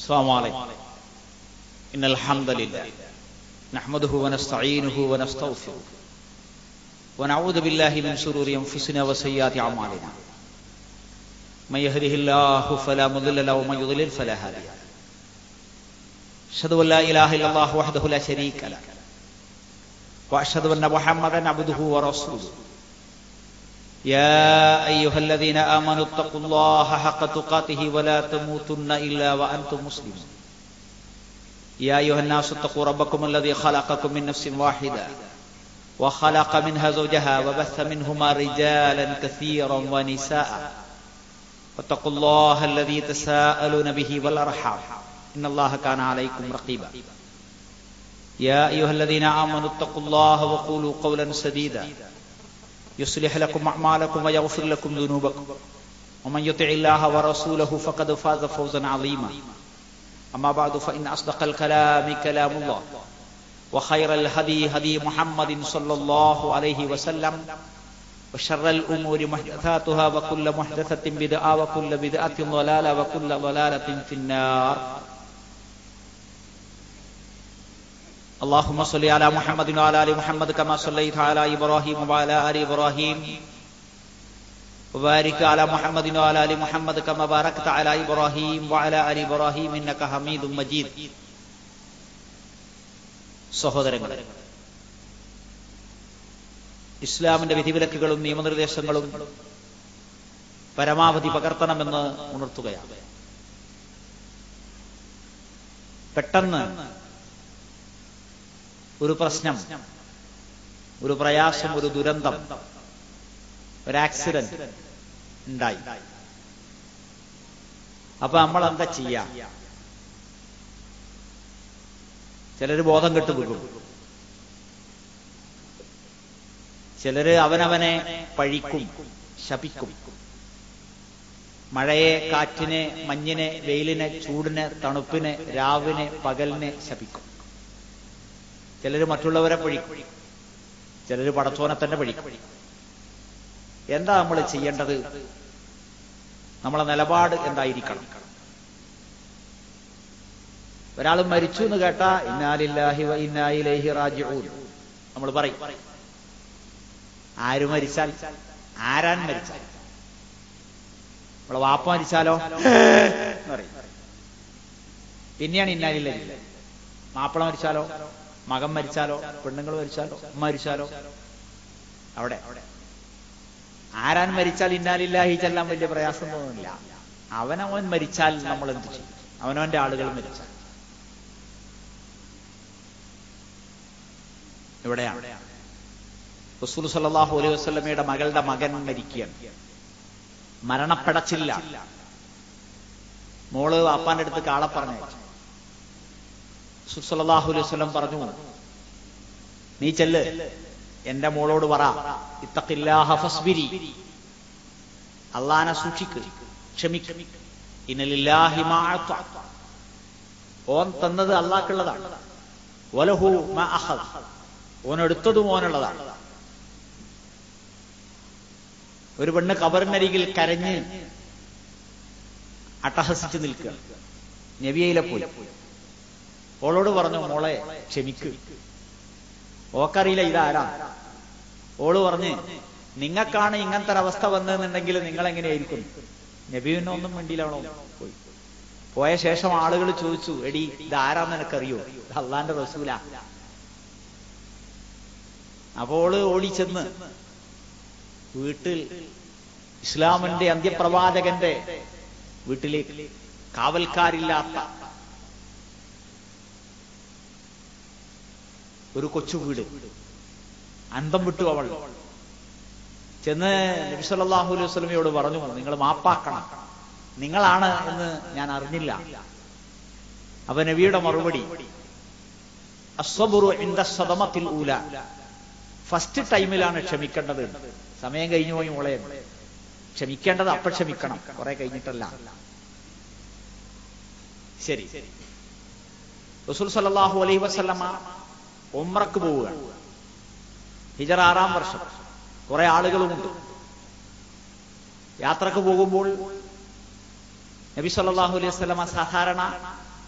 السلام عليكم إن الحمد لله نحمده ونستعينه ونستغفره ونعوذ بالله من شرور أنفسنا وسيئات أعمالنا من يهده الله فلا مضل له ومن يضلل فلا هادي له أشهد أن لا إله إلا الله وحده لا شريك له وأشهد أن محمدا عبده ورسوله يا أيها الذين آمنوا اتقوا الله حق تقاته ولا تموتن إلا وأنتم مسلمون يا أيها الناس اتقوا ربكم الذي خلقكم من نفس واحدة وخلق منها زوجها وبث منهما رجالا كثيرا ونساء واتقوا الله الذي تساءلون به والأرحام إن الله كان عليكم رقيبا يا أيها الذين آمنوا اتقوا الله وقولوا قولا سديدا يصلح لكم أعمالكم ويغفر لكم ذنوبكم ومن يطع الله ورسوله فقد فاز فوزا عظيما أما بعد فإن أصدق الكلام كلام الله وخير الهدي هدي محمد صلى الله عليه وسلم وشر الأمور محدثاتها وكل محدثة بدعة وكل بدعة ضلالة وكل ضلالة في النار اللهم صل على محمد وعلى ال محمد كما صليت على ابراهيم وعلى ال ابراهيم وبارك على محمد وعلى ال محمد كما باركت على ابراهيم وعلى ال ابراهيم انك حميد مجيد സഹോദരങ്ങളെ ഇസ്ലാമിന്റെ വിധിവിലക്കുകളും നിയമനിർദ്ദേശങ്ങളും പരമാവധി പകർത്തണമെന്ന് ഉണർത്തുകയാണ് പെട്ടെന്ന് ഒരു പ്രശ്നം ഒരു പ്രയാസം ഒരു ദുരന്തം ഒരു ആക്സിഡന്റ് ഉണ്ടായി അപ്പൊ നമ്മൾ എന്താ ചെയ്യാ ചിലര് ബോധം കെട്ട് വീഴും ചിലര് അവനവനെ പഴിക്കും ശപിക്കും മഴയെ കാറ്റിനെ മഞ്ഞിനെ വെയിലിനെ ചൂടിനെ തണുപ്പിനെ രാവിനെ പകലിനെ ശപിക്കും ചിലര് മറ്റുള്ളവരെ പഴിക്കും ചിലര് പടച്ചോനെ തന്നെ പഴിക്കും എന്താ നമ്മൾ ചെയ്യേണ്ടത് നമ്മളെ നിലപാട് എന്തായിരിക്കണം ഒരാൾ മരിച്ചു എന്ന് കേട്ടാ ഇന്നാലില്ലാഹി വ ഇന്നായിലേഹി റാജിഊൻ നമ്മൾ പറയും ആര് മരിച്ചാൽ ആരാൻ മരിച്ചാൽ നമ്മളെ വാപ്പ മരിച്ചാലോ പറയും പിന്നെയാണ് ഇന്നാലില്ലാഹി മാപ്പിള മരിച്ചാലോ മകൻ മരിച്ചാലോ പെണ്ണുങ്ങൾ മരിച്ചാലോ ഉമ്മ മരിച്ചാലോ അവിടെ ആരാൻ മരിച്ചാൽ ഇന്നാലില്ലാഹി ചെല്ലാൻ വലിയ പ്രയാസം തോന്നുന്നില്ല അവനവൻ മരിച്ചാൽ നമ്മൾ എന്ത് ചെയ്യും അവനവന്റെ ആളുകൾ മരിച്ചാൽ ഇവിടെയാണ് റസൂൽ സല്ലാഹു അലൈഹി വസ്ലമയുടെ മകളുടെ മകൻ മരിക്കുകയാണ് മരണപ്പെടച്ചില്ല മോള് അപ്പാന്റെ അടുത്ത് കാളെ പറഞ്ഞു സുസലാഹു അലൈഹി വസ്ലം പറഞ്ഞു നീ ചെല്ല് എന്റെ മോളോട് പറ ഇത്തഖില്ലാഹസ്ബിരി അള്ളാനെ സൂക്ഷിക്ക് ക്ഷമിക്ക് ഇനലില്ലാഹി ഓൻ തന്നത് അള്ളാഹ്ക്കുള്ളതാണ് വലഹു ഓൻ എടുത്തതും ഓനുള്ളതാണ് ഒരു പെണ്ണ് കബറിനരികിൽ കരഞ്ഞ് അട്ടഹസിച്ച് നിൽക്കുക നബിയയിലെ പോയി ഓളോട് പറഞ്ഞു മോളെ ക്ഷമിക്ക് ഓക്കറിയില്ല ഇതാരാ ഓള് പറഞ്ഞ് നിങ്ങൾക്കാണ് ഇങ്ങനത്തെ ഒരവസ്ഥ വന്നതെന്നുണ്ടെങ്കിൽ നിങ്ങൾ എങ്ങനെയായിരിക്കും നബീവിനെ ഒന്നും വേണ്ടിയിലാണോ പോയി പോയ ശേഷം ആളുകൾ ചോദിച്ചു എടി ഇതാരാന്ന് നിനക്കറിയോ ഇത് അള്ളാന്റെ റസൂല അപ്പോൾ ഓടിച്ചെന്ന് വീട്ടിൽ ഇസ്ലാമിന്റെ അന്ത്യപ്രവാചകന്റെ വീട്ടിലേക്ക് കാവൽക്കാരില്ലാത്ത ഒരു കൊച്ചു വീട് അന്തം വിട്ടു അവൾ ചെന്ന് നബിസല്ലാഹു അലൈഹി വസ്ലമയോട് പറഞ്ഞു നിങ്ങൾ മാപ്പാക്കണം നിങ്ങളാണ് എന്ന് ഞാൻ അറിഞ്ഞില്ല അപ്പൊ നബിയുടെ മറുപടി അസ്വബുറു ഇന്ത സദമത്തിൽ ഊല ഫസ്റ്റ് ടൈമിലാണ് ക്ഷമിക്കേണ്ടത് സമയം കഴിഞ്ഞു പോയി മോളെ ക്ഷമിക്കേണ്ടത് അപ്പൊ ക്ഷമിക്കണം കുറെ കഴിഞ്ഞിട്ടല്ല ശരി റസൂൽ സല്ലാഹു അലൈഹി വസ്ലമ ഉമ്രക്ക് പോവുകയാണ് ഹിജർ ആറാം വർഷം കുറെ ആളുകളുമുണ്ട് യാത്രക്ക് പോകുമ്പോൾ നബി സല്ലാഹു അലൈഹി വസ്ലമ സാധാരണ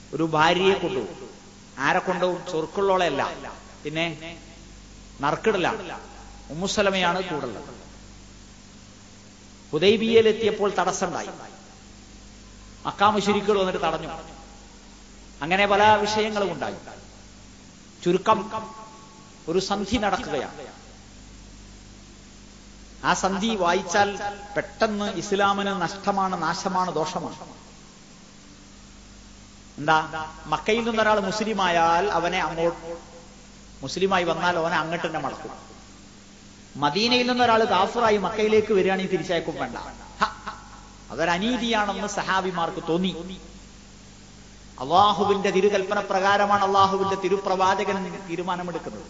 ഒരു ഭാര്യയെ കൊണ്ടുപോകും ആരെ കൊണ്ടുപോകും ചൊറുക്കുള്ളോളെയല്ല പിന്നെ നറുക്കിടലാണ് ഉമ്മുസലമയാണ് കൂടുള്ളത് ഹുദൈബിയയിലെത്തിയപ്പോൾ തടസ്സമുണ്ടായി മക്കാമുശിരിക്കുകൾ വന്നിട്ട് തടഞ്ഞു അങ്ങനെ പല വിഷയങ്ങളും ഉണ്ടായി ചുരുക്കം ഒരു സന്ധി നടക്കുകയാണ് ആ സന്ധി വായിച്ചാൽ പെട്ടെന്ന് ഇസ്ലാമിന് നഷ്ടമാണ് നാശമാണ് ദോഷമാണ് എന്താ മക്കയിൽ നിന്നൊരാൾ മുസ്ലിമായാൽ അവനെ അങ്ങോട്ട് മുസ്ലിമായി വന്നാൽ അവനെ അങ്ങോട്ട് തന്നെ മടക്കും മദീനയിൽ നിന്നൊരാൾ കാഫറായി മക്കയിലേക്ക് വരികയാണെങ്കിൽ തിരിച്ചയക്കും വേണ്ട ഹ, അതൊരനീതിയാണെന്ന് സഹാബിമാർക്ക് തോന്നി അള്ളാഹുവിന്റെ തിരുകൽപ്പന പ്രകാരമാണ് അള്ളാഹുവിന്റെ തിരുപ്രവാചകൻ തീരുമാനമെടുക്കുന്നത്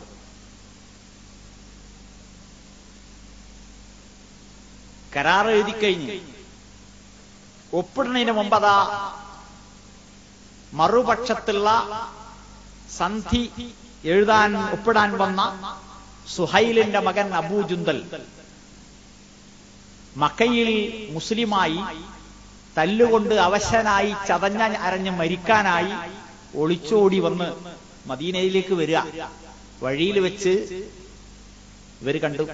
കരാർ എഴുതി കഴിഞ്ഞ് ഒപ്പിടുന്നതിന് മുമ്പ് അതാ മറുപക്ഷത്തുള്ള സന്ധി എഴുതാൻ ഒപ്പിടാൻ വന്ന സുഹൈലിന്റെ മകൻ അബൂജുന്തൽ മക്കയിൽ മുസ്ലിമായി തല്ലുകൊണ്ട് അവശനായി ചതഞ്ഞ അരഞ്ഞ് മരിക്കാനായി ഒളിച്ചോടി വന്ന് മദീനയിലേക്ക് വരിക വഴിയിൽ വെച്ച് ഇവർ കണ്ടു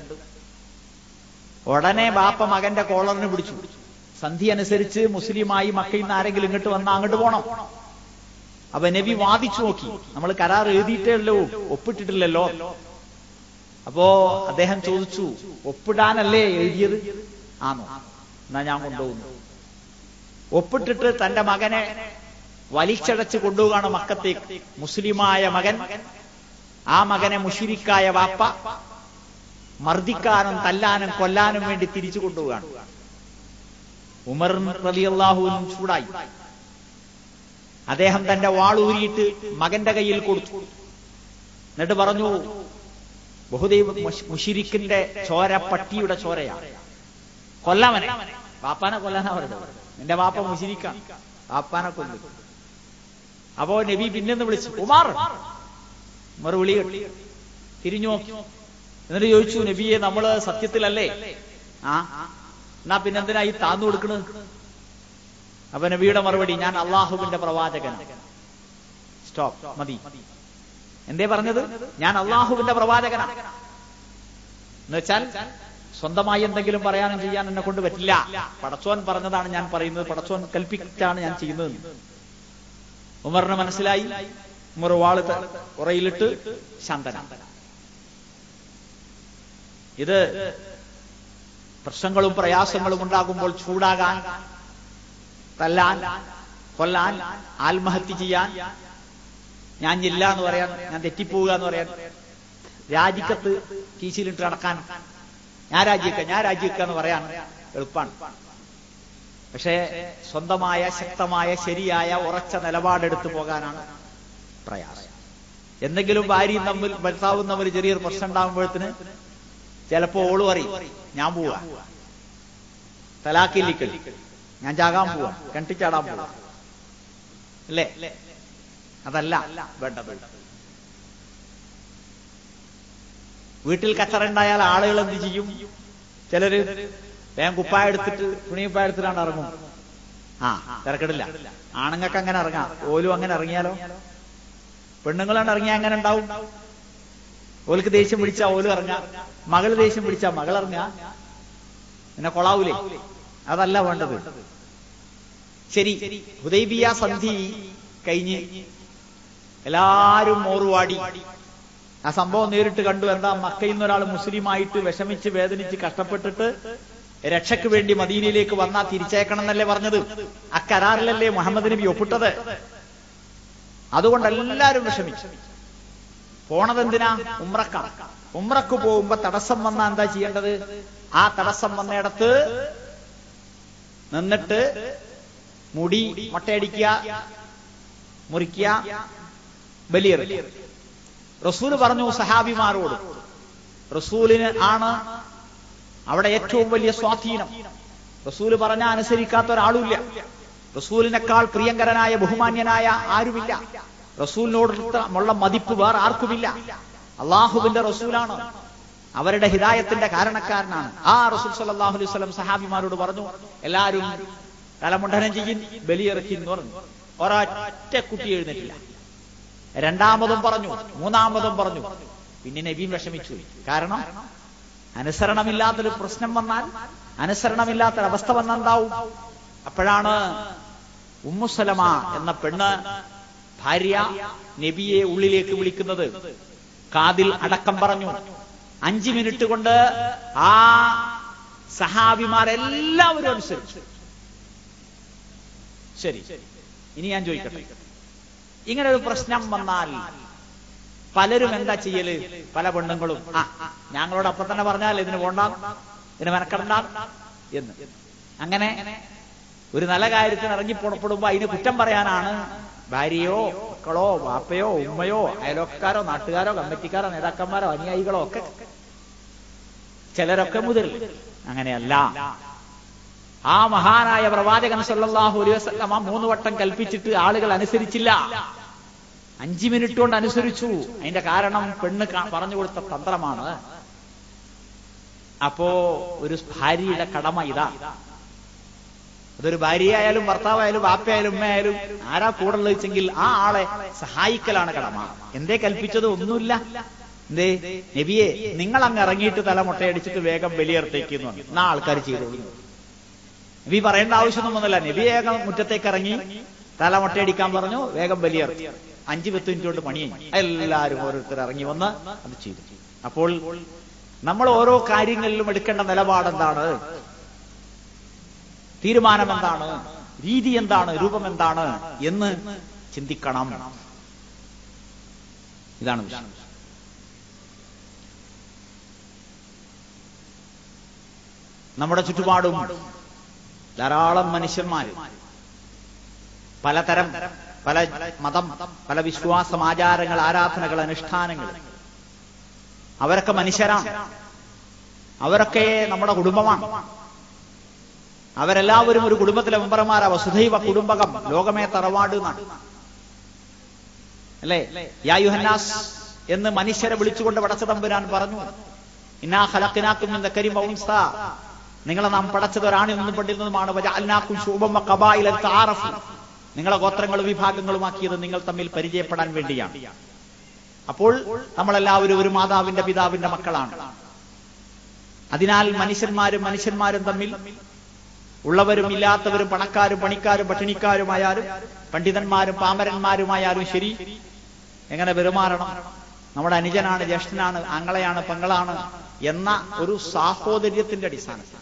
ഉടനെ ബാപ്പ മകന്റെ കോളറിന് പിടിച്ചു സന്ധി അനുസരിച്ച് മുസ്ലിമായി മക്കയിൽ നിന്ന് ആരെങ്കിലും ഇങ്ങോട്ട് വന്നാൽ അങ്ങോട്ട് പോണം അപ്പൊ നബി വാദിച്ചു നോക്കി നമ്മൾ കരാർ എഴുതിയിട്ടേ ഉള്ളൂ ഒപ്പിട്ടിട്ടില്ലല്ലോ അപ്പോ അദ്ദേഹം ചോദിച്ചു ഒപ്പിടാനല്ലേ എഴുതിയത് ആണോ എന്നാ ഞാൻ കൊണ്ടുപോകുന്നു ഒപ്പിട്ടിട്ട് തന്റെ മകനെ വലിച്ചടച്ച് കൊണ്ടുപോകാണ് മക്കത്തേക്ക് മുസ്ലിമായ മകൻ ആ മകനെ മുഷിരിക്കായ വാപ്പ മർദ്ദിക്കാനും തല്ലാനും കൊല്ലാനും വേണ്ടി തിരിച്ചു കൊണ്ടുപോകാണ് ഉമർ റളിയല്ലാഹുവിനും ചൂടായി അദ്ദേഹം തന്റെ വാളൂരിയിട്ട് മകന്റെ കയ്യിൽ കൊടുത്തു എന്നിട്ട് പറഞ്ഞു ബഹുദൈവ മുഷിരിക്കിന്റെ ചോര പട്ടിയുടെ ചോരയാണ് കൊല്ലവനെ വാപ്പാനെ കൊല്ലാനാ പറയുന്നത് നിന്റെ വാപ്പ മുഷിരിക്കാൻ വാപ്പാനെ കൊല്ലു അപ്പോ നബി പിന്നെന്ന് വിളിച്ചു ഉമാർ ഉമർ വിളി കേട്ടു. തിരിഞ്ഞു നോക്കി എന്നിട്ട് ചോദിച്ചു നബിയെ നമ്മള് സത്യത്തിലല്ലേ ആ എന്നാ പിന്നെന്തിനാ ഈ താന്നു കൊടുക്കണത് അപ്പൊ നബിയുടെ മറുപടി ഞാൻ അള്ളാഹുവിന്റെ പ്രവാചകനാണ് സ്റ്റോപ്പ് മതി എന്തേ പറഞ്ഞത് ഞാൻ അള്ളാഹുവിന്റെ പ്രവാചകനാണ് എന്നുവെച്ചാൽ സ്വന്തമായി എന്തെങ്കിലും പറയാനും ചെയ്യാൻ എന്നെ കൊണ്ട് പറ്റില്ല പടച്ചോൻ പറഞ്ഞതാണ് ഞാൻ പറയുന്നത് പടച്ചോൻ കൽപ്പിച്ചാണ് ഞാൻ ചെയ്യുന്നത് ഉമറിന് മനസ്സിലായി ഉമർ വാള് ത- ഉറയിലിട്ട് ശാന്തനാണ് ഇത് പ്രശ്നങ്ങളും പ്രയാസങ്ങളും ഉണ്ടാകുമ്പോൾ ചൂടാകാൻ തല്ലാൻ കൊല്ലാൻ ആത്മഹത്യ ചെയ്യാൻ ഞാൻ ഇല്ല എന്ന് പറയാൻ ഞാൻ തെറ്റിപ്പോവുക എന്ന് പറയാൻ രാജിക്കത്ത് കീശിലിട്ട് നടക്കാൻ ഞാൻ രാജിക്ക ഞാൻ രാജിക്ക എന്ന് പറയാൻ എളുപ്പമാണ് പക്ഷേ സ്വന്തമായ ശക്തമായ ശരിയായ ഉറച്ച നിലപാടെടുത്തു പോകാനാണ് പ്രയാസം എന്തെങ്കിലും ഭാര്യയും തമ്മിൽ ഭർത്താവും തമ്മിൽ ചെറിയൊരു പ്രശ്നം ഉണ്ടാകുമ്പോഴത്തിന് ചിലപ്പോ ഓള് പറയും ഞാൻ പോവാ തലാക്കില്ലിക്കൽ ഞാൻ ചാകാൻ പോവാ കണ്ടിച്ചാടാൻ പോവാ അല്ലേ അതല്ല വേണ്ടത് വീട്ടിൽ കച്ചറുണ്ടായാൽ ആളുകൾ എന്ത് ചെയ്യും ചിലര് വേഗം കുപ്പായ എടുത്തിട്ട് തുണി കുപ്പായ എടുത്തിട്ടാണ് ഇറങ്ങും ആ തിരക്കിടില്ല ആണുങ്ങൾക്ക് അങ്ങനെ ഇറങ്ങാം ഓലും അങ്ങനെ ഇറങ്ങിയാലോ പെണ്ണുങ്ങളാണ് ഇറങ്ങിയാൽ അങ്ങനെ ഉണ്ടാവും ഓൽക്ക് ദേഷ്യം പിടിച്ചാ ഓലും ഇറങ്ങാം മകള് ദേഷ്യം പിടിച്ചാ മകൾ ഇറങ്ങാ പിന്നെ കൊളാവൂലേ അതല്ല വേണ്ടത് ശരി ഹുദൈബിയ സന്ധി കഴിഞ്ഞ് എല്ലാരും മോറുവാടി ആ സംഭവം നേരിട്ട് കണ്ടു എന്താ മക്കയിൽ നിന്ന് ഒരാൾ മുസ്ലിമായിട്ട് വിഷമിച്ച് വേദനിച്ച് കഷ്ടപ്പെട്ടിട്ട് രക്ഷയ്ക്ക് വേണ്ടി മദീനയിലേക്ക് വന്നാ തിരിച്ചേക്കണം എന്നല്ലേ പറഞ്ഞത് ആ കരാറിലല്ലേ മുഹമ്മദ് നബി ഒപ്പിട്ടത് അതുകൊണ്ട് എല്ലാരും വിഷമിച്ചു പോണത് എന്തിനാ ഉമ്രക്കാണ് ഉമ്രക്ക് പോകുമ്പോ തടസ്സം വന്നാ എന്താ ചെയ്യേണ്ടത് ആ തടസ്സം വന്നിടത്ത് നിന്നിട്ട് മുടി മൊട്ടയടിക്കുക മുറിക്കുക ബലിയെറിയ റസൂല് പറഞ്ഞു സഹാബിമാരോട് റസൂലിന് ആണ് അവിടെ ഏറ്റവും വലിയ സ്വാധീനം റസൂല് പറഞ്ഞ അനുസരിക്കാത്ത ഒരാളുമില്ല റസൂലിനേക്കാൾ പ്രിയങ്കരനായ ബഹുമാന്യനായ ആരുമില്ല റസൂലിനോടുള്ള മതിപ്പ് വേറെ ആർക്കുമില്ല അള്ളാഹുവിന്റെ റസൂലാണ് അവരുടെ ഹിദായത്തിന്റെ കാരണക്കാരനാണ് ആ റസൂൽ സല്ലല്ലാഹു അലൈഹി വസല്ലം സഹാബിമാരോട് പറഞ്ഞു എല്ലാരും തലമുണ്ടനം ചെയ്യും ബലിയിറക്കി എന്ന് പറഞ്ഞു ഒരൊറ്റ കുട്ടി എഴുന്നേറ്റില്ല രണ്ടാമതും പറഞ്ഞു മൂന്നാമതും പറഞ്ഞു പിന്നെ നബീൻ വിഷമിച്ചു കാരണം അനുസരണമില്ലാത്തൊരു പ്രശ്നം വന്നാൽ അനുസരണമില്ലാത്തൊരവസ്ഥ വന്നെന്താവും അപ്പോഴാണ് ഉമ്മുസലമ എന്ന പെണ്ണ് ഭാര്യ നബിയെ ഉള്ളിലേക്ക് വിളിക്കുന്നത് കാതിൽ അടക്കം പറഞ്ഞു അഞ്ചു മിനിറ്റ് കൊണ്ട് ആ സഹാബിമാരെല്ലാവരും അനുസരിച്ചു ശരി ഇനി ഞാൻ ചോദിക്കട്ടെ ഇങ്ങനെ ഒരു പ്രശ്നം വന്നാൽ പലരും എന്താ ചെയ്യല് പല പെണ്ണുങ്ങളും ആ ഞങ്ങളോട് അപ്പൊ തന്നെ പറഞ്ഞാൽ ഇതിന് പോണ്ട ഇതിന് മെനക്കെടണ്ട എന്ന് അങ്ങനെ ഒരു നല്ല കാര്യത്തിന് ഇറങ്ങി പുറപ്പെടുമ്പോ അതിന് കുറ്റം പറയാനാണ് ഭാര്യയോ മക്കളോ വാപ്പയോ ഉമ്മയോ അയലോക്കാരോ നാട്ടുകാരോ കമ്മിറ്റിക്കാരോ നേതാക്കന്മാരോ അനുയായികളോ ഒക്കെ ചിലരൊക്കെ മുതൽ അങ്ങനെയല്ല ആ മഹാനായ പ്രവാചകൻ സല്ലല്ലാഹു അലൈഹി വസല്ലമ മൂന്ന് വട്ടം കൽപ്പിച്ചിട്ട് ആളുകൾ അനുസരിച്ചില്ല അഞ്ചു മിനിറ്റ് കൊണ്ട് അനുസരിച്ചു അതിന്റെ കാരണം പെണ്ണ് കാ- പറഞ്ഞു കൊടുത്ത തന്ത്രമാണ് അപ്പോ ഒരു ഭാര്യയുടെ കടമ ഇതാ അതൊരു ഭാര്യയായാലും ഭർത്താവായാലും വാപ്പയായാലും ഉമ്മയായാലും ആരാ കൂടുതൽ വെച്ചെങ്കിൽ ആ ആളെ സഹായിക്കലാണ് കടമ എന്തേ കൽപ്പിച്ചത് ഒന്നുമില്ല എന്തേ നബിയെ നിങ്ങൾ അങ്ങ് ഇറങ്ങിയിട്ട് തല മുട്ടയടിച്ചിട്ട് വേഗം ബലിയർത്തേക്ക് എന്ന് പറഞ്ഞു എന്നാ ആൾക്കാർ ചെയ്തോളൂ നബി പറയേണ്ട ആവശ്യമൊന്നും വന്നില്ല നബി വേഗം മുറ്റത്തേക്ക് ഇറങ്ങി തല മുട്ടയടിക്കാൻ പറഞ്ഞു വേഗം ബലിയർത്തി അഞ്ച് പത്ത് മിനിറ്റ് കൊണ്ട് പണി കഴിഞ്ഞു എല്ലാവരും ഓരോരുത്തർ ഇറങ്ങി വന്ന് അത് ചെയ്തു അപ്പോൾ നമ്മൾ ഓരോ കാര്യങ്ങളിലും എടുക്കേണ്ട നിലപാട് എന്താണ് തീരുമാനം എന്താണ് രീതി എന്താണ് രൂപം എന്താണ് എന്ന് ചിന്തിക്കണം ഇതാണ് വിഷയം നമ്മുടെ ചുറ്റുപാടും ധാരാളം മനുഷ്യന്മാര് പലതരം പല മതം പല വിശ്വാസം ആചാരങ്ങൾ ആരാധനകൾ അനുഷ്ഠാനങ്ങൾ അവരൊക്കെ മനുഷ്യരാണ് അവരൊക്കെ നമ്മുടെ കുടുംബമാണ് അവരെല്ലാവരും ഒരു കുടുംബത്തിലെ മെമ്പർമാരാ വസുധൈവ കുടുംബകം ലോകമേ തറവാട് എന്നാണ് അല്ലേ യാ യുഹന്നാസ് എന്ന് മനുഷ്യരെ വിളിച്ചുകൊണ്ട് വടച്ച തമ്പുരാൻ പറഞ്ഞു ഇന്നാ ഹലക്കിനാക്കും എന്ന കരിമൗൻസ നിങ്ങളെ നാം പടച്ചത് ഒരാണിൽ നിന്നും പെണ്ണിൽ നിന്നുമാണ് വജഅൽനാക്കും ശൂബം കബായിലൻ തആറഫു നിങ്ങളെ ഗോത്രങ്ങളും വിഭാഗങ്ങളുമാക്കിയത് നിങ്ങൾ തമ്മിൽ പരിചയപ്പെടാൻ വേണ്ടിയാണ് അപ്പോൾ നമ്മളെല്ലാവരും ഒരു മാതാവിന്റെ പിതാവിന്റെ മക്കളാണ് അതിനാൽ മനുഷ്യന്മാരും മനുഷ്യന്മാരും തമ്മിൽ ഉള്ളവരും ഇല്ലാത്തവരും പണക്കാരും പണിക്കാരും പട്ടിണിക്കാരുമായാലും പണ്ഡിതന്മാരും പാമരന്മാരുമായാലും ശരി എങ്ങനെ പെരുമാറണം നമ്മുടെ അനുജനാണ് ജ്യേഷ്ഠനാണ് ആങ്ങളെയാണ് പെങ്ങളാണ് എന്ന ഒരു സാഹോദര്യത്തിന്റെ അടിസ്ഥാനത്തിൽ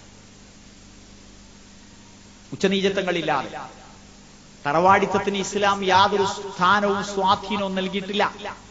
ഉച്ചനീചത്വങ്ങളില്ലാതെ തറവാടിത്തത്തിന് ഇസ്ലാം യാതൊരു സ്ഥാനവും സ്വാധീനവും നൽകിയിട്ടില്ല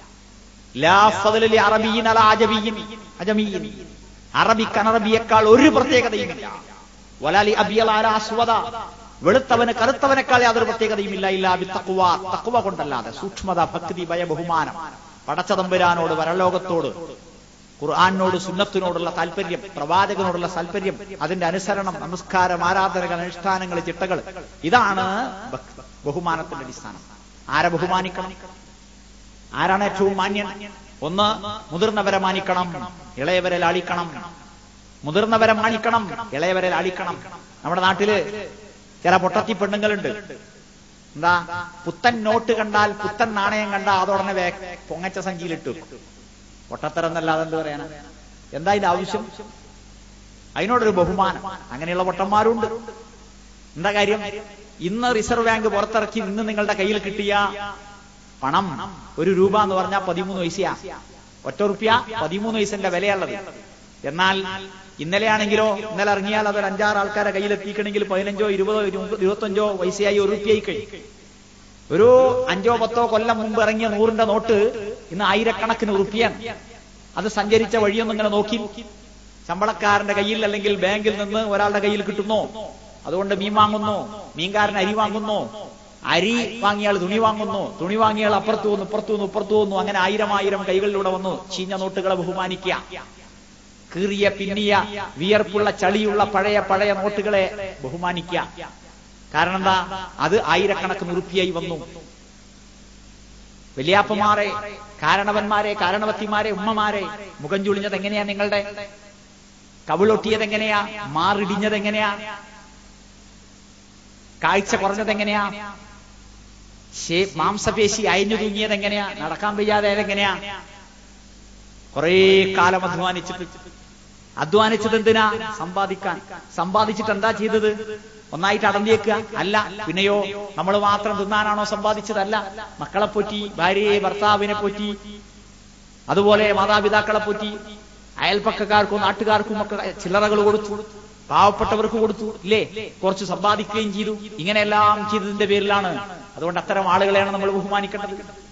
ലാ ഫضل അറബിയിൻ അല അജമിയിൻ അജമിയിൻ അറബിക്ക് അനറബിയേക്കാൾ ഒരു പ്രത്യേകതയുമില്ല വലാലി അബിയൽ അല അസ്വദ വെളുത്തവന് കറുത്തവനേക്കാൾ യാതൊരു പ്രത്യേകതയുമില്ല ഇല്ല തക്കുവ തക്കുവ കൊണ്ടല്ലാതെ സൂക്ഷ്മത ഭക്തി ഭയ ബഹുമാനം പടച്ചതമ്പുരാനോട് വരലോകത്തോട് ഖുർആാനിനോട് സുന്നത്തിനോടുള്ള താല്പര്യം പ്രവാചകനോടുള്ള താല്പര്യം അതിന്റെ അനുസരണം നമസ്കാരം ആരാധനകൾ അനുഷ്ഠാനങ്ങൾ ചിട്ടകൾ ഇതാണ് ഭക്- ബഹുമാനത്തിന്റെ അടിസ്ഥാനം ആരെ ബഹുമാനിക്കണം ആരാണ് ഏറ്റവും മാന്യൻ ഒന്ന് മുതിർന്നവരെ മാനിക്കണം ഇളയവരെ ലാളിക്കണം മുതിർന്നവരെ മാനിക്കണം ഇളയവരെ ലാളിക്കണം നമ്മുടെ നാട്ടില് ചില പൊട്ടത്തി പെണ്ണുങ്ങളുണ്ട് എന്താ പുത്തൻ നോട്ട് കണ്ടാൽ പുത്തൻ നാണയം കണ്ടാൽ അതോടനെ വേ പൊങ്ങച്ച സഞ്ചിയിലിട്ടു പൊട്ടത്തരം എന്നല്ലാതെ എന്ത് പറയാനാ എന്താ ഇതിന്റെ ആവശ്യം അതിനോടൊരു ബഹുമാനം അങ്ങനെയുള്ള പൊട്ടന്മാരുണ്ട് എന്താ കാര്യം ഇന്ന് റിസർവ് ബാങ്ക് പുറത്തിറക്കി ഇന്ന് നിങ്ങളുടെ കയ്യിൽ കിട്ടിയ പണം ഒരു രൂപ എന്ന് പറഞ്ഞാൽ പതിമൂന്ന് പൈസയാ ഒറ്റ റുപ്യ പതിമൂന്ന് പൈസന്റെ വിലയുള്ളത് എന്നാൽ ഇന്നലെയാണെങ്കിലോ ഇന്നലെ ഇറങ്ങിയാൽ അതൊരു അഞ്ചാറ് ആൾക്കാരെ കയ്യിലെത്തിക്കണമെങ്കിൽ പതിനഞ്ചോ ഇരുപതോ ഇരുപത് ഇരുപത്തഞ്ചോ പൈസയായി ഒരു റുപ്യയായി കഴിഞ്ഞു ഒരു അഞ്ചോ പത്തോ കൊല്ലം മുമ്പ് ഇറങ്ങിയ നൂറിന്റെ നോട്ട് ഇന്ന് ആയിരക്കണക്കിന് റുപ്യാണ് അത് സഞ്ചരിച്ച വഴിയൊന്നും ഇങ്ങനെ നോക്കി ശമ്പളക്കാരന്റെ കയ്യിൽ അല്ലെങ്കിൽ ബാങ്കിൽ നിന്ന് ഒരാളുടെ കയ്യിൽ കിട്ടുന്നു അതുകൊണ്ട് മീൻ വാങ്ങുന്നു മീൻകാരൻ അരി വാങ്ങുന്നു അരി വാങ്ങിയാൽ തുണി വാങ്ങുന്നു തുണി വാങ്ങിയാൽ അപ്പുറത്തു വന്നു ഇപ്പുറത്തു വന്നു ഇപ്പുറത്തു വന്നു അങ്ങനെ ആയിരം ആയിരം കൈകളിലൂടെ വന്നു ചീഞ്ഞ നോട്ടുകളെ ബഹുമാനിക്കുക കീറിയ പിന്നിയ വിയർപ്പുള്ള ചളിയുള്ള പഴയ പഴയ നോട്ടുകളെ ബഹുമാനിക്കുക കാരണം എന്താ അത് ആയിരക്കണക്കിന് ഉറുപ്പിയായി വന്നു വലിയാപ്പമാരെ കാരണവന്മാരെ കാരണവത്തിമാരെ ഉമ്മമാരെ മുഖം ചുളിഞ്ഞത് എങ്ങനെയാ നിങ്ങളുടെ കവിളൊട്ടിയത് എങ്ങനെയാ മാറിടിഞ്ഞത് എങ്ങനെയാ കാഴ്ച കുറഞ്ഞത് എങ്ങനെയാ ശേ- മാംസപേശി അയഞ്ഞു തൂങ്ങിയത് എങ്ങനെയാ നടക്കാൻ വയ്യാതെ എങ്ങനെയാ കുറേ കാലം അധ്വാനിച്ചിട്ട് അധ്വാനിച്ചത് എന്തിനാ സമ്പാദിക്കാൻ സമ്പാദിച്ചിട്ട് എന്താ ചെയ്തത് ഒന്നായിട്ട് അടന്തിയേക്കുക അല്ല പിന്നെയോ നമ്മൾ മാത്രം തിന്നാനാണോ സമ്പാദിച്ചതല്ല മക്കളെ പോറ്റി ഭാര്യയെ ഭർത്താവിനെ പോറ്റി അതുപോലെ മാതാപിതാക്കളെ പോറ്റി അയൽപ്പക്കക്കാർക്കും നാട്ടുകാർക്കും ഒക്കെ ചില്ലറകൾ കൊടുത്തു പാവപ്പെട്ടവർക്ക് കൊടുത്തു ഇല്ലേ കുറച്ച് സമ്പാദിക്കുകയും ചെയ്തു ഇങ്ങനെയെല്ലാം ചെയ്തതിന്റെ പേരിലാണ് അതുകൊണ്ട് അത്തരം ആളുകളെയാണ് നമ്മൾ ബഹുമാനിക്കേണ്ടത്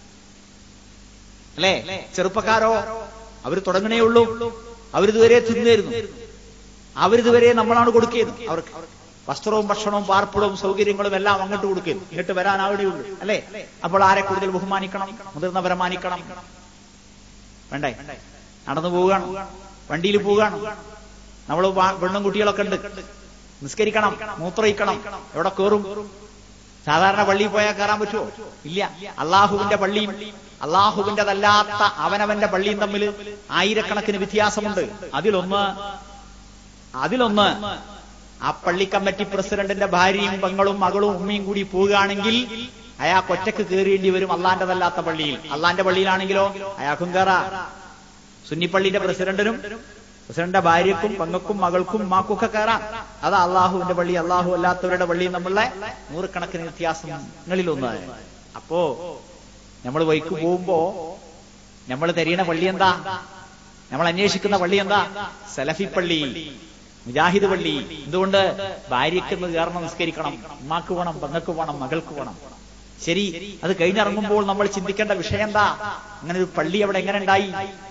അല്ലേ ചെറുപ്പക്കാരോ അവർ തുടങ്ങണേ ഉള്ളൂ അവരിതുവരെ തിന്നായിരുന്നു അവരിതുവരെ നമ്മളാണ് കൊടുക്കുന്നത് അവർക്ക് വസ്ത്രവും ഭക്ഷണവും പാർപ്പിടവും സൗകര്യങ്ങളും എല്ലാം അങ്ങോട്ട് കൊടുക്കുന്നു ഇങ്ങോട്ട് വരാനാവണേ ഉള്ളൂ അല്ലേ അപ്പോൾ ആരെ കൂടുതൽ ബഹുമാനിക്കണം മുതിർന്നവരെ മാനിക്കണം വേണ്ടേ നടന്നു പോവുകയാണ് വണ്ടിയിൽ പോവുകയാണ് നമ്മൾ പെണ്ണും കുട്ടികളൊക്കെ ഉണ്ട് നിസ്കരിക്കണം മൂത്രയിക്കണം എവിടെ കയറും സാധാരണ പള്ളിയിൽ പോയാൽ കയറാൻ പറ്റുമോ ഇല്ല അള്ളാഹുവിന്റെ പള്ളിയും അള്ളാഹുവിന്റെതല്ലാത്ത അവനവന്റെ പള്ളിയും തമ്മിൽ ആയിരക്കണക്കിന് വ്യത്യാസമുണ്ട് അതിലൊന്ന് അതിലൊന്ന് ആ പള്ളി കമ്മിറ്റി പ്രസിഡന്റിന്റെ ഭാര്യയും പെങ്ങളും മകളും ഉമ്മയും കൂടി പോവുകയാണെങ്കിൽ അയാൾക്ക് ഒറ്റക്ക് കയറേണ്ടി വരും അള്ളാന്റെതല്ലാത്ത പള്ളിയിൽ അള്ളാന്റെ പള്ളിയിലാണെങ്കിലോ അയാൾക്കും കയറാ സുന്നിപ്പള്ളിന്റെ പ്രസിഡന്റിനും പ്രസിഡന്റിന്റെ ഭാര്യക്കും പെങ്ങൾക്കും മകൾക്കും മാക്കൊക്കെ കയറാം അത് അള്ളാഹുവിന്റെ പള്ളി അള്ളാഹു അല്ലാത്തവരുടെ പള്ളിയും തമ്മിലുള്ള നൂറുകണക്കിന് വ്യത്യാസങ്ങളിലൊന്ന് അപ്പോ നമ്മൾ വൈക്ക് പോകുമ്പോ നമ്മൾ തെരിയണ പള്ളി എന്താ നമ്മൾ അന്വേഷിക്കുന്ന പള്ളി എന്താ സലഫി പള്ളി മുജാഹിദ് പള്ളി എന്തുകൊണ്ട് ഭാര്യയ്ക്ക് കയറണം നിസ്കരിക്കണം ഉമ്മാക്ക് വേണം പെങ്ങക്ക് വേണം മകൾക്ക് വേണം ശരി അത് കഴിഞ്ഞിറങ്ങുമ്പോൾ നമ്മൾ ചിന്തിക്കേണ്ട വിഷയം എന്താ അങ്ങനെ ഒരു പള്ളി അവിടെ എങ്ങനെ ഉണ്ടായി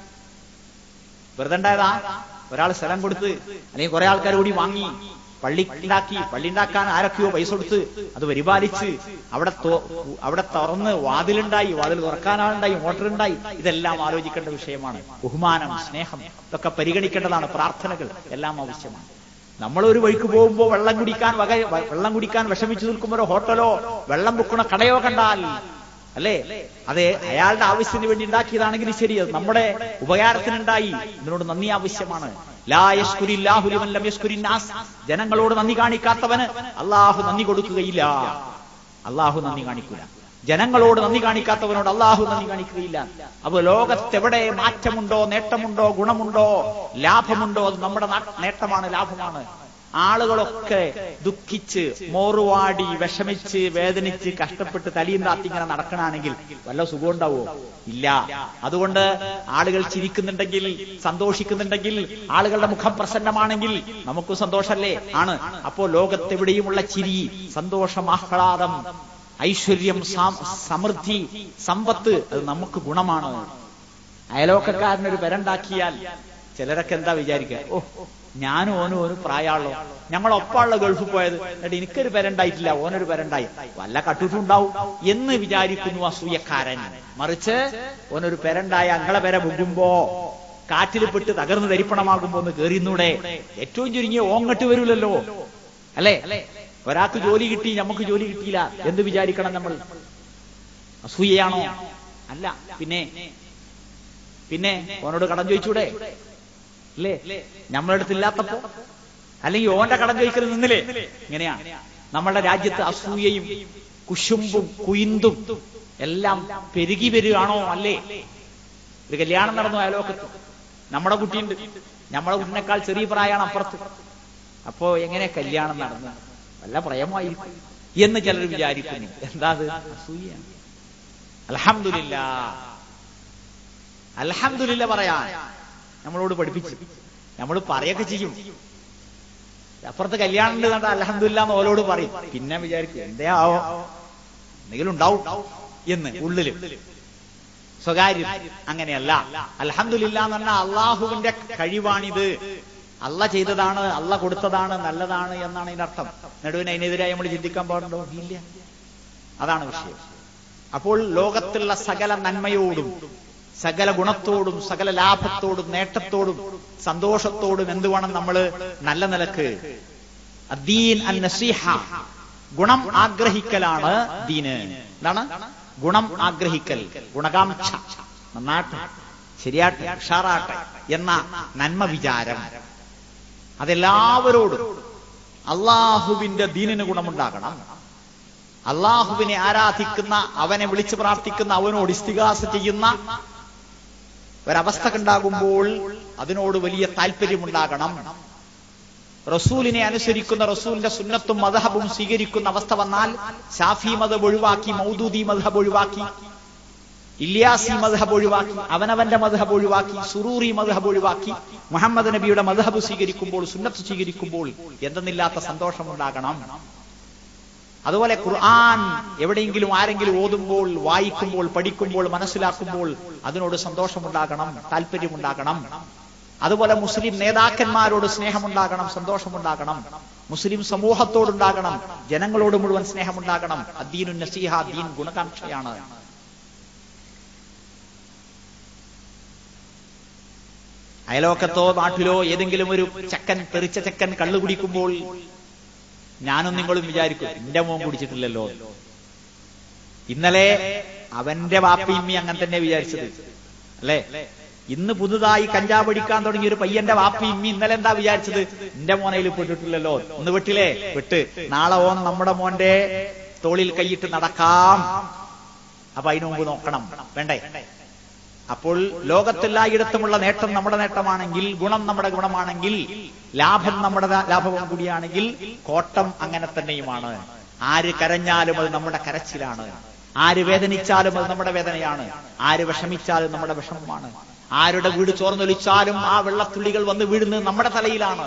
വെറുതെ ഉണ്ടായതാ ഒരാൾ സ്ഥലം കൊടുത്ത് അല്ലെങ്കിൽ കുറെ ആൾക്കാർ കൂടി വാങ്ങി പള്ളി ഉണ്ടാക്കി പള്ളി ഉണ്ടാക്കാൻ ആരൊക്കെയോ പൈസ കൊടുത്ത് അത് പരിപാലിച്ച് അവിടെ തൊ- അവിടെ തുറന്ന് വാതിലുണ്ടായി വാതിൽ തുറക്കാനാളുണ്ടായി മോട്ടറുണ്ടായി ഇതെല്ലാം ആലോചിക്കേണ്ട വിഷയമാണ് ബഹുമാനം സ്നേഹം ഇതൊക്കെ പരിഗണിക്കേണ്ടതാണ് പ്രാർത്ഥനകൾ എല്ലാം ആവശ്യമാണ് നമ്മൾ ഒരു വഴിക്ക് പോകുമ്പോൾ വെള്ളം കുടിക്കാൻ വക വ- വെള്ളം കുടിക്കാൻ വിഷമിച്ചു നിൽക്കുമ്പോൾ ഒരു ഹോട്ടലോ വെള്ളം വെക്കണ കടയോ കണ്ടാൽ അല്ലേ അതെ അയാളുടെ ആവശ്യത്തിന് വേണ്ടി ഉണ്ടാക്കിയതാണെങ്കിൽ ശരി അത് നമ്മുടെ ഉപകാരത്തിനുണ്ടായി ഇതിനോട് നന്ദി ആവശ്യമാണ് ലാ യശ്കുരില്ലാഹു ലിമൻ ലം യശ്കുരിന്നാസ്. ജനങ്ങളോട് നന്ദി കാണിക്കാത്തവന് അള്ളാഹു നന്ദി കൊടുക്കുകയില്ല അള്ളാഹു നന്ദി കാണിക്കൂല ജനങ്ങളോട് നന്ദി കാണിക്കാത്തവനോട് അള്ളാഹു നന്ദി കാണിക്കുകയില്ല അപ്പൊ ലോകത്തെവിടെ മാറ്റമുണ്ടോ നേട്ടമുണ്ടോ ഗുണമുണ്ടോ ലാഭമുണ്ടോ അത് നമ്മുടെ നാ- നേട്ടമാണ് ലാഭമാണ് ആളുകളൊക്കെ ദുഃഖിച്ച് മോറുവാടി വിഷമിച്ച് വേദനിച്ച് കഷ്ടപ്പെട്ട് തലിയും താത്തി ഇങ്ങനെ നടക്കണാണെങ്കിൽ വല്ല സുഖം ഉണ്ടാവോ ഇല്ല അതുകൊണ്ട് ആളുകൾ ചിരിക്കുന്നുണ്ടെങ്കിൽ സന്തോഷിക്കുന്നുണ്ടെങ്കിൽ ആളുകളുടെ മുഖം പ്രസന്നമാണെങ്കിൽ നമുക്കും സന്തോഷല്ലേ ആണ് അപ്പോ ലോകത്തെവിടെയുമുള്ള ചിരി സന്തോഷം ആഹ്ലാദം ഐശ്വര്യം സാം- സമൃദ്ധി സമ്പത്ത് അത് നമുക്ക് ഗുണമാണ് അയലോക്കക്കാരനൊരു പെരണ്ടാക്കിയാൽ ചിലരൊക്കെ എന്താ വിചാരിക്കുക ഓ ഞാനും ഓനും ഓനും പ്രായമുള്ളൂ ഞങ്ങൾ ഒപ്പമുള്ള ഗൾഫിൽ പോയത് എന്നിട്ട് എനിക്കൊരു പെരണ്ടായിട്ടില്ല ഓനൊരു പെരണ്ടായി വല്ല കട്ടിട്ടുണ്ടാവും എന്ന് വിചാരിക്കുന്നു അസൂയക്കാരൻ മറിച്ച് ഓനൊരു പെരണ്ടായ അങ്ങളെ പെര മുകുമ്പോ കാറ്റിൽ പെട്ട് തകർന്ന് തരിപ്പണമാകുമ്പോ ഒന്ന് കേറിന്നൂടെ ഏറ്റവും ചുരുങ്ങിയ ഓങ്ങട്ട് വരൂലല്ലോ അല്ലേ ഒരാൾക്ക് ജോലി കിട്ടി നമുക്ക് ജോലി കിട്ടിയില്ല എന്ത് വിചാരിക്കണം നമ്മൾ അസൂയയാണോ അല്ല പിന്നെ പിന്നെ ഓനോട് കടം ചോദിച്ചൂടെ അല്ലേ നമ്മളെ അടുത്തില്ലാത്തപ്പോ അല്ലെങ്കിൽ ഓന്റെ കടം ചോദിക്കൽ നിന്നില്ലേ ഇങ്ങനെയാ നമ്മുടെ രാജ്യത്ത് അസൂയയും കുശുമ്പും കുയിന്തും എല്ലാം പെരുകി വരികയാണോ അല്ലേ ഒരു കല്യാണം നടന്നു അയലോക്കത്ത് നമ്മുടെ കുട്ടിയുണ്ട് നമ്മുടെ കുട്ടിനേക്കാൾ ചെറിയ പ്രായമാണ് അപ്പുറത്ത് അപ്പോ എങ്ങനെ കല്യാണം നടന്നു വല്ല പ്രയമായിരിക്കും എന്ന് ചിലർ വിചാരിക്കുന്നു എന്താ അത് അസൂയാണ് അൽഹംദുലില്ല അൽഹംദുലില്ല പറയാൻ നമ്മളോട് പഠിപ്പിച്ചു നമ്മൾ പറയൊക്കെ ചെയ്യും അപ്പുറത്ത് കല്യാണം ഉണ്ട് കണ്ട അലഹമില്ല എന്ന് ഓലോട് പറയും പിന്നെ വിചാരിക്കും എന്തേ ആവോ എന്തെങ്കിലും ഉണ്ടാവും എന്ന് ഉള്ളില് സ്വകാര്യം അങ്ങനെയല്ല അലഹമില്ല എന്ന് പറഞ്ഞാൽ അള്ളാഹുവിന്റെ കഴിവാണിത് അല്ല ചെയ്തതാണ് അല്ല കൊടുത്തതാണ് നല്ലതാണ് എന്നാണ് ഇതിന്റെ അർത്ഥം നടുവിന് അതിനെതിരായി നമ്മൾ ചിന്തിക്കാൻ പാടുണ്ടോ ഇല്ല അതാണ് വിഷയം അപ്പോൾ ലോകത്തുള്ള സകല നന്മയോടും സകല ഗുണത്തോടും സകല ലാഭത്തോടും നേട്ടത്തോടും സന്തോഷത്തോടും എന്ത് വേണം നമ്മൾ നല്ല നിലക്ക് അദ്ദീൻ അൻ നസീഹ ഗുണം ആഗ്രഹിക്കലാണ് ദീന് എന്താണ് ഗുണം ആഗ്രഹിക്കൽ ഗുണകാംക്ഷ നന്നാട്ടെ ശരിയാട്ടെ ഉഷാറാട്ടെ എന്ന നന്മ വിചാരം അതെല്ലാവരോടും അള്ളാഹുവിന്റെ ദീനിന് ഗുണമുണ്ടാകണം അള്ളാഹുവിനെ ആരാധിക്കുന്ന അവനെ വിളിച്ചു പ്രാർത്ഥിക്കുന്ന അവനോട് ഇസ്തികാസ ചെയ്യുന്ന ഒരവസ്ഥ ഉണ്ടാകുമ്പോൾ അതിനോട് വലിയ താല്പര്യമുണ്ടാകണം റസൂലിനെ അനുസരിക്കുന്ന റസൂലിന്റെ സുന്നത്തും മധഹബും സ്വീകരിക്കുന്ന അവസ്ഥ വന്നാൽ ഷാഫി മതബ് ഒഴിവാക്കി മൗദൂദി മധബ് ഒഴിവാക്കി ഇല്യാസി മധഹബ് ഒഴിവാക്കി അവനവന്റെ മധഹബ് ഒഴിവാക്കി സുറൂറി മധഹബ് ഒഴിവാക്കി മുഹമ്മദ് നബിയുടെ മധഹബ് സ്വീകരിക്കുമ്പോൾ സുന്നത്ത് സ്വീകരിക്കുമ്പോൾ എന്തെന്നില്ലാത്ത സന്തോഷമുണ്ടാകണം അതുപോലെ ഖുർആൻ എവിടെയെങ്കിലും ആരെങ്കിലും ഓതുമ്പോൾ വായിക്കുമ്പോൾ പഠിക്കുമ്പോൾ മനസ്സിലാക്കുമ്പോൾ അതിനോട് സന്തോഷമുണ്ടാകണം താല്പര്യമുണ്ടാകണം അതുപോലെ മുസ്ലിം നേതാക്കന്മാരോട് സ്നേഹമുണ്ടാകണം സന്തോഷമുണ്ടാകണം മുസ്ലിം സമൂഹത്തോടുണ്ടാകണം ജനങ്ങളോട് മുഴുവൻ സ്നേഹമുണ്ടാകണം അദ്ദീനു നസീഹ ദീൻ ഗുണകാംക്ഷയാണ് അയലോക്കത്തോ നാട്ടിലോ ഏതെങ്കിലും ഒരു ചക്കൻ തെറിച്ച ചക്കൻ കള്ളു കുടിക്കുമ്പോൾ ഞാനും നിങ്ങളും വിചാരിക്കും എന്റെ മോൻ കുടിച്ചിട്ടില്ലല്ലോ ഇന്നലെ അവന്റെ വാപ്പിയമ്മി അങ്ങനെ തന്നെ വിചാരിച്ചത് അല്ലേ ഇന്ന് പുതുതായി കഞ്ചാവ് അടിക്കാൻ തുടങ്ങിയ ഒരു പയ്യന്റെ വാപ്പിയമ്മി ഇന്നലെ എന്താ വിചാരിച്ചത് എന്റെ മോനയിൽ പെട്ടിട്ടില്ലല്ലോ ഒന്ന് വിട്ടില്ലേ വിട്ട് നാളെ ഓൻ നമ്മുടെ മോന്റെ തോളിൽ കൈയിട്ട് നടക്കാം അപ്പൊ അതിനു മുമ്പ് നോക്കണം വേണ്ടേ അപ്പോൾ ലോകത്തെല്ലായിടത്തുമുള്ള നേട്ടം നമ്മുടെ നേട്ടമാണെങ്കിൽ ഗുണം നമ്മുടെ ഗുണമാണെങ്കിൽ ലാഭം നമ്മുടെ ലാഭവും കൂടിയാണെങ്കിൽ കോട്ടം അങ്ങനെ തന്നെയുമാണ് ആര് കരഞ്ഞാലും അത് നമ്മുടെ കരച്ചിലാണ് ആര് വേദനിച്ചാലും അത് നമ്മുടെ വേദനയാണ് ആര് വിഷമിച്ചാലും നമ്മുടെ വിഷമമാണ് ആരുടെ വീട് ചോർന്നൊലിച്ചാലും ആ വെള്ളത്തുള്ളികൾ വന്ന് വീഴുന്നത് നമ്മുടെ തലയിലാണ്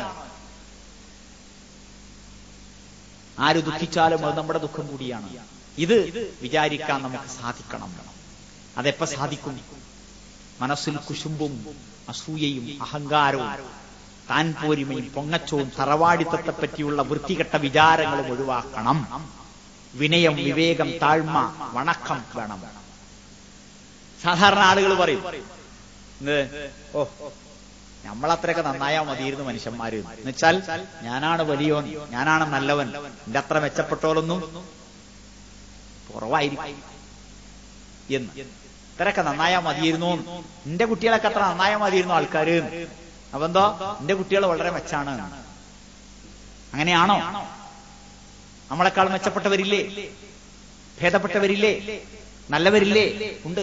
ആര് ദുഃഖിച്ചാലും അത് നമ്മുടെ ദുഃഖം കൂടിയാണ് ഇത് വിചാരിക്കാൻ നമുക്ക് സാധിക്കണം അതെപ്പോ സാധിക്കും മനസ്സിൽ കുശുമ്പും അസൂയയും അഹങ്കാരവും താൻ പോരിമയും പൊങ്ങച്ചവും തറവാടിത്തത്തെ പറ്റിയുള്ള വൃത്തികെട്ട വിചാരങ്ങളും ഒഴിവാക്കണം വിനയം വിവേകം താഴ്മ വണക്കം വേണം സാധാരണ ആളുകൾ പറയും ഓ നമ്മളത്രയൊക്കെ നന്നായാ മതിയിരുന്നു മനുഷ്യന്മാര് എന്നുവെച്ചാൽ ഞാനാണ് വലിയോൻ ഞാനാണ് നല്ലവൻ എന്റെ അത്ര മെച്ചപ്പെട്ടോലൊന്നും കുറവായിരിക്കും എന്ന് ഇത്രയൊക്കെ നന്നായാ മതിയിരുന്നു എന്റെ കുട്ടികളൊക്കെ അത്ര നന്നായാ മതിയിരുന്നു ആൾക്കാര് അപ്പൊ എന്തോ എന്റെ കുട്ടികൾ വളരെ മെച്ചാണ് അങ്ങനെയാണോ നമ്മളെക്കാൾ മെച്ചപ്പെട്ടവരില്ലേ ഭേദപ്പെട്ടവരില്ലേ നല്ലവരില്ലേ ഉണ്ട്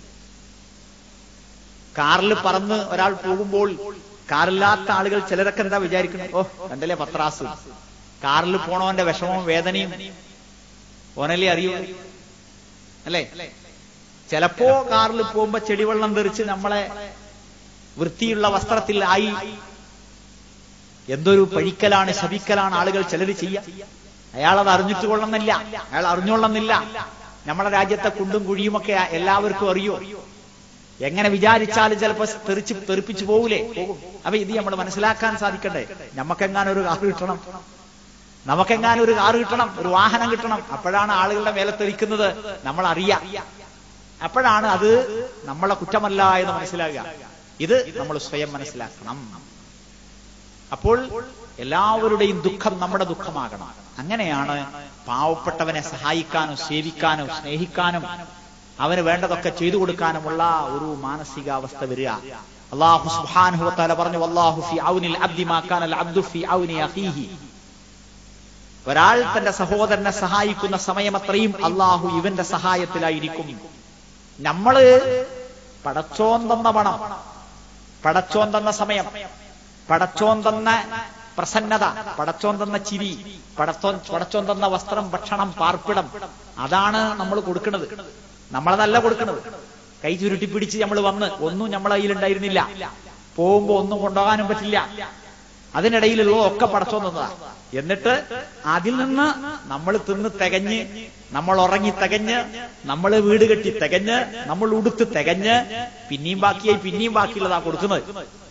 കാറിൽ പറന്ന് ഒരാൾ പോകുമ്പോൾ കാറില്ലാത്ത ആളുകൾ ചിലരൊക്കെ എന്താ വിചാരിക്കുന്നത് ഓ കണ്ടല്ലേ പത്രാസ് കാറിൽ പോണവന്റെ വിഷമവും വേദനയും ഓനല്ലേ അറിയൂ അല്ലേ ചിലപ്പോ കാറിൽ പോകുമ്പോ ചെടിവെള്ളം തെറിച്ച് നമ്മളെ വൃത്തിയുള്ള വസ്ത്രത്തിൽ ആയി എന്തൊരു പഴിക്കലാണ് ശപിക്കലാണ് ആളുകൾ ചിലർ ചെയ്യുക അയാൾ അത് അറിഞ്ഞിട്ട് കൊള്ളുന്നില്ല അയാൾ അറിഞ്ഞുകൊള്ളുന്നില്ല നമ്മുടെ രാജ്യത്തെ കുണ്ടും കുഴിയുമൊക്കെ എല്ലാവർക്കും അറിയോ എങ്ങനെ വിചാരിച്ചാലും ചിലപ്പോ തെറിച്ച് തെറിപ്പിച്ചു പോകൂലേ പോകും അപ്പൊ ഇത് നമ്മൾ മനസ്സിലാക്കാൻ സാധിക്കണ്ടേ നമുക്കെങ്ങാനും ഒരു കാറ് കിട്ടണം നമുക്കെങ്ങാനും ഒരു കാറ് കിട്ടണം ഒരു വാഹനം കിട്ടണം അപ്പോഴാണ് ആളുകളുടെ മേലെ തെറിക്കുന്നത് നമ്മൾ അറിയാം അപ്പോഴാണ് അത് നമ്മളെ കുറ്റമല്ല എന്ന് മനസ്സിലാകുക ഇത് നമ്മൾ സ്വയം മനസ്സിലാക്കണം അപ്പോൾ എല്ലാവരുടെയും ദുഃഖം നമ്മുടെ ദുഃഖമാകണം അങ്ങനെയാണ് പാവപ്പെട്ടവനെ സഹായിക്കാനും സേവിക്കാനും സ്നേഹിക്കാനും അവന് വേണ്ടതൊക്കെ ചെയ്തു കൊടുക്കാനുമുള്ള ഒരു മാനസികാവസ്ഥ വരിക അള്ളാഹു സുബ്ഹാനഹു വതആല പറഞ്ഞു വല്ലാഹു ഫി ഔനിൽ അബ്ദി മാ കാനൽ അബ്ദു ഫി ഔനി അഖീഹി ഒരാൾ തന്റെ സഹോദരനെ സഹായിക്കുന്ന സമയമത്രയും അള്ളാഹു ഇവന്റെ സഹായത്തിലായിരിക്കും നമ്മള് പടച്ചോൻ തന്ന പണം പടച്ചോൻ തന്ന സമയം പടച്ചോൻ തന്ന പ്രസന്നത പടച്ചോൻ തന്ന ചിരി പടച്ചോൻ പടച്ചോൻ തന്ന വസ്ത്രം ഭക്ഷണം പാർപ്പിടം അതാണ് നമ്മൾ കൊടുക്കുന്നത് നമ്മളതല്ല കൊടുക്കുന്നത് കൈ ചുരുട്ടി പിടിച്ച് നമ്മൾ വന്ന് ഒന്നും നമ്മളെ കയ്യിലുണ്ടായിരുന്നില്ല പോകുമ്പോ ഒന്നും കൊണ്ടുപോകാനും പറ്റില്ല അതിനിടയിലുള്ളതൊക്കെ പടച്ചോൻ തന്നതാ എന്നിട്ട് അതിൽ നിന്ന് നമ്മൾ തിന്ന് തികഞ്ഞ് നമ്മൾ ഉറങ്ങി തികഞ്ഞ് നമ്മൾ വീട് കെട്ടി തികഞ്ഞ് നമ്മൾ ഉടുത്ത് തികഞ്ഞ് പിന്നെയും ബാക്കിയായി പിന്നെയും ബാക്കിയുള്ളതാ കൊടുക്കുന്നത്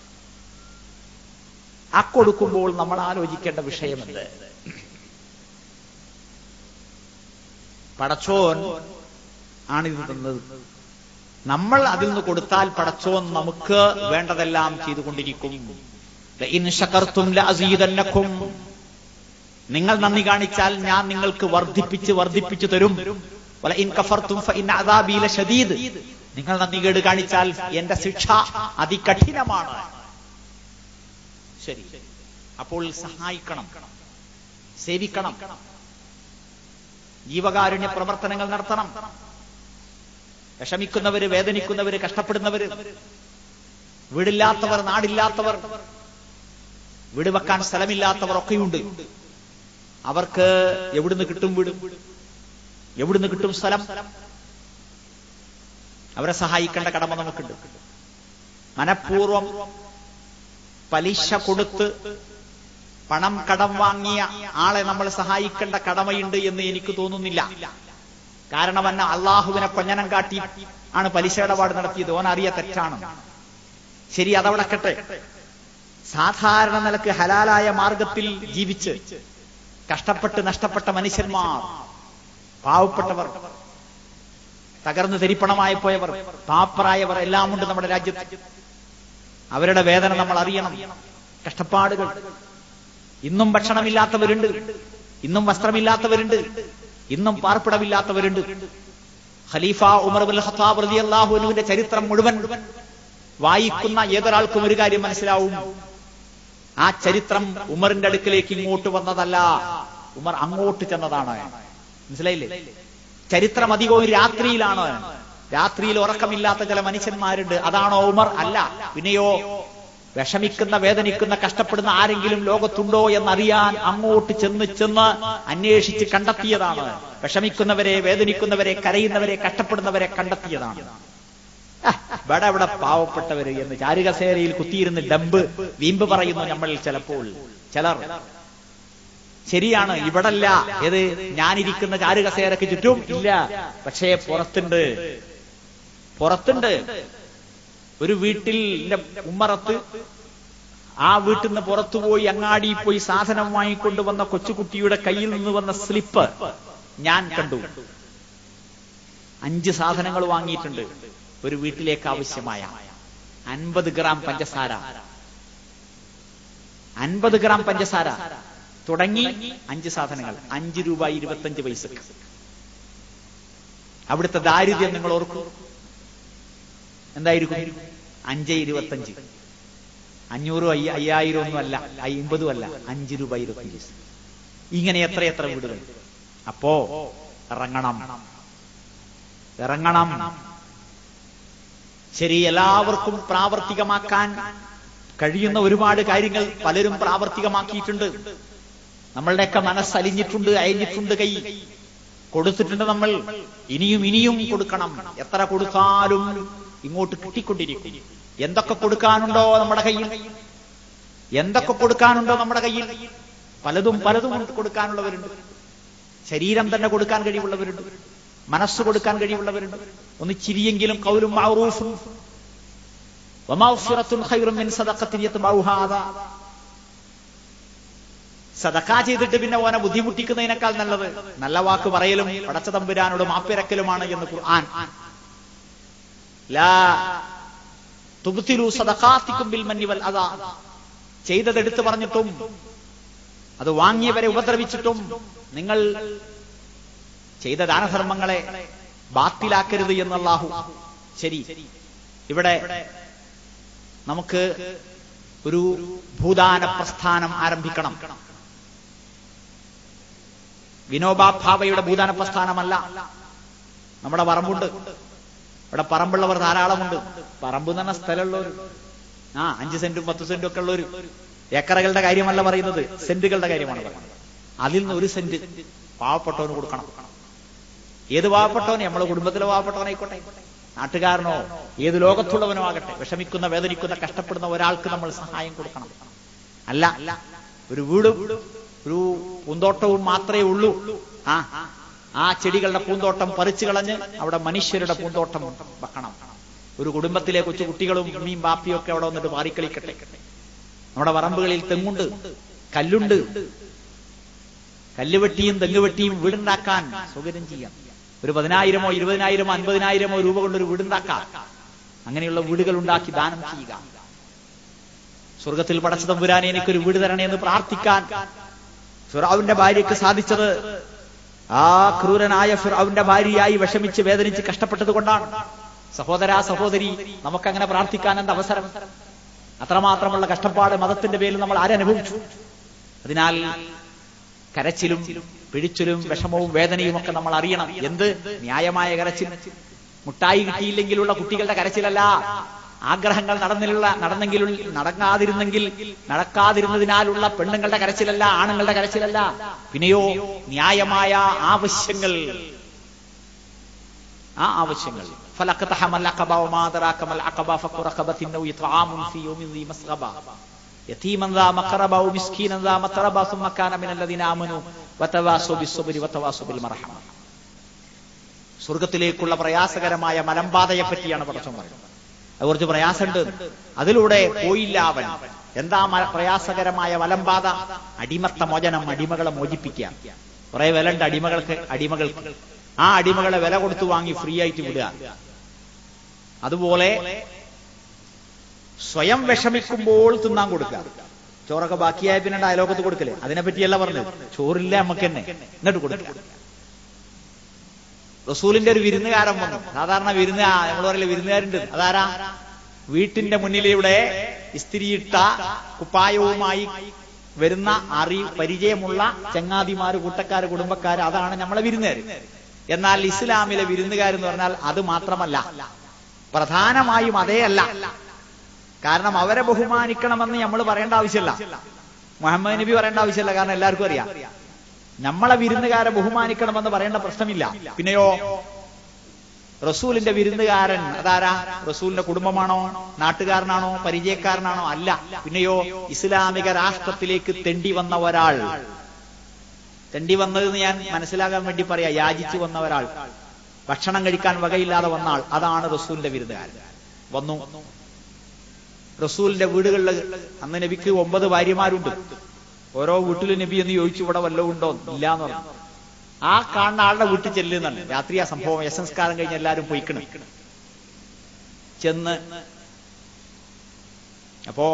ആ കൊടുക്കുമ്പോൾ നമ്മൾ ആലോചിക്കേണ്ട വിഷയമുണ്ട് പടച്ചോൻ ആണിത് തന്നത് നമ്മൾ അതിൽ നിന്ന് കൊടുത്താൽ പടച്ചോൻ നമുക്ക് വേണ്ടതെല്ലാം ചെയ്തുകൊണ്ടിരിക്കും ലഇൻ ശകർത്തും ലഅസീദന്നക്കും നിങ്ങൾ നന്ദി കാണിച്ചാൽ ഞാൻ നിങ്ങൾക്ക് വർദ്ധിപ്പിച്ച് വർദ്ധിപ്പിച്ചു തരും വലഇൻ കഫർത്തും ഫഇൻ അദാബി ലശദീദ് നിങ്ങൾ നന്ദി കേട് കാണിച്ചാൽ എന്റെ ശിക്ഷ അതികഠിനമാണ് ശരി അപ്പോൾ സഹായിക്കണം സേവിക്കണം ജീവകാരുണ്യ പ്രവർത്തനങ്ങൾ നടത്തണം വിഷമിക്കുന്നവര് വേദനിക്കുന്നവര് കഷ്ടപ്പെടുന്നവര് വീടില്ലാത്തവർ നാടില്ലാത്തവർ വീട് വെക്കാൻ സ്ഥലമില്ലാത്തവർ ഒക്കെയുണ്ട് അവർക്ക് എവിടുന്ന് കിട്ടും വീട് എവിടുന്ന് കിട്ടും സ്ഥലം അവരെ സഹായിക്കേണ്ട കടമ നമുക്കുണ്ട് മനഃപൂർവം പലിശ കൊടുത്ത് പണം കടം വാങ്ങിയ ആളെ നമ്മൾ സഹായിക്കേണ്ട കടമയുണ്ട് എന്ന് എനിക്ക് തോന്നുന്നില്ല കാരണം എന്നെ അള്ളാഹുവിനെ കൊഞ്ഞനം കാട്ടി ആണ് പലിശ ഇടപാട് നടത്തിയത് ഓൻ അറിയ തെറ്റാണ് ശരി അതവിടെ കെട്ടെ സാധാരണ നിലക്ക് ഹലാലായ മാർഗത്തിൽ ജീവിച്ച് കഷ്ടപ്പെട്ട് നഷ്ടപ്പെട്ട മനുഷ്യന്മാർ പാവപ്പെട്ടവർ തകർന്നു തെരിപ്പണമായി പോയവർ പാപ്പറായവർ എല്ലാം ഉണ്ട് നമ്മുടെ രാജ്യത്ത് അവരുടെ വേദന നമ്മൾ അറിയണം കഷ്ടപ്പാടുകൾ ഇന്നും ഭക്ഷണമില്ലാത്തവരുണ്ട് ഇന്നും വസ്ത്രമില്ലാത്തവരുണ്ട് ഇന്നും പാർപ്പിടമില്ലാത്തവരുണ്ട് ഖലീഫ ഉമർ ബുൽ ഖത്താബ് റളിയല്ലാഹു അൻഹുവിന്റെ ചരിത്രം മുഴുവൻ വായിക്കുന്ന ഏതൊരാൾക്കും ഒരു കാര്യം മനസ്സിലാവും ആ ചരിത്രം ഉമറിന്റെ അടുക്കിലേക്ക് ഇങ്ങോട്ട് വന്നതല്ല ഉമർ അങ്ങോട്ട് ചെന്നതാണ് മനസ്സിലായില്ലേ ചരിത്രം അധികവും രാത്രിയിലാണ് രാത്രിയിൽ ഉറക്കമില്ലാത്ത ചില മനുഷ്യന്മാരുണ്ട് അതാണോ ഉമർ അല്ല പിന്നെയോ വിഷമിക്കുന്ന വേദനിക്കുന്ന കഷ്ടപ്പെടുന്ന ആരെങ്കിലും ലോകത്തുണ്ടോ എന്നറിയാൻ അങ്ങോട്ട് ചെന്ന് ചെന്ന് അന്വേഷിച്ച് കണ്ടെത്തിയതാണ് വിഷമിക്കുന്നവരെ വേദനിക്കുന്നവരെ കരയുന്നവരെ കഷ്ടപ്പെടുന്നവരെ കണ്ടെത്തിയതാണ് ഇവിടെ ഇവിടെ പാവപ്പെട്ടവര് എന്ന് ചാരുകസേരയിൽ കുത്തിയിരുന്ന് ഡമ്പ് വീമ്പ് പറയുന്നു നമ്മളിൽ ചിലപ്പോൾ ചിലർ ശരിയാണ് ഇവിടല്ല ഏത് ഞാനിരിക്കുന്ന ചാരുകസേരക്ക് ചുറ്റും ഇല്ല പക്ഷേ പുറത്തുണ്ട് പുറത്തുണ്ട് ഒരു വീട്ടിൽ ഉമ്മറത്ത് ആ വീട്ടിൽ നിന്ന് പുറത്തുപോയി അങ്ങാടി പോയി സാധനം വാങ്ങിക്കൊണ്ടുവന്ന കൊച്ചുകുട്ടിയുടെ കയ്യിൽ നിന്ന് വന്ന സ്ലിപ്പ് ഞാൻ കണ്ടു അഞ്ച് സാധനങ്ങൾ വാങ്ങിയിട്ടുണ്ട് ഒരു വീട്ടിലേക്ക് ആവശ്യമായ അൻപത് ഗ്രാം പഞ്ചസാര അൻപത് ഗ്രാം പഞ്ചസാര തുടങ്ങി അഞ്ച് സാധനങ്ങൾ അഞ്ച് രൂപ ഇരുപത്തഞ്ച് പൈസ അവിടുത്തെ ദാരിദ്ര്യം നിങ്ങൾ ഓർക്കും എന്തായിരിക്കും അഞ്ച് ഇരുപത്തഞ്ച് അഞ്ഞൂറും അയ്യ അയ്യായിരം ഒന്നും അല്ല അയ്മ്പതും അല്ല അഞ്ച് രൂപ ഇരുപത്തഞ്ച് പൈസ ഇങ്ങനെ എത്ര എത്ര വീടുകൾ അപ്പോ ഇറങ്ങണം ഇറങ്ങണം ശരി എല്ലാവർക്കും പ്രാവർത്തികമാക്കാൻ കഴിയുന്ന ഒരുപാട് കാര്യങ്ങൾ പലരും പ്രാവർത്തികമാക്കിയിട്ടുണ്ട് നമ്മളുടെയൊക്കെ മനസ്സലിഞ്ഞിട്ടുണ്ട് അയഞ്ഞിട്ടുണ്ട് കൈ കൊടുത്തിട്ടുണ്ട് നമ്മൾ ഇനിയും ഇനിയും കൊടുക്കണം എത്ര കൊടുത്താലും ഇങ്ങോട്ട് കിട്ടിക്കൊണ്ടിരിക്കും എന്തൊക്കെ കൊടുക്കാനുണ്ടോ നമ്മുടെ കയ്യിൽ എന്തൊക്കെ കൊടുക്കാനുണ്ടോ നമ്മുടെ കയ്യിൽ പലതും പലതും കൊടുക്കാനുള്ളവരുണ്ട് ശരീരം തന്നെ കൊടുക്കാൻ കഴിവുള്ളവരുണ്ട് മനസ്സ് കൊടുക്കാൻ കഴിവുള്ളവരുണ്ട് ഒന്ന് ചിരിയെങ്കിലും കൗലും മഅറൂഫും വമഗ്ഫിറത്തുൻ ഖൈറും മിൻ സദഖത്തിൻ യത്ബഉഹാ സദക്ക ചെയ്തിട്ട് പിന്നെ ഓനെ ബുദ്ധിമുട്ടിക്കുന്നതിനേക്കാൾ നല്ലത് നല്ല വാക്ക് പറയലും പടച്ച തമ്പുരാനോട് മാപ്പിരക്കലുമാണ് എന്ന് ഖുർആൻ ലാ തുബ്തിലു സദഖാത്തിക്കും ബിൽ മന്നി വൽ അദാ ചെയ്തത് എടുത്തു പറഞ്ഞിട്ടും അത് വാങ്ങിയവരെ ഉപദ്രവിച്ചിട്ടും നിങ്ങൾ ചെയ്ത ദാനധർമ്മങ്ങളെ ബാത്തിലാക്കരുത് എന്നല്ലാഹു ശരി ഇവിടെ നമുക്ക് ഒരു ഭൂദാന പ്രസ്ഥാനം ആരംഭിക്കണം വിനോബാ ഭാവയുടെ ഭൂദാന പ്രസ്ഥാനമല്ല നമ്മുടെ പറമ്പുണ്ട് ഇവിടെ പറമ്പുള്ളവർ ധാരാളമുണ്ട് പറമ്പ് എന്ന് പറഞ്ഞ സ്ഥലമുള്ളവർ ആ അഞ്ച് സെന്റും പത്ത് സെന്റും ഒക്കെ ഉള്ളവർ ഏക്കറകളുടെ കാര്യമല്ല പറയുന്നത് സെന്റുകളുടെ കാര്യമാണ് പറയുന്നത് അതിൽ നിന്ന് ഒരു സെന്റ് പാവപ്പെട്ടവന് കൊടുക്കണം ഏത് പാവപ്പെട്ടവനെ നമ്മളെ കുടുംബത്തിലെ പാവപ്പെട്ടവനായിക്കോട്ടെ നാട്ടുകാരനോ ഏത് ലോകത്തുള്ളവനോ ആകട്ടെ വിഷമിക്കുന്ന വേദനിക്കുന്ന കഷ്ടപ്പെടുന്ന ഒരാൾക്ക് നമ്മൾ സഹായം കൊടുക്കണം അല്ല ഒരു വീടും ഒരു പൂന്തോട്ടവും മാത്രമേ ഉള്ളൂ ആ ആ ചെടികളുടെ പൂന്തോട്ടം പറിച്ചു കളഞ്ഞ് അവിടെ മനുഷ്യരുടെ പൂന്തോട്ടം വെക്കണം ഒരു കുടുംബത്തിലെ കൊച്ചു കുട്ടികളും ഉമ്മയും ബാപ്പിയും ഒക്കെ അവിടെ വന്നിട്ട് മാറിക്കളിക്കട്ടെ നമ്മുടെ പറമ്പുകളിൽ തെങ്ങുണ്ട് കല്ലുണ്ട് കല്ലുവെട്ടിയും തെങ്ങുവെട്ടിയും വീടുണ്ടാക്കാൻ സൗകര്യം ചെയ്യാം ഒരു പതിനായിരമോ ഇരുപതിനായിരമോ അൻപതിനായിരമോ രൂപ കൊണ്ട് ഒരു വീടുണ്ടാക്കാം അങ്ങനെയുള്ള വീടുകൾ ഉണ്ടാക്കി ദാനം ചെയ്യുക സ്വർഗത്തിൽ പടച്ച തമ്പുരാനെ എനിക്കൊരു വീട് തരണേ എന്ന് പ്രാർത്ഥിക്കാൻ ഫിറാവിന്റെ ഭാര്യയ്ക്ക് സാധിച്ചത് ആ ക്രൂരനായ ഫിറാവിന്റെ ഭാര്യയായി വിഷമിച്ച് വേദനിച്ച് കഷ്ടപ്പെട്ടത് കൊണ്ടാണ് സഹോദരാ സഹോദരി നമുക്കങ്ങനെ പ്രാർത്ഥിക്കാൻ എന്ത് അവസരം അത്രമാത്രമുള്ള കഷ്ടപ്പാട് മതത്തിന്റെ പേരിൽ നമ്മൾ ആരനുഭവിച്ചു അതിനാൽ കരച്ചിലും പിഴിച്ചിലും വിഷമവും വേദനയും ഒക്കെ നമ്മൾ അറിയണം എന്ത് ന്യായമായ കരച്ചിൽ മുട്ടായി കിട്ടിയില്ലെങ്കിലുള്ള കുട്ടികളുടെ കരച്ചിലല്ല ആഗ്രഹങ്ങൾ നടന്നിലുള്ള നടന്നെങ്കിൽ നടങ്ങാതിരുന്നെങ്കിൽ നടക്കാതിരുന്നതിനാലുള്ള പെണ്ണുങ്ങളുടെ കരച്ചിലല്ല ആണുങ്ങളുടെ കരച്ചിലല്ല പിന്നെയോ ന്യായമായ ആവശ്യങ്ങൾ ആ ആവശ്യങ്ങൾ فلقتحم العقبة وما أدراك ما العقبة فك رقبة أو إطعام في يوم ذي مسغبة يتيما ذا مقربة أو مسكينا ذا متربة ثم كان من الذين آمنوا وتواصوا بالصبر وتواصوا بالمرحمة സ്വർഗത്തിലേക്കുള്ള പ്രയാസകരമായ മലമ്പാതയെ പറ്റിയാണ് പടച്ചോൻ പറയുന്നത് അത് കുറച്ച് പ്രയാസമുണ്ട് അതിലൂടെ പോയില്ല അവൻ എന്താ മ- പ്രയാസകരമായ മലമ്പാത അടിമത്ത മോചനം അടിമകളെ മോചിപ്പിക്കുക കുറെ വിലണ്ട് അടിമകൾക്ക് അടിമകൾക്ക് ആ അടിമകളെ വില കൊടുത്തു വാങ്ങി ഫ്രീ ആയിട്ട് വിടുക അതുപോലെ സ്വയം വിഷമിക്കുമ്പോൾ തിന്നാൻ കൊടുക്കുക ചോറൊക്കെ ബാക്കിയായ പിന്നെ ഡയലോഗത്ത് കൊടുക്കല് അതിനെ പറ്റിയല്ല പറഞ്ഞത് ചോറില്ല നമുക്ക് തന്നെ എന്നിട്ട് കൊടുക്കുക റസൂലിന്റെ ഒരു വിരുന്നുകാരൻ വന്നു സാധാരണ വിരുന്ന് നമ്മൾ പറയില്ല വിരുന്നുകാരുണ്ട് അതാരാ വീട്ടിന്റെ മുന്നിലൂടെ ഇസ്തിരിയിട്ട കുപ്പായവുമായി വരുന്ന അറി പരിചയമുള്ള ചങ്ങാതിമാര് കൂട്ടക്കാര് കുടുംബക്കാര് അതാണ് നമ്മളെ വിരുന്നുകാര് എന്നാൽ ഇസ്ലാമിലെ വിരുന്നുകാരെന്ന് പറഞ്ഞാൽ അത് മാത്രമല്ല പ്രധാനമായും അതേ അല്ല കാരണം അവരെ ബഹുമാനിക്കണമെന്ന് നമ്മൾ പറയേണ്ട ആവശ്യമില്ല മുഹമ്മദ് നബി പറയേണ്ട ആവശ്യമില്ല കാരണം എല്ലാവർക്കും അറിയാം നമ്മളെ വിരുന്നുകാരെ ബഹുമാനിക്കണമെന്ന് പറയേണ്ട പ്രശ്നമില്ല പിന്നെയോ റസൂലിന്റെ വിരുന്നുകാരൻ അതാരാ റസൂലിന്റെ കുടുംബമാണോ നാട്ടുകാരനാണോ പരിചയക്കാരനാണോ അല്ല പിന്നെയോ ഇസ്ലാമിക രാഷ്ട്രത്തിലേക്ക് തെണ്ടി വന്ന ഒരാൾ തെണ്ടി വന്നതെന്ന് ഞാൻ മനസ്സിലാകാൻ വേണ്ടി പറയാ യാചിച്ചു വന്ന ഒരാൾ ഭക്ഷണം കഴിക്കാൻ വകയില്ലാതെ വന്ന ആൾ അതാണ് റസൂലിന്റെ വിരുന്നുകാരൻ വന്നു റസൂലിന്റെ വീടുകളിൽ അന്ന് നബിക്ക് ഒമ്പത് ഭാര്യമാരുണ്ട് ഓരോ വീട്ടിലും നബി എന്ന് ചോദിച്ചു ഇവിടെ വല്ലതും ഉണ്ടോ ഇല്ല എന്ന് പറഞ്ഞു ആ കാണുന്ന ആളുടെ വീട്ടിൽ ചെല്ലുന്നുണ്ട് രാത്രി ആ സംഭവം യശംസ്കാരം കഴിഞ്ഞ് എല്ലാവരും പൊയ്ക്കണം ചെന്ന് അപ്പോ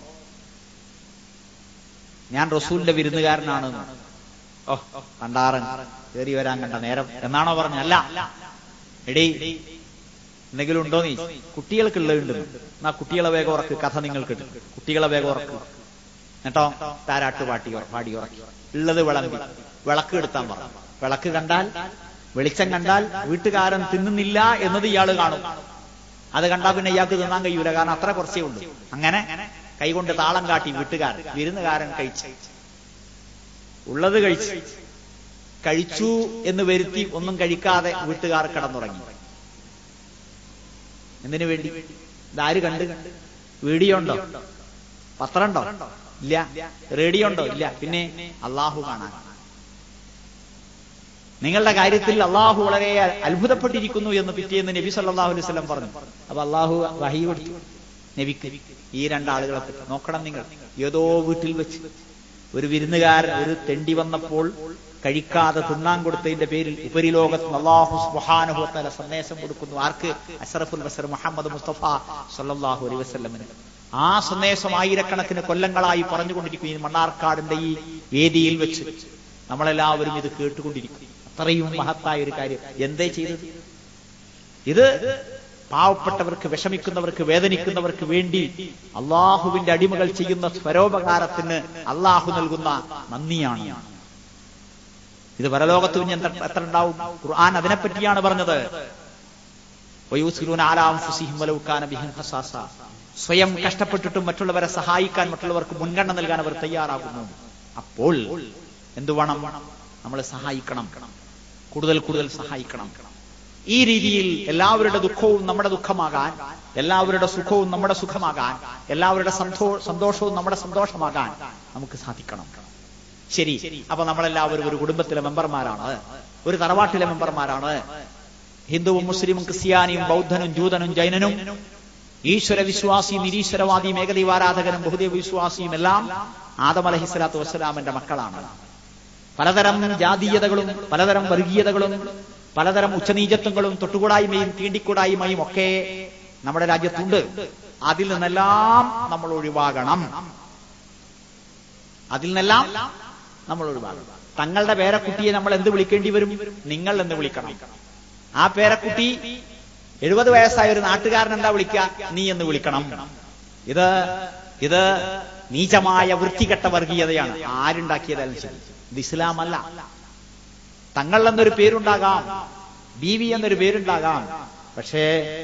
ഞാൻ റസൂലിന്റെ വിരുന്നുകാരനാണ് എന്ന്. ഓ കണ്ടാറൻ കയറി വരാൻ കണ്ട നേരം എന്നാണോ പറഞ്ഞ അല്ല എടീ എന്തെങ്കിലും ഉണ്ടോ നീ കുട്ടികൾക്കുള്ളതുണ്ട് എന്നാ കുട്ടികളെ വേഗം ഉറക്ക് കഥ നിങ്ങൾക്ക് കുട്ടികളെ വേഗം ഉറക്ക് എന്നിട്ടോ താരാട്ട് പാട്ടി ഉറ- പാടി ഉറക്കി ഉള്ളത് വിളമ്പി വിളക്ക് എടുത്താൻ പറഞ്ഞു വിളക്ക് കണ്ടാൽ വെളിച്ചം കണ്ടാൽ വീട്ടുകാരൻ തിന്നുന്നില്ല എന്നത് ഇയാള് കാണും അത് കണ്ടാൽ പിന്നെ ഇയാൾക്ക് തിന്നാൻ കഴിയൂല കാരണം അത്ര കുറച്ചേ ഉള്ളൂ അങ്ങനെ കൈകൊണ്ട് താളം കാട്ടി വീട്ടുകാരൻ വിരുന്നുകാരൻ കഴിച്ചു ഉള്ളത് കഴിച്ചു കഴിച്ചു എന്ന് വരുത്തി ഒന്നും കഴിക്കാതെ വീട്ടുകാർ കിടന്നുറങ്ങി എന്തിനു വേണ്ടി ഇതാര് കണ്ട് വീഡിയോ ഉണ്ടോ പത്രം ഉണ്ടോ ഇല്ല റേഡിയോ ഉണ്ടോ ഇല്ല പിന്നെ അള്ളാഹു കാണാൻ നിങ്ങളുടെ കാര്യത്തിൽ അള്ളാഹു വളരെ അത്ഭുതപ്പെട്ടിരിക്കുന്നു എന്ന് പിറ്റേന്ന് നബി സല്ലല്ലാഹു അലൈഹി വസല്ലം പറഞ്ഞു അപ്പൊ അള്ളാഹു വഹി കൊടുത്തു നബിക്ക് ഈ രണ്ടാളുകളെ പറ്റി നോക്കണം നിങ്ങൾ ഏതോ വീട്ടിൽ വെച്ച് ഒരു വിരുന്നുകാരൻ ഒരു തെണ്ടി വന്നപ്പോൾ കഴിക്കാതെ തിന്നാൻ കൊടുത്തതിന്റെ പേരിൽ ഉപരിലോകത്ത് അള്ളാഹു സുബ്ഹാനഹു വതആല സന്ദേശം കൊടുക്കുന്നു ആർക്ക് അഷറഫുൽ ബസർ മുഹമ്മദ് മുസ്തഫ സല്ലല്ലാഹു അലൈഹി വസല്ലമിന് ആ സന്ദേശം ആയിരക്കണക്കിന് കൊല്ലങ്ങളായി പറഞ്ഞുകൊണ്ടിരിക്കും ഈ മണ്ണാർക്കാടിന്റെ ഈ വേദിയിൽ വെച്ച് നമ്മളെല്ലാവരും ഇത് കേട്ടുകൊണ്ടിരിക്കും അത്രയും മഹത്തായ ഒരു കാര്യം എന്തേ ചെയ്തത് ഇത് പാവപ്പെട്ടവർക്ക് വിഷമിക്കുന്നവർക്ക് വേദനിക്കുന്നവർക്ക് വേണ്ടി അള്ളാഹുവിന്റെ അടിമകൾ ചെയ്യുന്ന സ്വരോപകാരത്തിന് അള്ളാഹു നൽകുന്ന നന്ദിയാണ് ഇത് പരലോകത്ത് കുഞ്ഞ് എന്ത- എത്ര ഉണ്ടാവും ഖുർആൻ അതിനെപ്പറ്റിയാണ് പറഞ്ഞത് വയൂസിലൂന അലാ അൻഫുസിഹിം വലൗ കാന ബിഹിം ഖസാസ. സ്വയം കഷ്ടപ്പെട്ടിട്ടും മറ്റുള്ളവരെ സഹായിക്കാൻ മറ്റുള്ളവർക്ക് മുൻഗണന നൽകാൻ അവർ തയ്യാറാകുന്നു അപ്പോൾ എന്തു വേണം നമ്മൾ സഹായിക്കണം കൂടുതൽ കൂടുതൽ സഹായിക്കണം ഈ രീതിയിൽ എല്ലാവരുടെ ദുഃഖവും നമ്മുടെ ദുഃഖമാകാൻ എല്ലാവരുടെ സുഖവും നമ്മുടെ സുഖമാകാൻ എല്ലാവരുടെ സന്തോ- സന്തോഷവും നമ്മുടെ സന്തോഷമാകാൻ നമുക്ക് സാധിക്കണം ശരി അപ്പൊ നമ്മളെല്ലാവരും ഒരു കുടുംബത്തിലെ മെമ്പർമാരാണ് ഒരു തറവാട്ടിലെ മെമ്പർമാരാണ് ഹിന്ദുവും മുസ്ലിമും ക്രിസ്ത്യാനിയും ബൗദ്ധനും ജൂതനും ജൈനനും ഈശ്വര വിശ്വാസിയും നിരീശ്വരവാദിയും ഏകദൈവാരാധകനും ബഹുദൈവ വിശ്വാസിയും എല്ലാം ആദം അലഹിസ്വലാത്തു വസ്സലാമിന്റെ മക്കളാണ് പലതരം ജാതീയതകളും പലതരം വർഗീയതകളും പലതരം ഉച്ചനീചത്വങ്ങളും തൊട്ടുകൂടായ്മയും തീണ്ടിക്കൂടായ്മയും ഒക്കെ നമ്മുടെ രാജ്യത്തുണ്ട് അതിൽ നിന്നെല്ലാം നമ്മൾ ഒഴിവാകണം അതിൽ നിന്നെല്ലാം നമ്മൾ ഒഴിവാകണം തങ്ങളുടെ പേരക്കുട്ടിയെ നമ്മൾ എന്ത് വിളിക്കേണ്ടി വരും നിങ്ങൾ എന്ന് വിളിക്കണം ആ പേരക്കുട്ടി എഴുപത് വയസ്സായ ഒരു നാട്ടുകാരൻ എന്താ വിളിക്കുക നീ എന്ന് വിളിക്കണം ഇത് ഇത് നീചമായ വൃത്തികെട്ട വർഗീയതയാണ് ആരുണ്ടാക്കിയതായാലും ശരി ഇത് ഇസ്ലാം അല്ല തങ്ങൾ എന്നൊരു പേരുണ്ടാകാം ബീവി എന്നൊരു പേരുണ്ടാകാം പക്ഷേ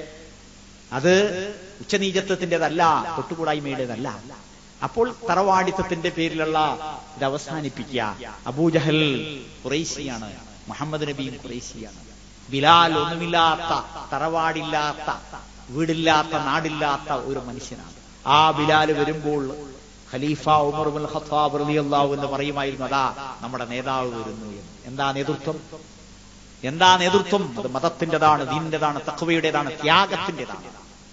അത് ഉച്ചനീചത്വത്തിൻ്റെതല്ല തൊട്ടുകൂടായ്മയുടേതല്ല അപ്പോൾ തറവാടിത്തത്തിന്റെ പേരിലുള്ള ഇത് അവസാനിപ്പിക്കുക അബൂജഹൽ കുറേശിയാണ് മുഹമ്മദ് നബിയും കുറേശിയാണ് ബിലാൽ ഒന്നുമില്ലാത്ത തറവാടില്ലാത്ത വീടില്ലാത്ത നാടില്ലാത്ത ഒരു മനുഷ്യനാണ് ആ ബിലാൽ വരുമ്പോൾ ഖലീഫ ഉമർ ബിൻ ഖത്താബ് റളിയല്ലാഹു എന്ന് പറയുമായിരുന്നു അതാ നമ്മുടെ നേതാവ് വരുന്നു എന്ന് എന്താ നേതൃത്വം എന്താ നേതൃത്വം അത് മതത്തിൻ്റെതാണ് ദീനിൻ്റെതാണ് തഖ്വയുടേതാണ് ത്യാഗത്തിൻ്റെതാണ്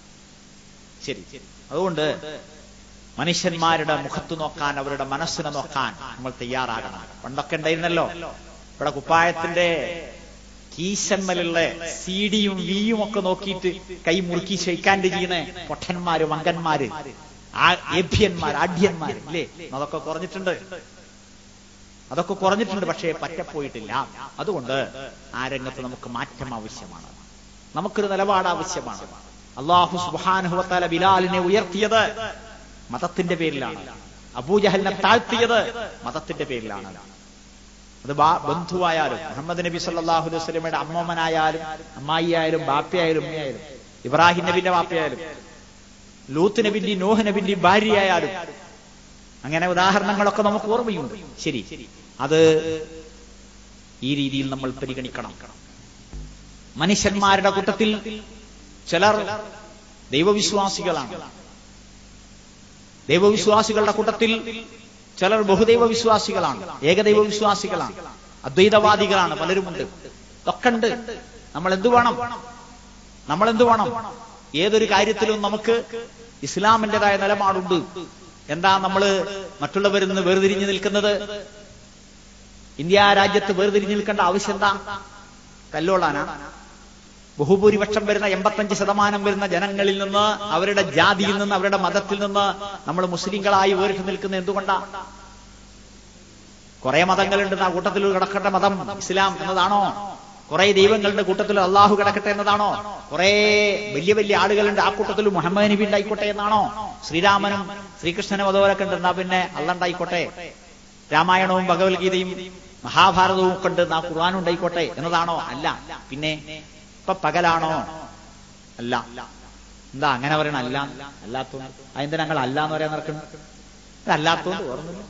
ശരി അതുകൊണ്ട് മനുഷ്യന്മാരുടെ മുഖത്ത് നോക്കാൻ അവരുടെ മനസ്സിനെ നോക്കാൻ നമ്മൾ തയ്യാറാകണം പണ്ടൊക്കെ ഉണ്ടായിരുന്നല്ലോ ഇവിടെ കുപ്പായത്തിന്റെ കീശന്മലുള്ള സീഡിയും വിയും ഒക്കെ നോക്കിയിട്ട് കൈ മുറുക്കി ഷെയ്ക്കാൻ്റെ ചെയ്യുന്ന പൊട്ടന്മാര് വങ്കന്മാര് ആ ഏഭ്യന്മാർ ആഢ്യന്മാർ ഇല്ലേ അതൊക്കെ കുറഞ്ഞിട്ടുണ്ട് അതൊക്കെ കുറഞ്ഞിട്ടുണ്ട് പക്ഷേ പറ്റപ്പോയിട്ടില്ല അതുകൊണ്ട് ആ രംഗത്ത് നമുക്ക് മാറ്റം ആവശ്യമാണ് നമുക്കൊരു നിലപാട് ആവശ്യമാണ് അള്ളാഹു സുബാനുഹത്താല ബിലാലിനെ ഉയർത്തിയത് മതത്തിന്റെ പേരിലാണ് അബൂജഹലിനെ താഴ്ത്തിയത് മതത്തിന്റെ പേരിലാണ് അത് ബന്ധുവായാലും മുഹമ്മദ് നബി സല്ലാഹു അലൈഹി സ്വലമയുടെ അമ്മമ്മനായാലും അമ്മായിയായാലും ബാപ്പയായാലും ഉമ്മയായാലും ഇബ്രാഹിം നബിന്റെ ബാപ്പയായാലും ലൂത്ത് നബിന്റെ നോഹ് നബിന്റെ ഭാര്യയായാലും അങ്ങനെ ഉദാഹരണങ്ങളൊക്കെ നമുക്ക് ഓർമ്മയുണ്ട് ശരി അത് ഈ രീതിയിൽ നമ്മൾ പരിഗണിക്കണം മനുഷ്യന്മാരുടെ കൂട്ടത്തിൽ ചിലർ ദൈവവിശ്വാസികളാണ് ദൈവവിശ്വാസികളുടെ കൂട്ടത്തിൽ ചിലർ ബഹുദൈവ വിശ്വാസികളാണ് ഏകദൈവ വിശ്വാസികളാണ് അദ്വൈതവാദികളാണ് പലരുമുണ്ട് ഒക്കെ ഉണ്ട് നമ്മൾ എന്തു വേണം നമ്മൾ എന്തു വേണം ഏതൊരു കാര്യത്തിലും നമുക്ക് ഇസ്ലാമിൻ്റെതായ നിലപാടുണ്ട് എന്താ നമ്മൾ മറ്റുള്ളവരിൽ നിന്ന് വേർതിരിഞ്ഞു നിൽക്കുന്നത് ഇന്ത്യ രാജ്യത്ത് വേർതിരിഞ്ഞു നിൽക്കേണ്ട ആവശ്യം എന്താ കല്ലോളാനാ ബഹുഭൂരിപക്ഷം വരുന്ന എൺപത്തഞ്ച് ശതമാനം വരുന്ന ജനങ്ങളിൽ നിന്ന് അവരുടെ ജാതിയിൽ നിന്ന് അവരുടെ മതത്തിൽ നിന്ന് നമ്മൾ മുസ്ലിങ്ങളായി വേറിട്ട് നിൽക്കുന്ന എന്തുകൊണ്ടാ കുറെ മതങ്ങളുണ്ട് ആ കൂട്ടത്തിൽ കിടക്കേണ്ട മതം ഇസ്ലാം എന്നതാണോ കുറെ ദൈവങ്ങളുടെ കൂട്ടത്തിൽ അള്ളാഹു കിടക്കട്ടെ എന്നതാണോ കുറെ വലിയ വലിയ ആളുകളുണ്ട് ആ കൂട്ടത്തിൽ മുഹമ്മദ് നബി ഉണ്ടായിക്കോട്ടെ എന്നാണോ ശ്രീരാമനും ശ്രീകൃഷ്ണനും അതുപോലൊക്കെ ഉണ്ട് എന്നാ പിന്നെ അള്ള ഉണ്ടായിക്കോട്ടെ രാമായണവും ഭഗവത്ഗീതയും മഹാഭാരതവും ഒക്കെ ഉണ്ട് ആ ഖുർആാനും ഉണ്ടായിക്കോട്ടെ എന്നതാണോ അല്ല പിന്നെ ഇപ്പൊ പകലാണോ അല്ല എന്താ അങ്ങനെ പറയണ അല്ല അല്ലാത്തോണ്ട് അതെന്താ ഞങ്ങൾ അല്ല എന്ന് പറയാൻ നടക്കുന്നത് അല്ലാത്തോണ്ട് ഓർമ്മയില്ല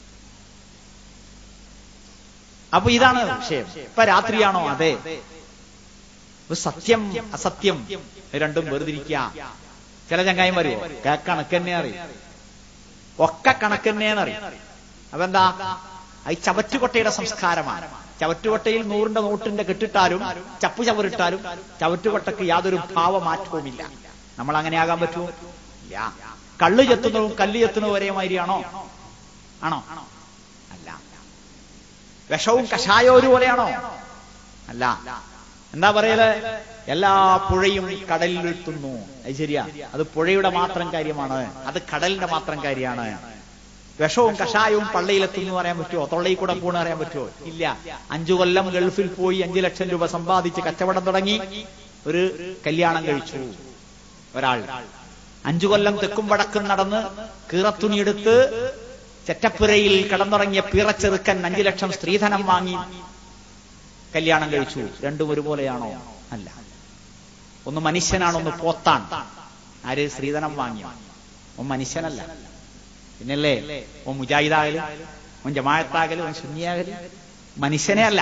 അപ്പൊ ഇതാണ് വിഷയം ഇപ്പൊ രാത്രിയാണോ അതെ സത്യം അസത്യം രണ്ടും വേർതിരിക്കുക ചില ചങ്ങായിമാർ കണക്കന്നെ അറിയും ഒക്കെ കണക്കന്നെന്ന് അറിയും അപ്പൊ എന്താ അത് ചവറ്റുകൊട്ടയുടെ സംസ്കാരമാണ് ചവറ്റുകൊട്ടയിൽ നൂറിന്റെ നോട്ടിന്റെ കെട്ടിട്ടാലും ചപ്പു ചവറിട്ടാലും ചവറ്റുകൊട്ടക്ക് യാതൊരു ഭാവമാറ്റവുമില്ല നമ്മൾ അങ്ങനെ ആകാൻ പറ്റുമോ ഇല്ല കള്ള് ചെത്തുന്നതും കല്ല് ചെത്തുന്നതും ഒരേ മാതിരിയാണോ ആണോ അല്ല വിഷവും കഷായവും ഒരുപോലെയാണോ അല്ല എന്താ പറയല് എല്ലാ പുഴയും കടലിൽ എത്തുന്നു അത് ശരിയാ അത് പുഴയുടെ മാത്രം കാര്യമാണ് അത് കടലിന്റെ മാത്രം കാര്യമാണ് വിഷവും കഷായവും പള്ളിയിലെത്തുന്നു പറയാൻ പറ്റുമോ തൊള്ളയിൽ കൂടെ പോണ പറയാൻ പറ്റുമോ ഇല്ല അഞ്ചു കൊല്ലം ഗൾഫിൽ പോയി അഞ്ചു ലക്ഷം രൂപ സമ്പാദിച്ച് കച്ചവടം തുടങ്ങി ഒരു കല്യാണം കഴിച്ചു ഒരാൾ അഞ്ചു കൊല്ലം തെക്കും വടക്കും നടന്ന് കീറത്തുണിയെടുത്ത് ചെറ്റപ്പുരയിൽ കിടന്നുറങ്ങിയ പിറച്ചെറുക്കൻ അഞ്ചു ലക്ഷം സ്ത്രീധനം വാങ്ങി കല്യാണം കഴിച്ചു രണ്ടും ഒരുപോലെയാണോ അല്ല ഒന്ന് മനുഷ്യനാണ് ഒന്ന് പോത്താണ് ആര് സ്ത്രീധനം വാങ്ങിയോ ഒന്ന് മനുഷ്യനല്ല പിന്നല്ലേ ഓ മുജാഹിദാകലും ഓൻ ജമായത്താകലും ഓൻ സുന്നിയാകലും മനുഷ്യനെ അല്ല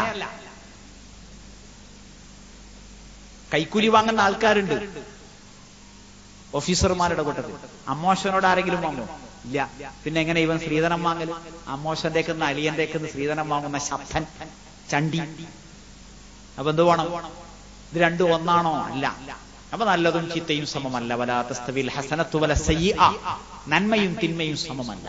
കൈക്കൂലി വാങ്ങുന്ന ആൾക്കാരുണ്ട് ഓഫീസർമാരുടെ കൂട്ടത്തിൽ അമ്മോശനോട് ആരെങ്കിലും വാങ്ങുമോ ഇല്ല പിന്നെ എങ്ങനെ ഇവൻ സ്ത്രീധനം വാങ്ങല് അമ്മോശന്റെ അലിയന്റെ സ്ത്രീധനം വാങ്ങുന്ന ശബ്ദൻ ചണ്ടി അപ്പൊ എന്ത് വേണം ഇത് രണ്ടും ഒന്നാണോ അല്ല അപ്പൊ നല്ലതും ചീത്തയും സമമല്ല വലാത്തസ്തവിൽ ഹസനത്തു വല സയ്യ നന്മയും തിന്മയും സമമല്ല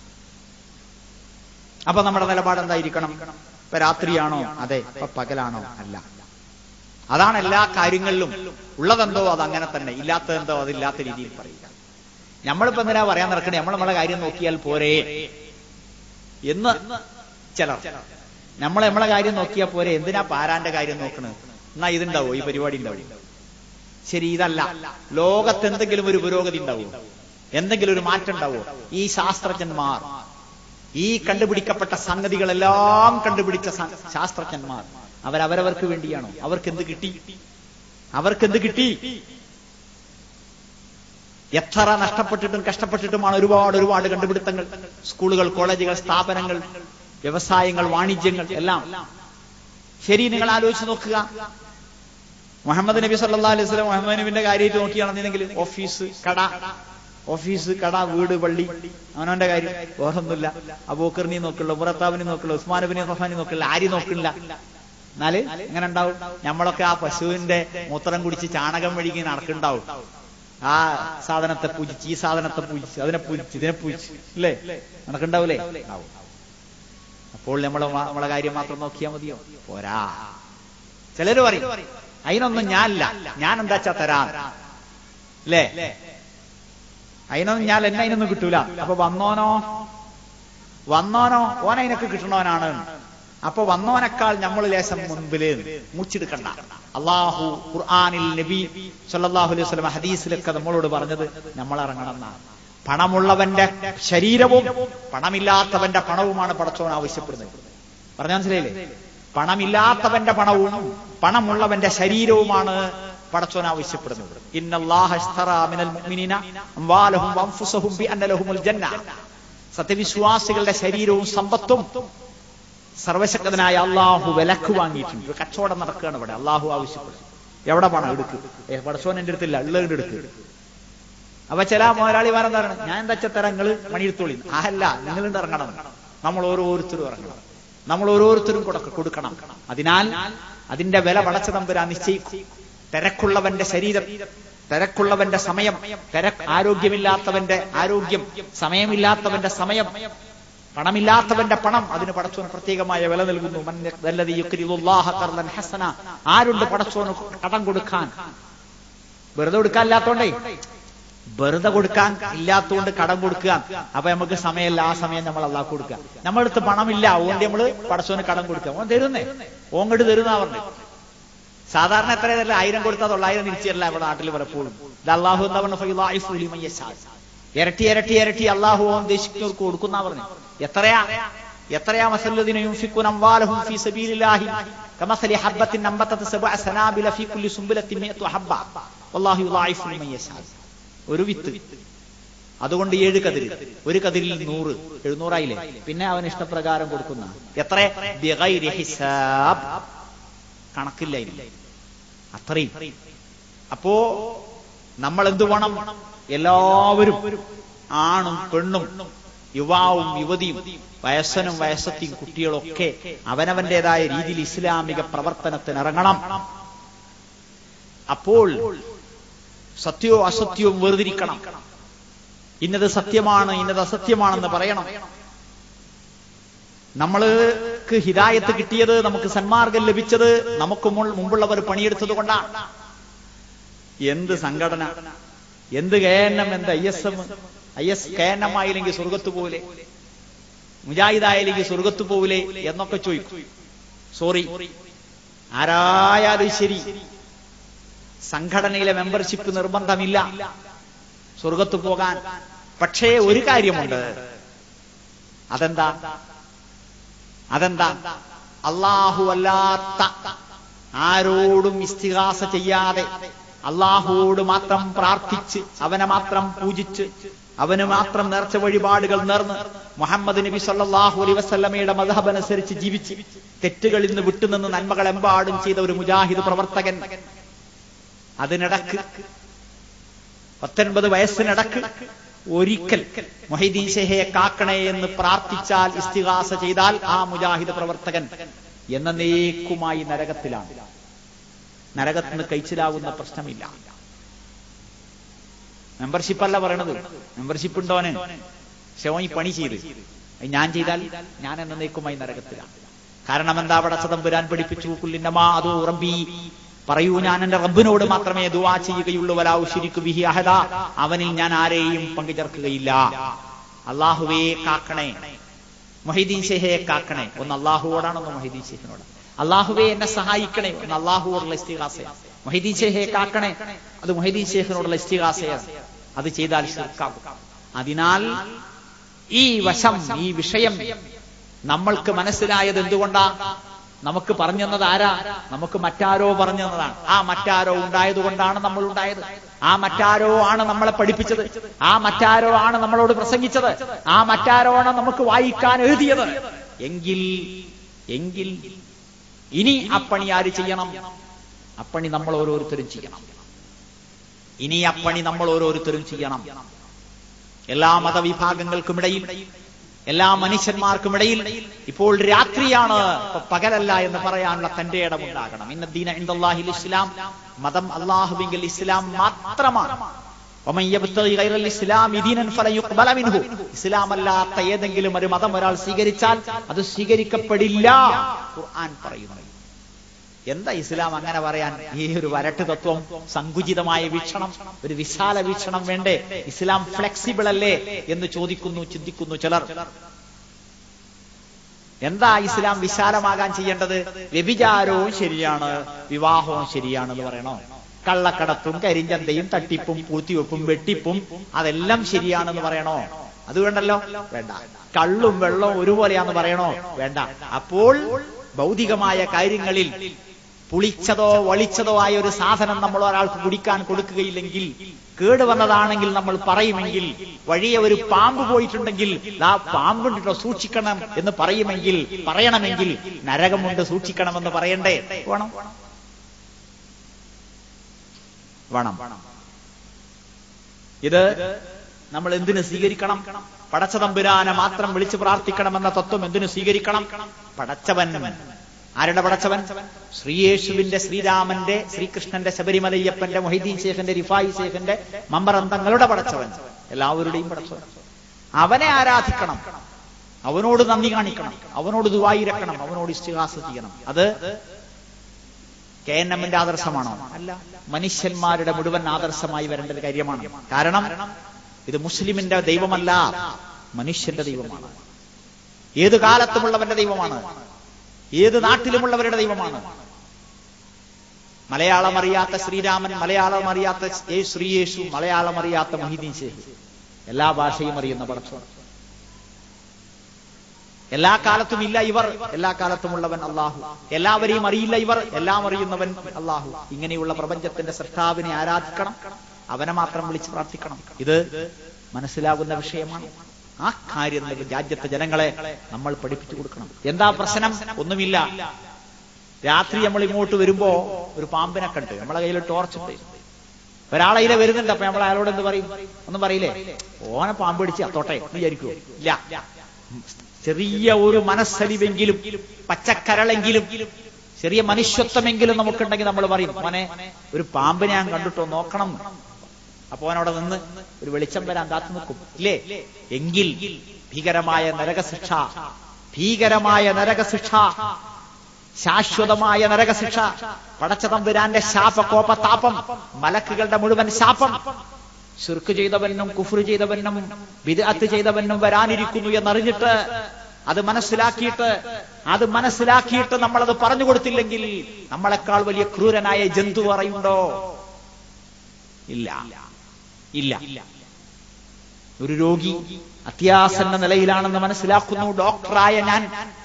അപ്പൊ നമ്മുടെ നിലപാട് എന്തായിരിക്കണം ഇപ്പൊ രാത്രിയാണോ അതെ ഇപ്പൊ പകലാണോ അല്ല അതാണ് എല്ലാ കാര്യങ്ങളിലും ഉള്ളതെന്തോ അത് അങ്ങനെ തന്നെ ഇല്ലാത്തതെന്തോ അതില്ലാത്ത രീതിയിൽ പറയുക നമ്മളിപ്പോ എന്തിനാ പറയാൻ നടക്കണേ നമ്മൾ നമ്മളെ കാര്യം നോക്കിയാൽ പോരെ എന്ന് ചിലർ നമ്മൾ നമ്മളെ കാര്യം നോക്കിയാൽ പോരെ എന്തിനാ പാരാന്റെ കാര്യം നോക്കണത് എന്നാ ഇതുണ്ടാവോ ഈ പരിപാടി ഉണ്ടാവും ശരി ഇതല്ല ലോകത്ത് എന്തെങ്കിലും ഒരു പുരോഗതി ഉണ്ടാവുമോ എന്തെങ്കിലും ഒരു മാറ്റം ഉണ്ടാവുമോ ഈ ശാസ്ത്രജ്ഞന്മാർ ഈ കണ്ടുപിടിക്കപ്പെട്ട സംഗതികളെല്ലാം കണ്ടുപിടിച്ച ശാസ്ത്രജ്ഞന്മാർ അവരവരവർക്ക് വേണ്ടിയാണോ അവർക്ക് എന്ത് കിട്ടി അവർക്ക് എന്ത് കിട്ടി എത്ര നഷ്ടപ്പെട്ടിട്ടും കഷ്ടപ്പെട്ടിട്ടുമാണ് ഒരുപാട് ഒരുപാട് കണ്ടുപിടുത്തങ്ങൾ സ്കൂളുകൾ കോളേജുകൾ സ്ഥാപനങ്ങൾ വ്യവസായങ്ങൾ വാണിജ്യങ്ങൾ എല്ലാം ശരി നിങ്ങൾ ആലോചിച്ച് നോക്കുക മുഹമ്മദ് നബി സല്ലാ അലൈഹി സ്വലം മുഹമ്മദ് നബിന്റെ കാര്യമായിട്ട് നോക്കിയാണെന്നുണ്ടെങ്കിൽ ഓഫീസ് കട ഓഫീസ് കട വീട് പള്ളി അവനവന്റെ കാര്യം വേറൊന്നുമില്ല അബൂക്കറിനെ നോക്കില്ല ഉമറത്താവിനെ നോക്കില്ല ഉസ്മാനബിനെ റഹ്മാനെ നോക്കില്ല ആരും നോക്കില്ല എന്നാല് എങ്ങനെ ഉണ്ടാവും നമ്മളൊക്കെ ആ പശുവിന്റെ മൂത്രം കുടിച്ച് ചാണകം വഴിക്ക് നടക്കുന്നുണ്ടാവും ആ സാധനത്തെ പൂജിച്ച് ഈ സാധനത്തെ പൂജിച്ച് അതിനെ പൂജിച്ച് ഇതിനെ പൂജിച്ച് അല്ലേ നടക്കുണ്ടാവൂലേ ഉണ്ടാവും അപ്പോൾ നമ്മൾ നമ്മളെ കാര്യം മാത്രം നോക്കിയാൽ മതിയോ പോരാ ചിലര് പറയും അതിനൊന്നും ഞാനില്ല ഞാൻ എന്താച്ചാ തരാ അല്ലേ അതിനൊന്നും ഞാൻ എന്നെ അതിനൊന്നും കിട്ടൂല അപ്പൊ വന്നോനോ വന്നോനോ ഓൻ അതിനൊക്കെ കിട്ടണവനാണ് അപ്പൊ വന്നോനേക്കാൾ നമ്മൾ ലേശം മുൻപില് മുച്ചിടുക്കണ്ട അള്ളാഹു ഖുർആാനിൽ നബി സല്ലാഹു അലൈഹി സ്വലം ഹദീസിലൊക്കെ നമ്മളോട് പറഞ്ഞത് നമ്മൾ ഇറങ്ങണം എന്നാണ് പണമുള്ളവന്റെ ശരീരവും പണമില്ലാത്തവന്റെ പണവുമാണ് പടച്ചോൻ ആവശ്യപ്പെടുന്നത് പറഞ്ഞ മനസ്സിലായില്ലേ പണമില്ലാത്തവന്റെ പണവും പണമുള്ളവന്റെ ശരീരവുമാണ് പടച്ചോൻ ആവശ്യപ്പെടുന്നത് സത്യവിശ്വാസികളുടെ ശരീരവും സമ്പത്തും സർവശക്തനായ അള്ളാഹു വിലക്ക് വാങ്ങിയിട്ടുണ്ട് കച്ചവടം നടക്കുകയാണ് ഇവിടെ അള്ളാഹു ആവശ്യപ്പെടും എവിടെ പണം എടുക്കും ഏ പടച്ചോൻ എന്റെ അടുത്തില്ല ഉള്ളതിന്റെ എടുക്ക് അപ്പൊ ചില മുതലാളിമാരെന്താണ് ഞാൻ എന്താ തരാം നിങ്ങൾ മണിയെടുത്തോളി അല്ല നിങ്ങൾ ഇറങ്ങണം നമ്മൾ ഓരോരുത്തരും ഇറങ്ങണം നമ്മൾ ഓരോരുത്തരും കൊടുക്കണം അതിനാൽ അതിന്റെ വില പടച്ച തമ്പുരാ നിശ്ചയിക്കും തിരക്കുള്ളവന്റെ ശരീരം തിരക്കുള്ളവന്റെ സമയം തിരക്ക് ആരോഗ്യമില്ലാത്തവന്റെ ആരോഗ്യം സമയമില്ലാത്തവന്റെ സമയം പണമില്ലാത്തവന്റെ പണം അതിന് പടച്ചോന് പ്രത്യേകമായ വില നൽകുന്നു ഹസന ആരുണ്ട് പടച്ചോന് കടം കൊടുക്കാൻ വെറുതെ കൊടുക്കാൻ ഇല്ലാത്തോണ്ടേ വെറുതെ കൊടുക്കാൻ ഇല്ലാത്തതുകൊണ്ട് കടം കൊടുക്കുക അപ്പൊ നമുക്ക് സമയമല്ല ആ സമയം നമ്മൾ അല്ലാ കൊടുക്കുക നമ്മുടെ അടുത്ത് പണമില്ല അതുകൊണ്ട് നമ്മള് പടച്ചോന് കടം കൊടുക്കുക ഓൻ തരുന്നേ ഓങ്ങോട്ട് തരുന്ന പറഞ്ഞു സാധാരണ എത്ര തരില്ല ആയിരം കൊടുത്താൽ തൊള്ളായിരം തിരിച്ചല്ല ഇവിടെ നാട്ടിൽ പലപ്പോഴും ഇത് അള്ളാഹു എന്താ പറഞ്ഞു ഇരട്ടി ഇരട്ടി ഇരട്ടി അള്ളാഹു ഉദ്ദേശിക്കുന്നവർക്ക് കൊടുക്കുന്ന പറഞ്ഞു എത്രയാ എത്രയാ മസല്ലദിനെ യുൻഫിഖൂന അംവാലഹും ഫീ സബീലില്ലാഹി കമസലി ഹബ്ബത്തിൻ അംബതത് സബഅ സനാബില ഫീ കുല്ലി സുംബലത്തിൻ മിഅതു ഹബ്ബ വല്ലാഹു യുളായിഫു ലിമൻ യശാ ഒരു വിത്ത് അതുകൊണ്ട് ഏഴ് കതിര് ഒരു കതിരിൽ നൂറ് എഴുന്നൂറായില്ലേ പിന്നെ അവൻ ഇഷ്ടപ്രകാരം കൊടുക്കുന്ന എത്ര ബിഗൈരി ഹിസാബ് കണക്കില്ല ഇല്ല അത്രയും അപ്പോ നമ്മൾ എന്തു വേണം എല്ലാവരും ആണും പെണ്ണും യുവാവും യുവതിയും വയസ്സനും വയസ്സത്തിയും കുട്ടികളൊക്കെ അവനവന്റേതായ രീതിയിൽ ഇസ്ലാമിക പ്രവർത്തനത്തിന് ഇറങ്ങണം അപ്പോൾ സത്യവും അസത്യവും വേർതിരിക്കണം ഇന്നത് സത്യമാണ് ഇന്നത് അസത്യമാണെന്ന് പറയണം നമ്മൾക്ക് ഹിതായത്ത് കിട്ടിയത് നമുക്ക് സന്മാർഗം ലഭിച്ചത് നമുക്ക് മുമ്പുള്ളവർ പണിയെടുത്തത് കൊണ്ടാണ് എന്ത് സംഘടന എന്ത് കെ എൻ എം എന്ത് I S M I S K N M ആയില്ലെങ്കിൽ സ്വർഗത്ത് പോലെ മുജാഹിദായില്ലെങ്കിൽ സ്വർഗത്ത് പോവില്ലേ എന്നൊക്കെ ചോദിക്കും സോറി ആരായാലും ശരി സംഘടനയിലെ മെമ്പർഷിപ്പ് നിർബന്ധമില്ല സ്വർഗത്ത് പോകാൻ പക്ഷേ ഒരു കാര്യമുണ്ട് അതെന്താ അതെന്താ അള്ളാഹു അല്ലാത്ത ആരോടും ഇസ്തിഹാസ ചെയ്യാതെ അള്ളാഹുവോട് മാത്രം പ്രാർത്ഥിച്ച് അവനെ മാത്രം പൂജിച്ച് അവന് മാത്രം നേർച്ച വഴിപാടുകൾ നേർന്ന് മുഹമ്മദ് നബി സല്ലാഹു അലൈ വസ്ല്ലമയുടെ മതഹബ് അനുസരിച്ച് ജീവിച്ച് തെറ്റുകളിൽ നിന്ന് വിട്ടുനിന്ന് നന്മകൾ എമ്പാടും ചെയ്ത ഒരു മുജാഹിദ് പ്രവർത്തകൻ അതിനിടക്ക് പത്തൊൻപത് വയസ്സിനിടക്ക് ഒരിക്കൽ മൊഹീദ്ദീൻ ഷെഹയെ കാക്കണേ എന്ന് പ്രാർത്ഥിച്ചാൽ ഇസ്തിഹാസ ചെയ്താൽ ആ മുജാഹിദ് പ്രവർത്തകൻ എന്നേക്കുമായി നരകത്തിലാണ് നരകത്തിന് നിന്ന് കഴിച്ചിലാവുന്ന പ്രശ്നമില്ല മെമ്പർഷിപ്പ് അല്ല പറയണത് മെമ്പർഷിപ്പ് ഉണ്ടോന് ശവം ഈ പണി ചെയ്ത് ഞാൻ ചെയ്താൽ ഞാൻ എന്നേക്കുമായി നരകത്തിലാണ് കാരണം എന്താ അവിടെ സതമ്പുരാൻ പഠിപ്പിച്ചു കുല്ലിന്നമാ അതോ റബ്ബി പറയൂ ഞാൻ എന്റെ റബ്ബിനോട് മാത്രമേ ദുവാ ചെയ്യുകയുള്ളൂ വലാവു ശരിക്കു ബിഹി അഹദ അവനിൽ ഞാൻ ആരെയും പങ്കുചേർക്കുകയില്ല അള്ളാഹുവേ കാക്കണേ മൊഹീദ്ദീൻ ഷെഹയെ കാക്കണേ ഒന്ന് അള്ളാഹുവോടാണ് ഒന്ന് മൊഹീദ്ദീൻ ഷെഹിനോട് അള്ളാഹുവെ എന്നെ സഹായിക്കണേ ഒന്ന് അള്ളാഹുവോടുള്ള ഇസ്തിഹാസയാണ് മൊഹീദ്ദീൻ ഷെഹയെ കാക്കണേ അത് മൊഹീദ്ദീൻ ഷെഹിനോടുള്ള ഇസ്തിഹാസയാണ് അത് ചെയ്താൽ ശിർക്കാകും അതിനാൽ ഈ വശം ഈ വിഷയം നമ്മൾക്ക് മനസ്സിലായത് എന്തുകൊണ്ടാ നമുക്ക് പറഞ്ഞു തന്നത് ആരാ നമുക്ക് മറ്റാരോ പറഞ്ഞു തന്നതാണ് ആ മറ്റാരോ ഉണ്ടായതുകൊണ്ടാണ് നമ്മൾ ഉണ്ടായത് ആ മറ്റാരോ ആണ് നമ്മളെ പഠിപ്പിച്ചത് ആ മറ്റാരോ ആണ് നമ്മളോട് പ്രസംഗിച്ചത് ആ മറ്റാരോ ആണ് നമുക്ക് വായിക്കാൻ എഴുതിയത് എങ്കിൽ എങ്കിൽ ഇനി അപ്പണി ആര് ചെയ്യണം അപ്പണി നമ്മൾ ഓരോരുത്തരും ചെയ്യണം ഇനി അപ്പണി നമ്മൾ ഓരോരുത്തരും ചെയ്യണം എല്ലാ മതവിഭാഗങ്ങൾക്കുമിടയിൽ എല്ലാ മനുഷ്യന്മാർക്കുമിടയിൽ ഇപ്പോൾ രാത്രിയാണ് ഇപ്പൊ പകലല്ല എന്ന് പറയാനുള്ള തന്റെ ഇടമുണ്ടാകണം ഇന്ന ദീന ഇന്ദാഹിൽ ഇസ്ലാം മതം അള്ളാഹുവിങ്കിൽ ഇസ്ലാം മാത്രമാണ് ومن يبتغي غير الإسلام دينا فلن يقبل منه ഇസ്ലാം അല്ലാത്ത ഏതെങ്കിലും ഒരു മതം ഒരാൾ സ്വീകരിച്ചാൽ അത് സ്വീകരിക്കപ്പെടില്ല ഖുർആൻ പറയുന്നു എന്താ ഇസ്ലാം അങ്ങനെ പറയാൻ ഈ ഒരു വരട്ട് തത്വം സങ്കുചിതമായ വീക്ഷണം ഒരു വിശാല വീക്ഷണം വേണ്ടേ ഇസ്ലാം ഫ്ലെക്സിബിൾ അല്ലേ എന്ന് ചോദിക്കുന്നു ചിന്തിക്കുന്നു ചിലർ എന്താ ഇസ്ലാം വിശാലമാകാൻ ചെയ്യേണ്ടത് വ്യഭിചാരവും ശരിയാണ് വിവാഹവും ശരിയാണെന്ന് പറയണോ കള്ളക്കടത്തും കരിഞ്ചന്തയും തട്ടിപ്പും പൂത്തിവെപ്പും വെട്ടിപ്പും അതെല്ലാം ശരിയാണെന്ന് പറയണോ അത് വേണ്ടല്ലോ വേണ്ട കള്ളും വെള്ളവും ഒരുപോലെയാന്ന് പറയണോ വേണ്ട അപ്പോൾ ഭൗതികമായ കാര്യങ്ങളിൽ പുളിച്ചതോ വളിച്ചതോ ആയ ഒരു സാധനം നമ്മൾ ഒരാൾക്ക് കുടിക്കാൻ കൊടുക്കുകയില്ലെങ്കിൽ കേടുവന്നതാണെങ്കിൽ നമ്മൾ പറയുമെങ്കിൽ വഴിയെ ഒരു പാമ്പ് പോയിട്ടുണ്ടെങ്കിൽ ആ പാമ്പുണ്ടോ സൂക്ഷിക്കണം എന്ന് പറയുമെങ്കിൽ പറയണമെങ്കിൽ നരകമുണ്ട് സൂക്ഷിക്കണമെന്ന് പറയണ്ടേ വേണം വേണം ഇത് നമ്മൾ എന്തിനു സ്വീകരിക്കണം പടച്ചതമ്പുരാനെ മാത്രം വിളിച്ചു പ്രാർത്ഥിക്കണമെന്ന തത്വം എന്തിനു സ്വീകരിക്കണം പടച്ചവൻ ആരുടെ പടച്ചവൻ ശ്രീയേശുവിന്റെ ശ്രീരാമന്റെ ശ്രീകൃഷ്ണന്റെ ശബരിമലയ്യപ്പന്റെ മൊഹീദ്ദീൻ ശേഖന്റെ റിഫായി ശേഖന്റെ മമ്പറന്തങ്ങളുടെ പടച്ചവൻ എല്ലാവരുടെയും പടച്ചവൻ അവനെ ആരാധിക്കണം അവനോട് നന്ദി കാണിക്കണം അവനോട് ദുവായിരക്കണം അവനോട് ഇസ്തിഹാസ ചെയ്യണം അത് കെ എൻ എമ്മിന്റെ ആദർശമാണോ അല്ല മനുഷ്യന്മാരുടെ മുഴുവൻ ആദർശമായി വരേണ്ട ഒരു കാര്യമാണ് കാരണം ഇത് മുസ്ലിമിന്റെ ദൈവമല്ല മനുഷ്യന്റെ ദൈവമാണ് ഏത് കാലത്തുമുള്ളവന്റെ ദൈവമാണ് ഏത് നാട്ടിലുമുള്ളവരുടെ ദൈവമാണ് മലയാളം അറിയാത്ത ശ്രീരാമൻ മലയാളം അറിയാത്ത ശ്രീയേശു മലയാളം അറിയാത്ത മൊഹീദ്ദീൻ ശേഖ് എല്ലാ ഭാഷയും അറിയുന്ന പടച്ചോൻ എല്ലാ കാലത്തും ഇല്ല ഇവർ എല്ലാ കാലത്തുമുള്ളവൻ അള്ളാഹു എല്ലാവരെയും അറിയില്ല ഇവർ എല്ലാം അറിയുന്നവൻ അള്ളാഹു ഇങ്ങനെയുള്ള പ്രപഞ്ചത്തിന്റെ സൃഷ്ടാവിനെ ആരാധിക്കണം അവനെ മാത്രം വിളിച്ച് പ്രാർത്ഥിക്കണം ഇത് മനസ്സിലാകുന്ന വിഷയമാണ് ആ കാര്യം രാജ്യത്തെ ജനങ്ങളെ നമ്മൾ പഠിപ്പിച്ചു കൊടുക്കണം എന്താ പ്രശ്നം ഒന്നുമില്ല രാത്രി നമ്മൾ ഇങ്ങോട്ട് വരുമ്പോ ഒരു പാമ്പിനെ കണ്ട് നമ്മളെ കയ്യിൽ ടോർച്ച് ഉണ്ട് ഒരാളെ ഇതിലെ വരുന്നുണ്ട് അപ്പൊ നമ്മൾ അയാളോട് എന്ത് പറയും ഒന്നും പറയില്ലേ ഓനെ പാമ്പ് പിടിച്ച് അത്തോട്ടെ എന്ന് വിചാരിക്കുമോ ഇല്ല ചെറിയ ഒരു മനസ്സലിവെങ്കിലും പച്ചക്കരളെങ്കിലും ചെറിയ മനുഷ്യത്വമെങ്കിലും നമുക്കുണ്ടെങ്കിൽ നമ്മൾ പറയും മോനെ ഒരു പാമ്പിനെ ഞാൻ കണ്ടിട്ടോ നോക്കണം അപ്പൊ അവനവിടെ നിന്ന് ഒരു വെളിച്ചം വരാൻ കാത്തു നിൽക്കും ഇല്ലേ എങ്കിൽ ഭീകരമായ നരകശിക്ഷ ഭീകരമായ നരകശിക്ഷ ശാശ്വതമായ നരകശിക്ഷ പടച്ചതമ്പുരാന്റെ ശാപ കോപതാപം മലക്കുകളുടെ മുഴുവൻ ശാപം ശിർക്ക് ചെയ്തവനും കുഫ്രു ചെയ്തവനും വിദഅത്ത് ചെയ്തവനും വരാനിരിക്കുന്നു എന്നറിഞ്ഞിട്ട് അത് മനസ്സിലാക്കിയിട്ട് അത് മനസ്സിലാക്കിയിട്ട് നമ്മളത് പറഞ്ഞു കൊടുത്തില്ലെങ്കിൽ നമ്മളെക്കാൾ വലിയ ക്രൂരനായ ജന്തു പറയുണ്ടോ ഇല്ല ഇല്ല ഒരു രോഗി അത്യാസന്ന നിലയിലാണെന്ന് മനസ്സിലാക്കുന്നു ഡോക്ടറായ ഞാൻ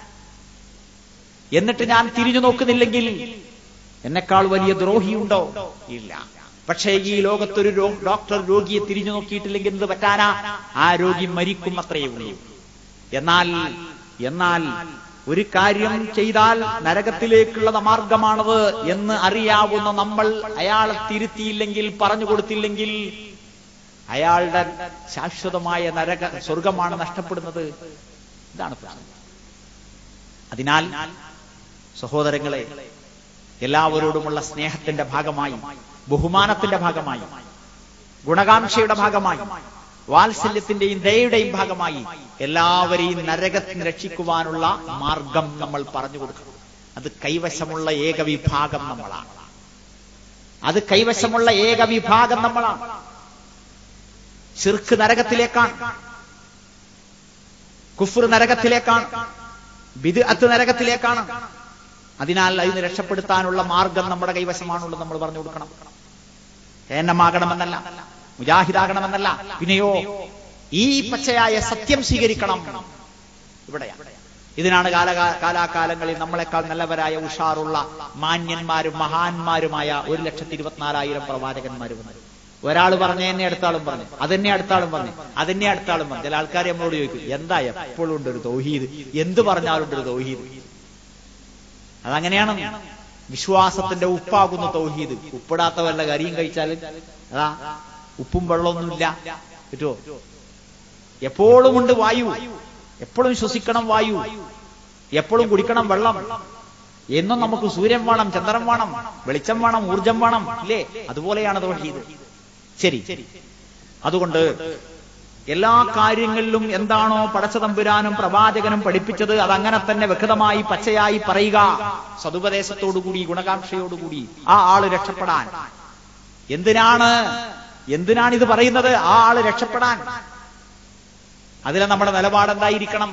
എന്നിട്ട് ഞാൻ തിരിഞ്ഞു നോക്കുന്നില്ലെങ്കിൽ എന്നെക്കാൾ വലിയ ദ്രോഹിയുണ്ടോ ഇല്ല പക്ഷേ ഈ ലോകത്തൊരു ഡോക്ടർ രോഗിയെ തിരിഞ്ഞു നോക്കിയിട്ടില്ലെങ്കിൽ എന്ത് പറ്റാനാ ആ രോഗി മരിക്കും അത്രയേ ഉള്ളൂ എന്നാൽ എന്നാൽ ഒരു കാര്യം ചെയ്താൽ നരകത്തിലേക്കുള്ള മാർഗമാണത് എന്ന് അറിയാവുന്ന നമ്മൾ അയാളെ തിരുത്തിയില്ലെങ്കിൽ പറഞ്ഞു കൊടുത്തില്ലെങ്കിൽ അയാളുടെ ശാശ്വതമായ നരക സ്വർഗമാണ് നഷ്ടപ്പെടുന്നത് ഇതാണ് പ്രശ്നം അതിനാൽ സഹോദരങ്ങളെ എല്ലാവരോടുമുള്ള സ്നേഹത്തിന്റെ ഭാഗമായി ബഹുമാനത്തിന്റെ ഭാഗമായി ഗുണകാംക്ഷയുടെ ഭാഗമായി വാത്സല്യത്തിന്റെയും ദയയുടെയും ഭാഗമായി എല്ലാവരെയും നരകത്തിന് രക്ഷിക്കുവാനുള്ള മാർഗം നമ്മൾ പറഞ്ഞു കൊടുക്കണം അത് കൈവശമുള്ള ഏക വിഭാഗം നമ്മളാണ് അത് കൈവശമുള്ള ഏക വിഭാഗം നമ്മളാണ് ശിർക്ക് നരകത്തിലേക്കാണ് കുഫർ നരകത്തിലേക്കാണ് ബിദ് അത്ത് നരകത്തിലേക്കാണ് അതിനാൽ അതിന് രക്ഷപ്പെടുത്താനുള്ള മാർഗം നമ്മുടെ കൈവശമാണുള്ളത് നമ്മൾ പറഞ്ഞു കൊടുക്കണം ഏന്നമാകണമെന്നല്ല മുജാഹിദാകണമെന്നല്ല പിന്നെയോ ഈ പച്ചയായ സത്യം സ്വീകരിക്കണം ഇവിടെയാണ് ഇതിനാണ് കാല കാലാകാലങ്ങളിൽ നമ്മളെക്കാൾ നല്ലവരായ ഉഷാറുള്ള മാന്യന്മാരും മഹാന്മാരുമായ ഒരു ലക്ഷത്തി ഇരുപത്തിനാലായിരം പ്രവാചകന്മാർ വന്നത് ഒരാൾ പറഞ്ഞ എന്നെ അടുത്താളും പറഞ്ഞു അതെന്നെ അടുത്താളും പറഞ്ഞു അതെന്നെ അടുത്താളും പറഞ്ഞു ചില ആൾക്കാർ നമ്മളോട് ചോദിക്കും എന്താ എപ്പോഴും ഉണ്ട് ഒരു തൗഹീദ് എന്ത് പറഞ്ഞാലും ഉണ്ട് ഒരു തൗഹീദ് അതങ്ങനെയാണ് വിശ്വാസത്തിന്റെ ഉപ്പാകുന്ന തൗഹീദ് ഉപ്പിടാത്ത വല്ല കരിയും കഴിച്ചാൽ അതാ ഉപ്പും വെള്ളമൊന്നുമില്ല പറ്റുമോ എപ്പോഴും ഉണ്ട് വായു എപ്പോഴും ശ്വസിക്കണം വായു എപ്പോഴും കുടിക്കണം വെള്ളം എന്നും നമുക്ക് സൂര്യൻ വേണം ചന്ദ്രൻ വേണം വെളിച്ചം വേണം ഊർജം വേണം ഇല്ലേ അതുപോലെയാണ് തൗഹീദ് ശരി അതുകൊണ്ട് എല്ലാ കാര്യങ്ങളിലും എന്താണോ പടച്ചതമ്പുരാനും പ്രവാചകനും പഠിപ്പിച്ചത് അതങ്ങനെ തന്നെ വ്യക്തമായി പച്ചയായി പറയുക സതുപദേശത്തോടുകൂടി ഗുണകാംക്ഷയോടുകൂടി ആ ആള് രക്ഷപ്പെടാൻ എന്തിനാണ് എന്തിനാണ് ഇത് പറയുന്നത് ആ ആള് രക്ഷപ്പെടാൻ അതിലെ നമ്മുടെ നിലപാട് എന്തായിരിക്കണം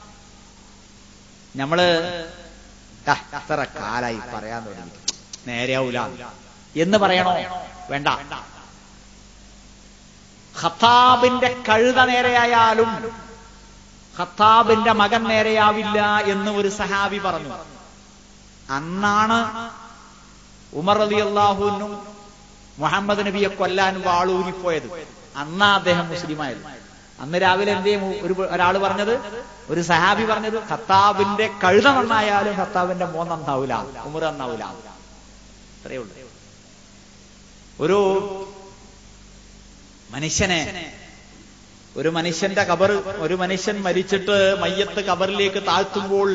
നമ്മള് "ആ, എത്ര കാലായി പറയാൻ തുടങ്ങി നേരെയാവൂല എന്ന് പറയണോ വേണ്ട ഖത്താബിന്റെ കഴുത നേരെയായാലും ഖത്താബിന്റെ മകൻ നേരെയാവില്ല എന്ന് ഒരു സഹാബി പറഞ്ഞു അന്നാണ് ഉമർ അലി അള്ളാഹുവിനും മുഹമ്മദ് നബിയെ കൊല്ലാൻ വാളൂരിപ്പോയത് അന്നാ അദ്ദേഹം മുസ്ലിമായത് അന്ന് രാവിലെ എന്തേ ഒരു ഒരാൾ പറഞ്ഞത് ഒരു സഹാബി പറഞ്ഞത് ഖത്താബിന്റെ കഴുത നന്നായാലും ഖത്താബിന്റെ മോൻ നന്നാവൂല ഉമർ നന്നാവൂല അത്രയേ ഉള്ളൂ ഒരു മനുഷ്യനെ ഒരു മനുഷ്യന്റെ കബർ ഒരു മനുഷ്യൻ മരിച്ചിട്ട് മയ്യത്ത് കബറിലേക്ക് താഴ്ത്തുമ്പോൾ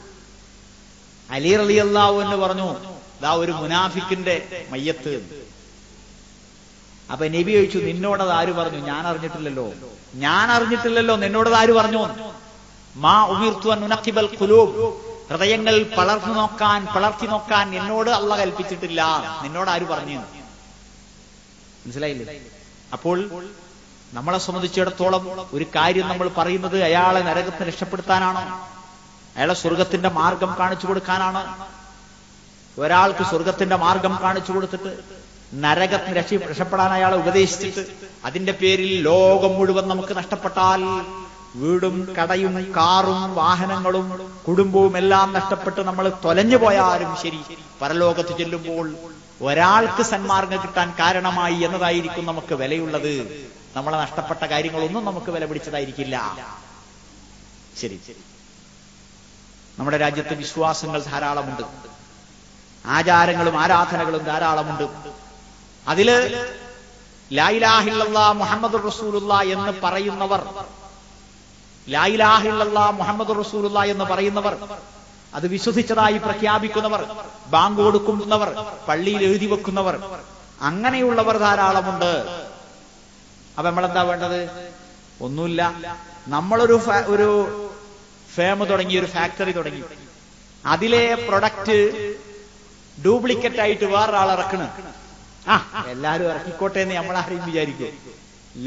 അലി റലി അള്ളാഹു എന്ന് പറഞ്ഞു ദാ ഒരു മുനാഫിക്കിന്റെ മയ്യത്ത് അപ്പൊ നബി ചോദിച്ചു നിന്നോടത് ആര് പറഞ്ഞു ഞാൻ അറിഞ്ഞിട്ടില്ലല്ലോ ഞാൻ അറിഞ്ഞിട്ടില്ലല്ലോ നിന്നോടത് ആര് പറഞ്ഞു മാ ഉമിർത്തുവൻ ഉനക്കിബൽ കുലൂബ് ഹൃദയങ്ങൾ പളർന്നു നോക്കാൻ പളർത്തി നോക്കാൻ എന്നോട് അള്ള കൽപ്പിച്ചിട്ടില്ല നിന്നോട് ആര് പറഞ്ഞു മനസ്സിലായില്ലേ അപ്പോൾ നമ്മളെ സംബന്ധിച്ചിടത്തോളം ഒരു കാര്യം നമ്മൾ പറയുന്നത് അയാളെ നരകത്തിന് രക്ഷപ്പെടുത്താനാണ് അയാളെ സ്വർഗത്തിന്റെ മാർഗം കാണിച്ചു കൊടുക്കാനാണ് ഒരാൾക്ക് സ്വർഗത്തിന്റെ മാർഗം കാണിച്ചു കൊടുത്തിട്ട് നരകത്തിന് രക്ഷ രക്ഷപ്പെടാൻ അയാളെ ഉപദേശിച്ചിട്ട് അതിന്റെ പേരിൽ ലോകം മുഴുവൻ നമുക്ക് നഷ്ടപ്പെട്ടാൽ വീടും കടയും കാറും വാഹനങ്ങളും കുടുംബവും എല്ലാം നഷ്ടപ്പെട്ട് നമ്മൾ തൊലഞ്ഞു പോയാലും ശരി പരലോകത്ത് ചെല്ലുമ്പോൾ ഒരാൾക്ക് സന്മാർഗം കിട്ടാൻ കാരണമായി എന്നതായിരിക്കും നമുക്ക് വിലയുള്ളത് നമ്മളെ നഷ്ടപ്പെട്ട കാര്യങ്ങളൊന്നും നമുക്ക് വില പിടിച്ചതായിരിക്കില്ല ശരി നമ്മുടെ രാജ്യത്ത് വിശ്വാസങ്ങൾ ധാരാളമുണ്ട് ആചാരങ്ങളും ആരാധനകളും ധാരാളമുണ്ട് അതില് ലായിലാഹില്ല മുഹമ്മദ് റസൂലുള്ള എന്ന് പറയുന്നവർ ലായിലാഹില്ല മുഹമ്മദ് റസൂലുള്ള എന്ന് പറയുന്നവർ അത് വിശ്വസിച്ചതായി പ്രഖ്യാപിക്കുന്നവർ ബാങ്ക് കൊടുക്കുന്നവർ പള്ളിയിൽ എഴുതി വെക്കുന്നവർ അങ്ങനെയുള്ളവർ ധാരാളമുണ്ട് അപ്പൊ നമ്മളെന്താ വേണ്ടത് ഒന്നുമില്ല നമ്മളൊരു ഫാ- ഒരു ഫേം തുടങ്ങി ഒരു ഫാക്ടറി തുടങ്ങി അതിലെ പ്രൊഡക്റ്റ് ഡ്യൂപ്ലിക്കേറ്റ് ആയിട്ട് വേറൊരാൾ ഇറക്കണ് ആ എല്ലാരും ഇറക്കിക്കോട്ടെ എന്ന് നമ്മളാരെയും വിചാരിക്കും ഇല്ല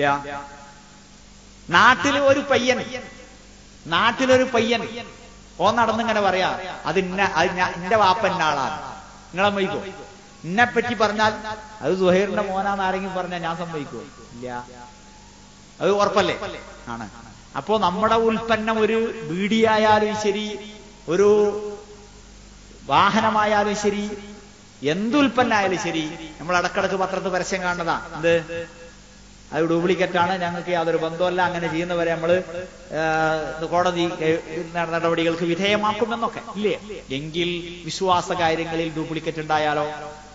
നാട്ടിൽ ഒരു പയ്യൻ നാട്ടിലൊരു പയ്യൻ ഓ നടന്നിങ്ങനെ പറയാ അത് ഇന്ന അത് ഞാൻ എന്റെ വാപ്പന്റെ ആളാണ് നിങ്ങളെ സമ്മതിക്കോ എന്നെ പറ്റി പറഞ്ഞാൽ അത് സുഹൈറിന്റെ മോനാന്ന് ആരെങ്കിലും പറഞ്ഞാൽ ഞാൻ സമ്മതിക്കോ ഇല്ല അത് ഉറപ്പല്ലേ ആണ് അപ്പോ നമ്മുടെ ഉൽപ്പന്നം ഒരു ബീഡിയായാലും ശരി ഒരു വാഹനമായാലും ശരി എന്തുൽപ്പന്നായാലും ശരി നമ്മൾ ഇടക്കിടക്ക് പത്രത്തിൽ പരസ്യം കാണുന്നതാ എന്ത് അത് ഡ്യൂപ്ലിക്കേറ്റ് ആണ് ഞങ്ങൾക്ക് യാതൊരു ബന്ധമല്ല അങ്ങനെ ചെയ്യുന്നവരെ നമ്മൾ കോടതി ഏഹ്, നടപടികൾക്ക് വിധേയമാക്കുമെന്നൊക്കെ ഇല്ലേ എങ്കിൽ വിശ്വാസ കാര്യങ്ങളിൽ ഡ്യൂപ്ലിക്കേറ്റ് ഉണ്ടായാലോ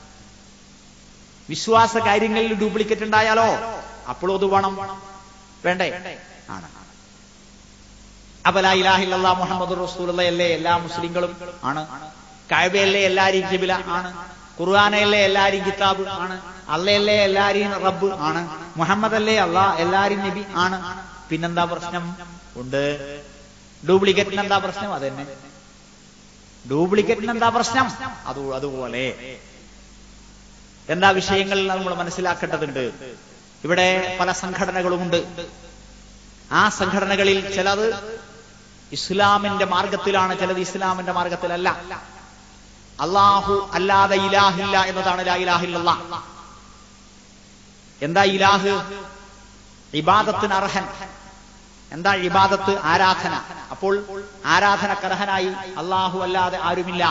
വിശ്വാസ കാര്യങ്ങളിൽ ഡ്യൂപ്ലിക്കേറ്റ് ഉണ്ടായാലോ അപ്പോഴും അത് വേണം വേണ്ടേ ആണ് അപ്പൊ ലാ ഇലാഹ ഇല്ലല്ലാഹ് മുഹമ്മദ് റസൂലുള്ള അല്ലേ എല്ലാ മുസ്ലിങ്ങളും ആണ് കഅബയല്ലേ എല്ലാരെയും കിബില ആണ് ഖുർആനല്ലേ എല്ലാരെയും കിതാബ് ആണ് അല്ലയല്ലേ എല്ലാരെയും റബ്ബ് ആണ് മുഹമ്മദ് അല്ലേ അള്ളാ എല്ലാരെയും നബി ആണ് പിന്നെന്താ പ്രശ്നം ഉണ്ട് ഡ്യൂപ്ലിക്കേറ്റിന് എന്താ പ്രശ്നം അതന്നെ ഡ്യൂപ്ലിക്കേറ്റിന് എന്താ പ്രശ്നം അത് അതുപോലെ എന്താ വിഷയങ്ങൾ നമ്മൾ മനസ്സിലാക്കേണ്ടതുണ്ട് ഇവിടെ പല സംഘടനകളുമുണ്ട് ആ സംഘടനകളിൽ ചിലത് ഇസ്ലാമിന്റെ മാർഗത്തിലാണ് ചിലത് ഇസ്ലാമിന്റെ മാർഗത്തിലല്ല അള്ളാഹു അല്ലാതെ ഇലാഹില്ല എന്നതാണ് ലാ ഇലാഹില്ല എന്താ ഇലാഹ് ഇബാദത്തിന് അർഹൻ എന്താ ഇബാദത്ത് ആരാധന അപ്പോൾ ആരാധന കർഹനായി അള്ളാഹു അല്ലാതെ ആരുമില്ല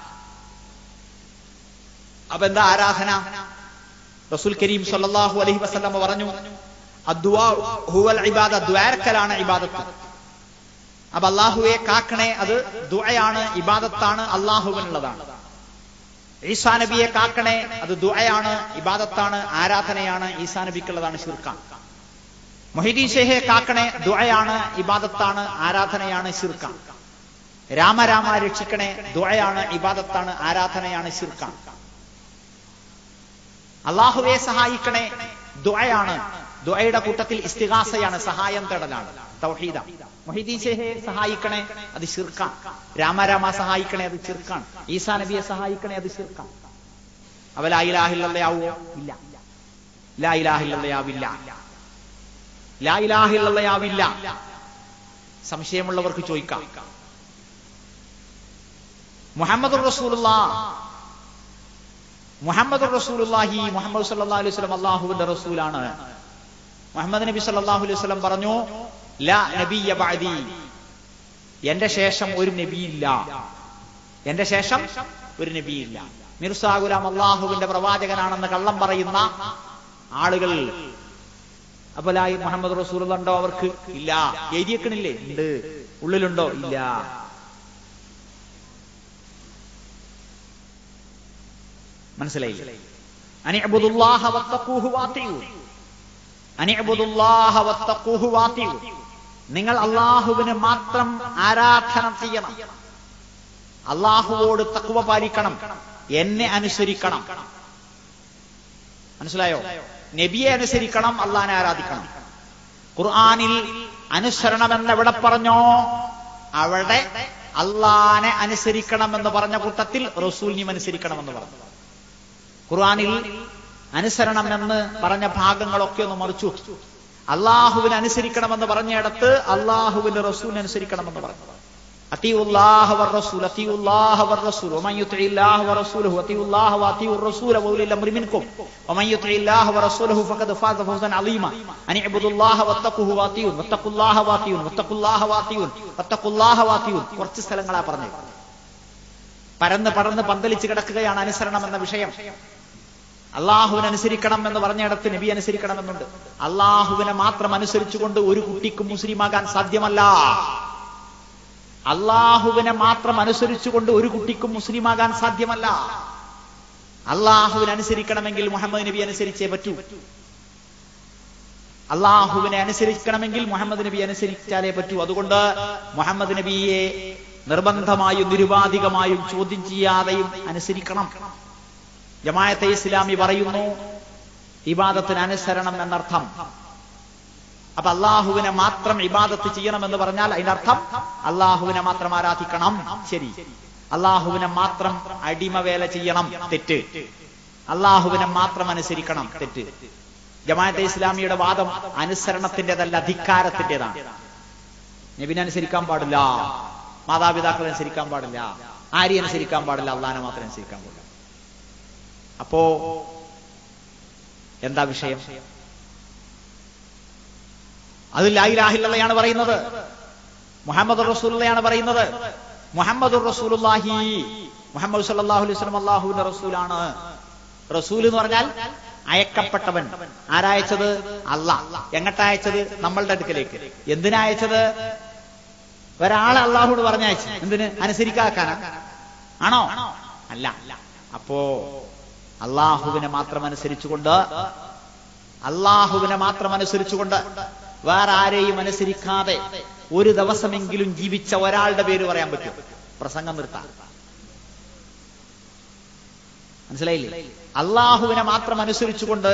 അപ്പൊ എന്താ ആരാധന റസൂൽ കരീം സല്ലല്ലാഹു അലൈഹി വസല്ലമ പറഞ്ഞു അദ്വാ ഹുവൽ ഇബാദ ദ്വാരക്കലാണ് ഇബാദത്ത് അപ്പൊ അള്ളാഹുവെ കാക്കണേ അത് ദുആയാണ് ഇബാദത്താണ് അള്ളാഹുവിനുള്ളതാണ് ഈസാ നബിയെ കാക്കണേ അത് ദുആയാണ് ഇബാദത്താണ് ആരാധനയാണ് ഈസാ നബിക്കുള്ളതാണ് ഷിർക്കാൻ മൊഹിദീൻ ഷെഹെ കാക്കണേ ദുആയാണ് ഇബാദത്താണ് ആരാധനയാണ് ഷിർക്കാൻ രാമരാമ രക്ഷിക്കണേ ദുആയാണ് ഇബാദത്താണ് ആരാധനയാണ് ഷിർക്കാൻ അള്ളാഹുവെ സഹായിക്കണേ ദുആയാണ് ദുആയുടെ കൂട്ടത്തിൽ ഇസ്തിഹാസയാണ് സഹായം തേടലാണ് തൗഹീദ മൊഹിദീൻ ഷെഹെ സഹായിക്കണേ അത് ഷിർക്കാൻ രാമരാമ സഹായിക്കണേ അത് ഷിർക്കാൻ ഈസാ നബിയെ സഹായിക്കണേ അത് ഷിർക്കാൻ അവ ലായിലാഹില്ലയാവോ ഇല്ല ലായിലാഹില്ലയാവില്ല ലായിലാഹില്ലയാവില്ല സംശയമുള്ളവർക്ക് ചോദിക്കാം മുഹമ്മദ് റസൂലുള്ള മുഹമ്മദ് റസൂലുള്ളാഹി മുഹമ്മദ് സല്ലല്ലാഹു അലൈഹി വസല്ലം അല്ലാഹുവിന്റെ റസൂലാണ് മുഹമ്മദ് നബി സല്ലല്ലാഹു അലൈഹി വസല്ലം പറഞ്ഞു ലാ നബിയ ബഅദി എന്റെ ശേഷം ഒരു നബിയില്ല എന്റെ ശേഷം ഒരു നബിയില്ല മിർസാ ഗുലാം അള്ളാഹുവിന്റെ പ്രവാചകനാണെന്ന് കള്ളം പറയുന്ന ആളുകൾ അപ്പൊ ലായി മുഹമ്മദ് റസൂൽ ഉണ്ടോ അവർക്ക് ഇല്ല എഴുതിയേക്കണില്ലേ ഉണ്ട് ഉള്ളിലുണ്ടോ ഇല്ല മനസ്സിലായില്ലേ അനിഅബുദുല്ലാഹ വത്തഖൂഹു വാത്തിയു അനിഅബുദുല്ലാഹ വത്തഖൂഹു വാത്തിയു നിങ്ങൾ അള്ളാഹുവിന് മാത്രം ആരാധന ചെയ്യണം അള്ളാഹുവോട് തക്കുവ പാലിക്കണം എന്നെ അനുസരിക്കണം മനസ്സിലായോ നബിയെ അനുസരിക്കണം അള്ളാഹിനെ ആരാധിക്കണം ഖുർആാനിൽ അനുസരണമെന്ന് എവിടെ പറഞ്ഞോ അവിടെ അള്ളാനെ അനുസരിക്കണമെന്ന് പറഞ്ഞ കൂട്ടത്തിൽ റസൂലിനെയും അനുസരിക്കണമെന്ന് പറഞ്ഞു ഖുർആാനിൽ അനുസരണം എന്ന് പറഞ്ഞ ഭാഗങ്ങളൊക്കെ ഒന്ന് മറിച്ചു അള്ളാഹുവിനെ അനുസരിക്കണമെന്ന് പറഞ്ഞിടത്ത് അള്ളാഹുവിന്റെ റസൂലിനെ അനുസരിക്കണമെന്ന് പറഞ്ഞു أطيعوا الله والرسول أطيعوا الله والرسول ومن يطع الله ورسوله أطيعوا الله وأطيعوا الرسول وأولي الأمر منكم ومن يطع الله ورسوله فقد فاز فوزا عظيما أن اعبدوا الله واتقوه وأطيعون واتقوا الله وأطيعون واتقوا الله وأطيعون واتقوا الله وأطيعون കുറച്ച് സ്ഥലങ്ങളാ പറഞ്ഞത് പരന്ന് പടർന്ന് പന്തലിച്ച് കിടക്കുകയാണ് അനുസരണം എന്ന വിഷയം അള്ളാഹുവിനെ അനുസരിക്കണം എന്ന് പറഞ്ഞിടത്ത് നബി അനുസരിക്കണമെന്നുണ്ട് അള്ളാഹുവിനെ മാത്രം അനുസരിച്ചുകൊണ്ട് ഒരു കുട്ടിക്കും മുസ്ലിമാകാൻ സാധ്യമല്ല അള്ളാഹുവിനെ മാത്രം അനുസരിച്ചുകൊണ്ട് ഒരു കുട്ടിക്കും മുസ്ലിമാകാൻ സാധ്യമല്ല അള്ളാഹുവിനെ അനുസരിക്കണമെങ്കിൽ മുഹമ്മദ് നബി അനുസരിച്ചേ പറ്റൂ അള്ളാഹുവിനെ അനുസരിക്കണമെങ്കിൽ മുഹമ്മദ് നബി അനുസരിച്ചാലേ പറ്റൂ അതുകൊണ്ട് മുഹമ്മദ് നബിയെ നിർബന്ധമായും നിരുപാധികമായും ചോദ്യം ചെയ്യാതെയും അനുസരിക്കണം ജമായത്തെ ഇസ്ലാമി പറയുന്നു ഇബാദത്തിന് അനുസരണം എന്നർത്ഥം അപ്പൊ അള്ളാഹുവിനെ മാത്രം ഇബാദത്ത് ചെയ്യണമെന്ന് പറഞ്ഞാൽ അതിനർത്ഥം അള്ളാഹുവിനെ മാത്രം ആരാധിക്കണം ശരി അള്ളാഹുവിനെ മാത്രം അടിമവേല ചെയ്യണം തെറ്റ് അള്ളാഹുവിനെ മാത്രം അനുസരിക്കണം തെറ്റ് ജമാഅത്തെ ഇസ്ലാമിയുടെ വാദം അനുസരണത്തിൻ്റെതല്ല ധിക്കാരത്തിൻ്റെതാണ് നബിനെ അനുസരിക്കാൻ പാടില്ല മാതാപിതാക്കളെ അനുസരിക്കാൻ പാടില്ല ആരെയും അനുസരിക്കാൻ പാടില്ല അള്ളാഹിനെ മാത്രം അനുസരിക്കാൻ പാടില്ല അപ്പോ എന്താ വിഷയം അത് ലായിലാഹില്ലയാണ് പറയുന്നത് മുഹമ്മദ് റസൂലുള്ളയാണ് പറയുന്നത് മുഹമ്മദ് റസൂലുള്ളാഹി മുഹമ്മദ് സല്ലല്ലാഹു അലൈഹി വസല്ലം അല്ലാഹുവിന്റെ റസൂലാണ് റസൂൽ എന്ന് പറഞ്ഞാൽ അയക്കപ്പെട്ടവൻ ആരയച്ചത് അല്ല എങ്ങട്ടയച്ചത് നമ്മളുടെ അടുക്കലേക്ക് എന്തിനാ അയച്ചത് ഒരാളെ അള്ളാഹുട് പറഞ്ഞയച്ചു എന്തിന് അനുസരിക്കാക്കാനാ ആണോ അല്ല അപ്പോ അള്ളാഹുവിനെ മാത്രം അനുസരിച്ചുകൊണ്ട് അള്ളാഹുവിനെ മാത്രം അനുസരിച്ചുകൊണ്ട് വേറെ ആരെയും അനുസരിക്കാതെ ഒരു ദിവസമെങ്കിലും ജീവിച്ച ഒരാളുടെ പേര് പറയാൻ പറ്റും പ്രസംഗം നിർത്താൻ മനസ്സിലായില്ലേ അള്ളാഹുവിനെ മാത്രം അനുസരിച്ചുകൊണ്ട്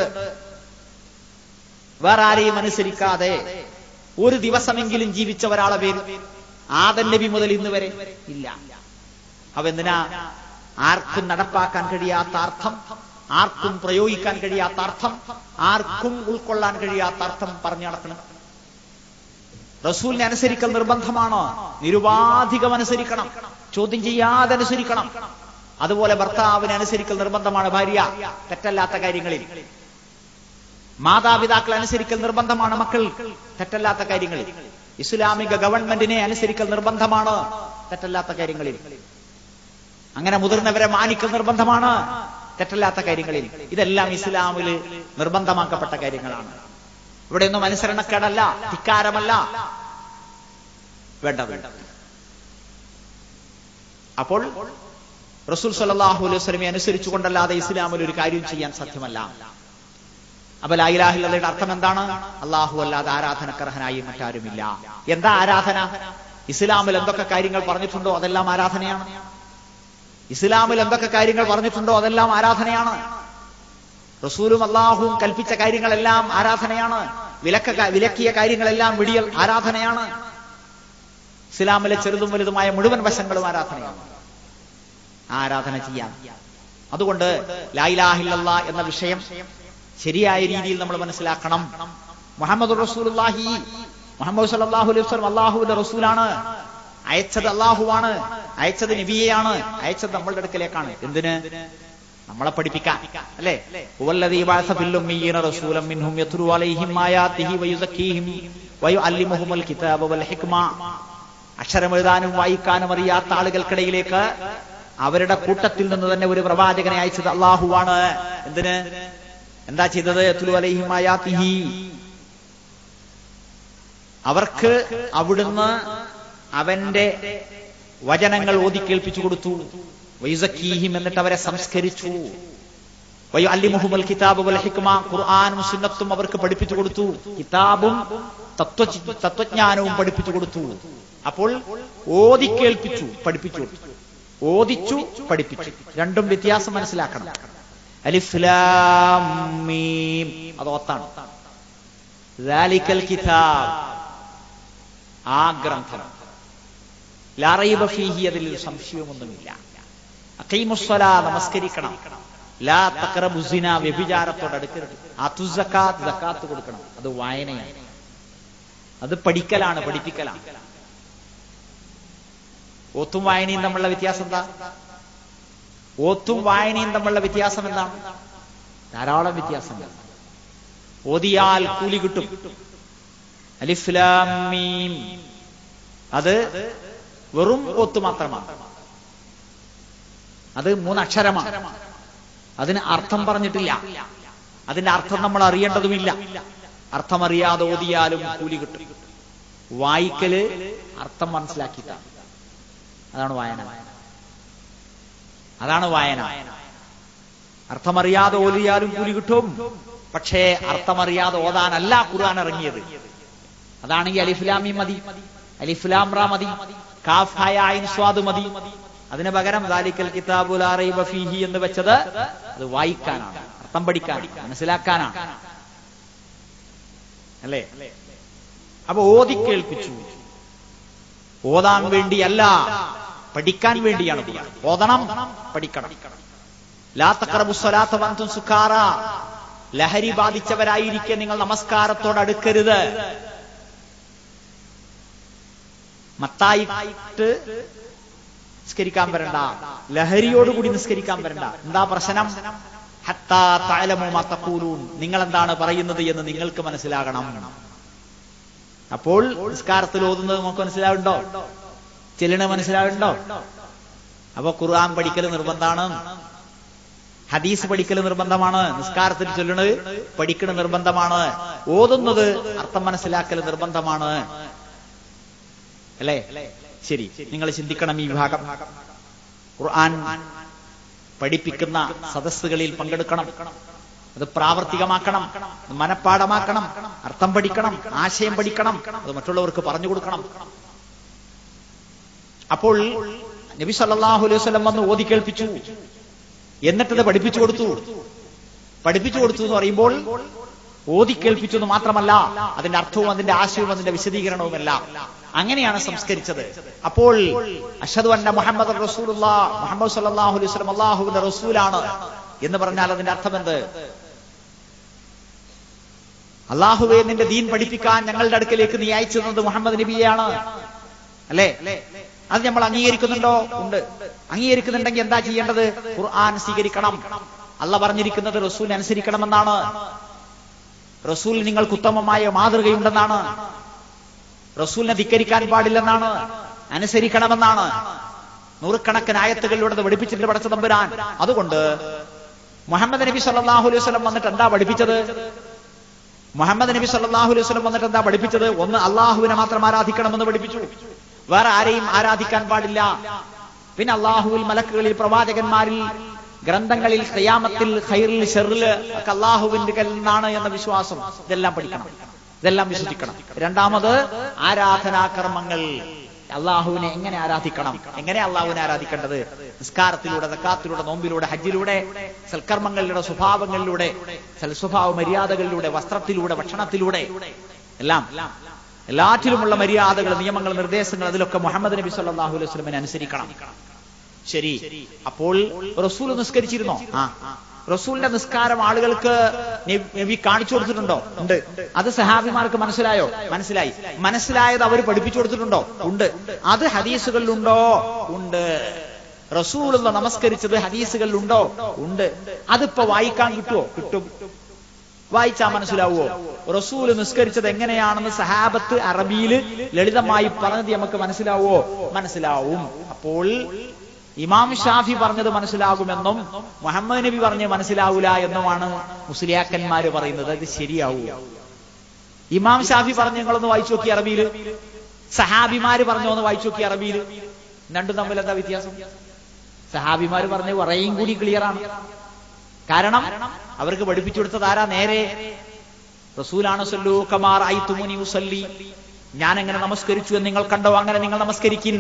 വേറെ ആരെയും അനുസരിക്കാതെ ഒരു ദിവസമെങ്കിലും ജീവിച്ച ഒരാളെ പേര് ആദൻ നബി മുതൽ ഇന്ന് വരെ ഇല്ല അവ എന്തിനാ ആർക്കും നടപ്പാക്കാൻ കഴിയാത്ത അർത്ഥം ആർക്കും പ്രയോഗിക്കാൻ കഴിയാത്ത അർത്ഥം ആർക്കും ഉൾക്കൊള്ളാൻ കഴിയാത്ത അർത്ഥം പറഞ്ഞു നടക്കണം റസൂലിനെ അനുസരിക്കൽ നിർബന്ധമാണോ നിരുപാധികം അനുസരിക്കണം ചോദ്യം ചെയ്യാതെ അനുസരിക്കണം അതുപോലെ ഭർത്താവിനെ അനുസരിക്കൽ നിർബന്ധമാണ് ഭാര്യ തെറ്റല്ലാത്ത കാര്യങ്ങളിൽ മാതാപിതാക്കൾ അനുസരിക്കൽ നിർബന്ധമാണ് മക്കൾ തെറ്റല്ലാത്ത കാര്യങ്ങളിൽ ഇസ്ലാമിക ഗവൺമെന്റിനെ അനുസരിക്കൽ നിർബന്ധമാണ് തെറ്റല്ലാത്ത കാര്യങ്ങളിൽ അങ്ങനെ മുതിർന്നവരെ മാനിക്കൽ നിർബന്ധമാണ് തെറ്റല്ലാത്ത കാര്യങ്ങളിൽ ഇതെല്ലാം ഇസ്ലാമിൽ നിർബന്ധമാക്കപ്പെട്ട കാര്യങ്ങളാണ് ഇവിടെയൊന്നും അനുസരണക്കേടല്ല ധിക്കാരമല്ല വേണ്ടത് അപ്പോൾ റസൂൽ സല്ലാഹു അലൈഹി വസ്ലമെ അനുസരിച്ചുകൊണ്ടല്ലാതെ ഇസ്ലാമിൽ ഒരു കാര്യം ചെയ്യാൻ സാധ്യമല്ല അപ്പൊ ലായിലാഹില്ലയുടെ അർത്ഥം എന്താണ് അള്ളാഹു അല്ലാതെ ആരാധനക്കർഹനായി മറ്റാരുമില്ല എന്താ ആരാധന ഇസ്ലാമിൽ എന്തൊക്കെ കാര്യങ്ങൾ പറഞ്ഞിട്ടുണ്ടോ അതെല്ലാം ആരാധനയാണ് ഇസ്ലാമിൽ എന്തൊക്കെ കാര്യങ്ങൾ പറഞ്ഞിട്ടുണ്ടോ അതെല്ലാം ആരാധനയാണ് റസൂലും അള്ളാഹുവും കൽപ്പിച്ച കാര്യങ്ങളെല്ലാം ആരാധനയാണ് വിലക്ക വിലക്കിയ കാര്യങ്ങളെല്ലാം വിടിയൽ ആരാധനയാണ് ഇസ്ലാമിലെ ചെറുതും വലുതുമായ മുഴുവൻ വശങ്ങളും ആരാധനയാണ് ആരാധന ചെയ്യാം അതുകൊണ്ട് ലായിലാഹില്ല എന്ന വിഷയം ശരിയായ രീതിയിൽ നമ്മൾ മനസ്സിലാക്കണം മുഹമ്മദ് റസൂലുള്ളാഹി മുഹമ്മദ് സല്ലല്ലാഹു അലൈഹി വസല്ലം അള്ളാഹുവിന്റെ റസൂലാണ് അയച്ചത് അള്ളാഹുവാണ് അയച്ചത് നബിയെയാണ് അയച്ചത് നമ്മളുടെ അടുക്കലേക്കാണ് എന്തിന് നമ്മളെ പഠിപ്പിക്കാൻ അല്ലേ ഹുവല്ലദീ ബഅസ ഫിൽ ഉമ്മീന റസൂലൻ മിൻഹും യത്ലു അലൈഹിം ആയാതിഹി വയുസക്കീഹിം വയുഅല്ലിമുഹുൽ കിതാബ വൽ ഹിക്മ അക്ഷരം എഴുതാനും വായിക്കാനും അറിയാത്ത ആളുകൾക്കിടയിലേക്ക് അവരുടെ കൂട്ടത്തിൽ നിന്ന് തന്നെ ഒരു പ്രവാചകനെ അയച്ചത് അള്ളാഹുവാണ് എന്തിന് എന്താ ചെയ്തത് യത്ലു അലൈഹിം ആയാതിഹി അവർക്ക് അവിടുന്ന് അവന്റെ വചനങ്ങൾ ഓതി കേൾപ്പിച്ചു കൊടുത്തു വൈസക്കീഹിം എന്നിട്ട് അവരെ സംസ്കരിച്ചു വയു അല്ലിമുഹുമൽ കിതാബ് വൽ ഹിക്മ ഖുർആനും സുന്നത്തും അവർക്ക് പഠിപ്പിച്ചു കൊടുത്തു കിതാബും തത്വ തത്വജ്ഞാനവും പഠിപ്പിച്ചു കൊടുത്തു അപ്പോൾ ഓതി കേൾപ്പിച്ചു പഠിപ്പിച്ചു ഓദിച്ചു പഠിപ്പിച്ചു രണ്ടും വ്യത്യാസം മനസ്സിലാക്കണം അലിഫ്ലാം മീം അത് ഓത്താണ് ദാലിക്കൽ കിതാബ് ആ ഗ്രന്ഥം ലാറൈബ ഫീഹി അതിൽ സംശയമൊന്നുമില്ല അഖീമുസ്സലാ നമസ്കരിക്കണം ലാ തഖറബുസിന വ്യഭിചാരത്തോട് അടുക്കരുത് അതുസക്കാത്ത് സക്കാത്ത് കൊടുക്കണം അത് വായനയാണ് അത് പഠിക്കലാണ് പഠിപ്പിക്കലാണ് ഓത്തും വായനയും തമ്മിലുള്ള വ്യത്യാസം എന്താ ഓത്തും വായനയും തമ്മിലുള്ള വ്യത്യാസം എന്താണ് ധാരാളം വ്യത്യാസങ്ങൾ ഓതിയാൽ കൂലി കിട്ടും അലിഫ്ലാമീം അത് വെറും ഒത്തു മാത്രമാണ് അത് മൂന്നക്ഷരമാണ് അതിന് അർത്ഥം പറഞ്ഞിട്ടില്ല അതിന്റെ അർത്ഥം നമ്മൾ അറിയേണ്ടതുമില്ല അർത്ഥം അറിയാതെ ഓതിയാലും കൂലി കിട്ടും വായിക്കല് അർത്ഥം മനസ്സിലാക്കിയിട്ടാണ് അതാണ് വായന അതാണ് വായന അർത്ഥമറിയാതെ ഓതിയാലും കൂലി കിട്ടും പക്ഷേ അർത്ഥമറിയാതെ ഓതാനല്ല ഖുർആൻ ഇറങ്ങിയത് അതാണെങ്കിൽ അലിഫ്ലാമി മതി അലിഫ്ലാം റാ മതി കാഫായ ഐൻ സ്വാദ് മതി അതിന് പകരം ദാലിക്കൽ കിതാബുൽ റൈബ ഫീഹി എന്ന് വെച്ചത് അത് വായിക്കാനാണ് അർത്ഥം പഠിക്കാനാണ് മനസ്സിലാക്കാനാണ് അല്ലേ അപ്പൊ ഓതി കേൾപ്പിച്ചു ഓതാൻ വേണ്ടിയല്ല പഠിക്കാൻ വേണ്ടിയാണ് ഖുർആൻ. ഓതണം പഠിക്കണം ലാ തഖറബു സ്വലാത്ത വന്തും സുഖാറ ലഹരി ബാധിച്ചവരായിരിക്കെ നിങ്ങൾ നമസ്കാരത്തോട് അടുക്കരുത് മത്തായിട്ട് നിസ്കരിക്കാൻ വരണ്ട ലഹരിയോടുകൂടി നിസ്കരിക്കാൻ വരണ്ട എന്താ പ്രശ്നം ഹത്താ തഅലമു മാ തഖൂലൂൻ നിങ്ങൾ എന്താണ് പറയുന്നത് എന്ന് നിങ്ങൾക്ക് മനസ്സിലാകണം അപ്പോൾ നിസ്കാരത്തിൽ ഓതുന്നത് നമുക്ക് മനസ്സിലാവുണ്ടോ ചെല്ലണ മനസ്സിലാവുണ്ടോ അപ്പൊ ഖുർആൻ പഠിക്കൽ നിർബന്ധാണ് ഹദീസ് പഠിക്കൽ നിർബന്ധമാണ് നിസ്കാരത്തിൽ ചൊല്ലണത് പഠിക്കണ നിർബന്ധമാണ് ഓതുന്നത് അർത്ഥം മനസ്സിലാക്കൽ നിർബന്ധമാണ് അല്ലേ ശരി നിങ്ങൾ ചിന്തിക്കണം ഈ വിഭാഗം ഖുർആൻ പഠിപ്പിക്കുന്ന സദസ്സുകളിൽ പങ്കെടുക്കണം അത് പ്രാവർത്തികമാക്കണം അത് മനഃപ്പാടമാക്കണം അർത്ഥം പഠിക്കണം ആശയം പഠിക്കണം അത് മറ്റുള്ളവർക്ക് പറഞ്ഞു കൊടുക്കണം അപ്പോൾ നബി സല്ലല്ലാഹു അലൈഹി വസല്ലം വന്ന് ഓതി കേൾപ്പിച്ചു എന്നിട്ടത് പഠിപ്പിച്ചു കൊടുത്തു പഠിപ്പിച്ചു കൊടുത്തു എന്ന് പറയുമ്പോൾ ഓതി കേൾപ്പിച്ചു എന്ന് മാത്രമല്ല അതിന്റെ അർത്ഥവും അതിന്റെ ആശയവും അതിന്റെ വിശദീകരണവുമെല്ലാം അങ്ങനെയാണ് സംസ്കരിച്ചത് അപ്പോൾ അഷദു അന്ന മുഹമ്മദ് റസൂലുള്ള മുഹമ്മദ് സല്ലല്ലാഹു അലൈഹി വസല്ലം അള്ളാഹുവിന്റെ റസൂലാണ് എന്ന് പറഞ്ഞാൽ അതിന്റെ അർത്ഥം എന്ത് അള്ളാഹുവെ നിന്റെ ദീൻ പഠിപ്പിക്കാൻ ഞങ്ങളുടെ അടുക്കലേക്ക് നീ അയച്ചു തന്നത് മുഹമ്മദ് നബിയാണ് അല്ലേ അത് നമ്മൾ അംഗീകരിക്കുന്നുണ്ടോ ഉണ്ട് അംഗീകരിക്കുന്നുണ്ടെങ്കിൽ എന്താ ചെയ്യേണ്ടത് ഖുർആൻ സ്വീകരിക്കണം അല്ല പറഞ്ഞിരിക്കുന്നത് റസൂൽ അനുസരിക്കണമെന്നാണ് റസൂൽ നിങ്ങൾക്ക് ഉത്തമമായ മാതൃകയുണ്ടെന്നാണ് റസൂലിനെ ധിക്കരിക്കാൻ പാടില്ലെന്നാണ് അനുസരിക്കണമെന്നാണ് നൂറുകണക്കിന് ആയത്തുകളിലൂടെ അത് പഠിപ്പിച്ചിട്ട് പഠിച്ച തമ്പുരാൻ അതുകൊണ്ട് മുഹമ്മദ് നബി സല്ലല്ലാഹു അലൈഹി വസല്ലം വന്നിട്ട് എന്താ പഠിപ്പിച്ചത് മുഹമ്മദ് നബി സല്ലല്ലാഹു അലൈഹി വസല്ലം വന്നിട്ട് എന്താ പഠിപ്പിച്ചത് ഒന്ന് അള്ളാഹുവിനെ മാത്രം ആരാധിക്കണമെന്ന് പഠിപ്പിച്ചു വേറെ ആരെയും ആരാധിക്കാൻ പാടില്ല പിന്നെ അള്ളാഹുവിൽ മലക്കുകളിൽ പ്രവാചകന്മാരിൽ ഗ്രന്ഥങ്ങളിൽ ഖിയാമത്തിൽ ഖൈറിൽ ഷെറിൽ ഒക്കെ അള്ളാഹുവിന്റെ നിന്നാണ് എന്ന വിശ്വാസം ഇതെല്ലാം പഠിക്കണം ഇതെല്ലാം വിശ്വസിക്കണം രണ്ടാമത് ആരാധനാകർമ്മങ്ങൾ അള്ളാഹുവിനെ എങ്ങനെ ആരാധിക്കണം എങ്ങനെ അള്ളാഹുവിനെ ആരാധിക്കേണ്ടത് നിസ്കാരത്തിലൂടെ തക്കാത്തിലൂടെ നോമ്പിലൂടെ ഹജ്ജിലൂടെ സൽക്കർമ്മങ്ങളിലൂടെ സ്വഭാവങ്ങളിലൂടെ സൽസ്വഭാവ മര്യാദകളിലൂടെ വസ്ത്രത്തിലൂടെ ഭക്ഷണത്തിലൂടെ എല്ലാം എല്ലാറ്റിലുമുള്ള മര്യാദകൾ നിയമങ്ങൾ നിർദ്ദേശങ്ങൾ അതിലൊക്കെ മുഹമ്മദ് നബി സല്ലല്ലാഹു അലൈഹി വസല്ലമനെ അനുസരിക്കണം ശരി അപ്പോൾ റസൂൽ നിസ്കരിച്ചിരുന്നോ ആ റസൂലിന്റെ നിസ്കാരം ആളുകൾക്ക് നബി- നബി കാണിച്ചു കൊടുത്തിട്ടുണ്ടോ ഉണ്ട് അത് സഹാബിമാർക്ക് മനസ്സിലായോ മനസ്സിലായി മനസ്സിലായത് അവർ പഠിപ്പിച്ചു കൊടുത്തിട്ടുണ്ടോ ഉണ്ട് അത് ഹദീസുകളിലുണ്ടോ ഉണ്ട് റസൂലുള്ള നമസ്കരിച്ചത് ഹദീസുകളിലുണ്ടോ ഉണ്ട് അതിപ്പോ വായിക്കാൻ കിട്ടുമോ കിട്ടും വായിച്ചാ മനസ്സിലാവുമോ റസൂല് നിസ്കരിച്ചത് എങ്ങനെയാണെന്ന് സഹാബത്ത് അറബിയിൽ ലളിതമായി പറഞ്ഞത് നമുക്ക് മനസ്സിലാവുമോ മനസ്സിലാവും അപ്പോൾ ഇമാം ഷാഫി പറഞ്ഞത് മനസ്സിലാകുമെന്നും മുഹമ്മദ് നബി പറഞ്ഞ് മനസ്സിലാവൂല എന്നുമാണ് മുസ്ലിയാക്കന്മാര് പറയുന്നത് അത് ശരിയാവൂ ഇമാം ഷാഫി പറഞ്ഞു നിങ്ങളൊന്ന് വായിച്ചു നോക്കി അറബിയിൽ സഹാബിമാര് പറഞ്ഞു ഒന്ന് വായിച്ചു നോക്കി അറബിയിൽ രണ്ടും തമ്മിൽ എന്താ വ്യത്യാസം സഹാബിമാര് പറഞ്ഞ് പറയും കൂടി ക്ലിയർ ആണ് കാരണം അവർക്ക് പഠിപ്പിച്ചു കൊടുത്തത് ആരാ നേരെ റസൂലാണ് സല്ലു കമാർ ഐ തുമുനി ഉസല്ലി ഞാൻ എങ്ങനെ നമസ്കരിച്ചു എന്ന് നിങ്ങൾ കണ്ടോ അങ്ങനെ നിങ്ങൾ നമസ്കരിക്കിൻ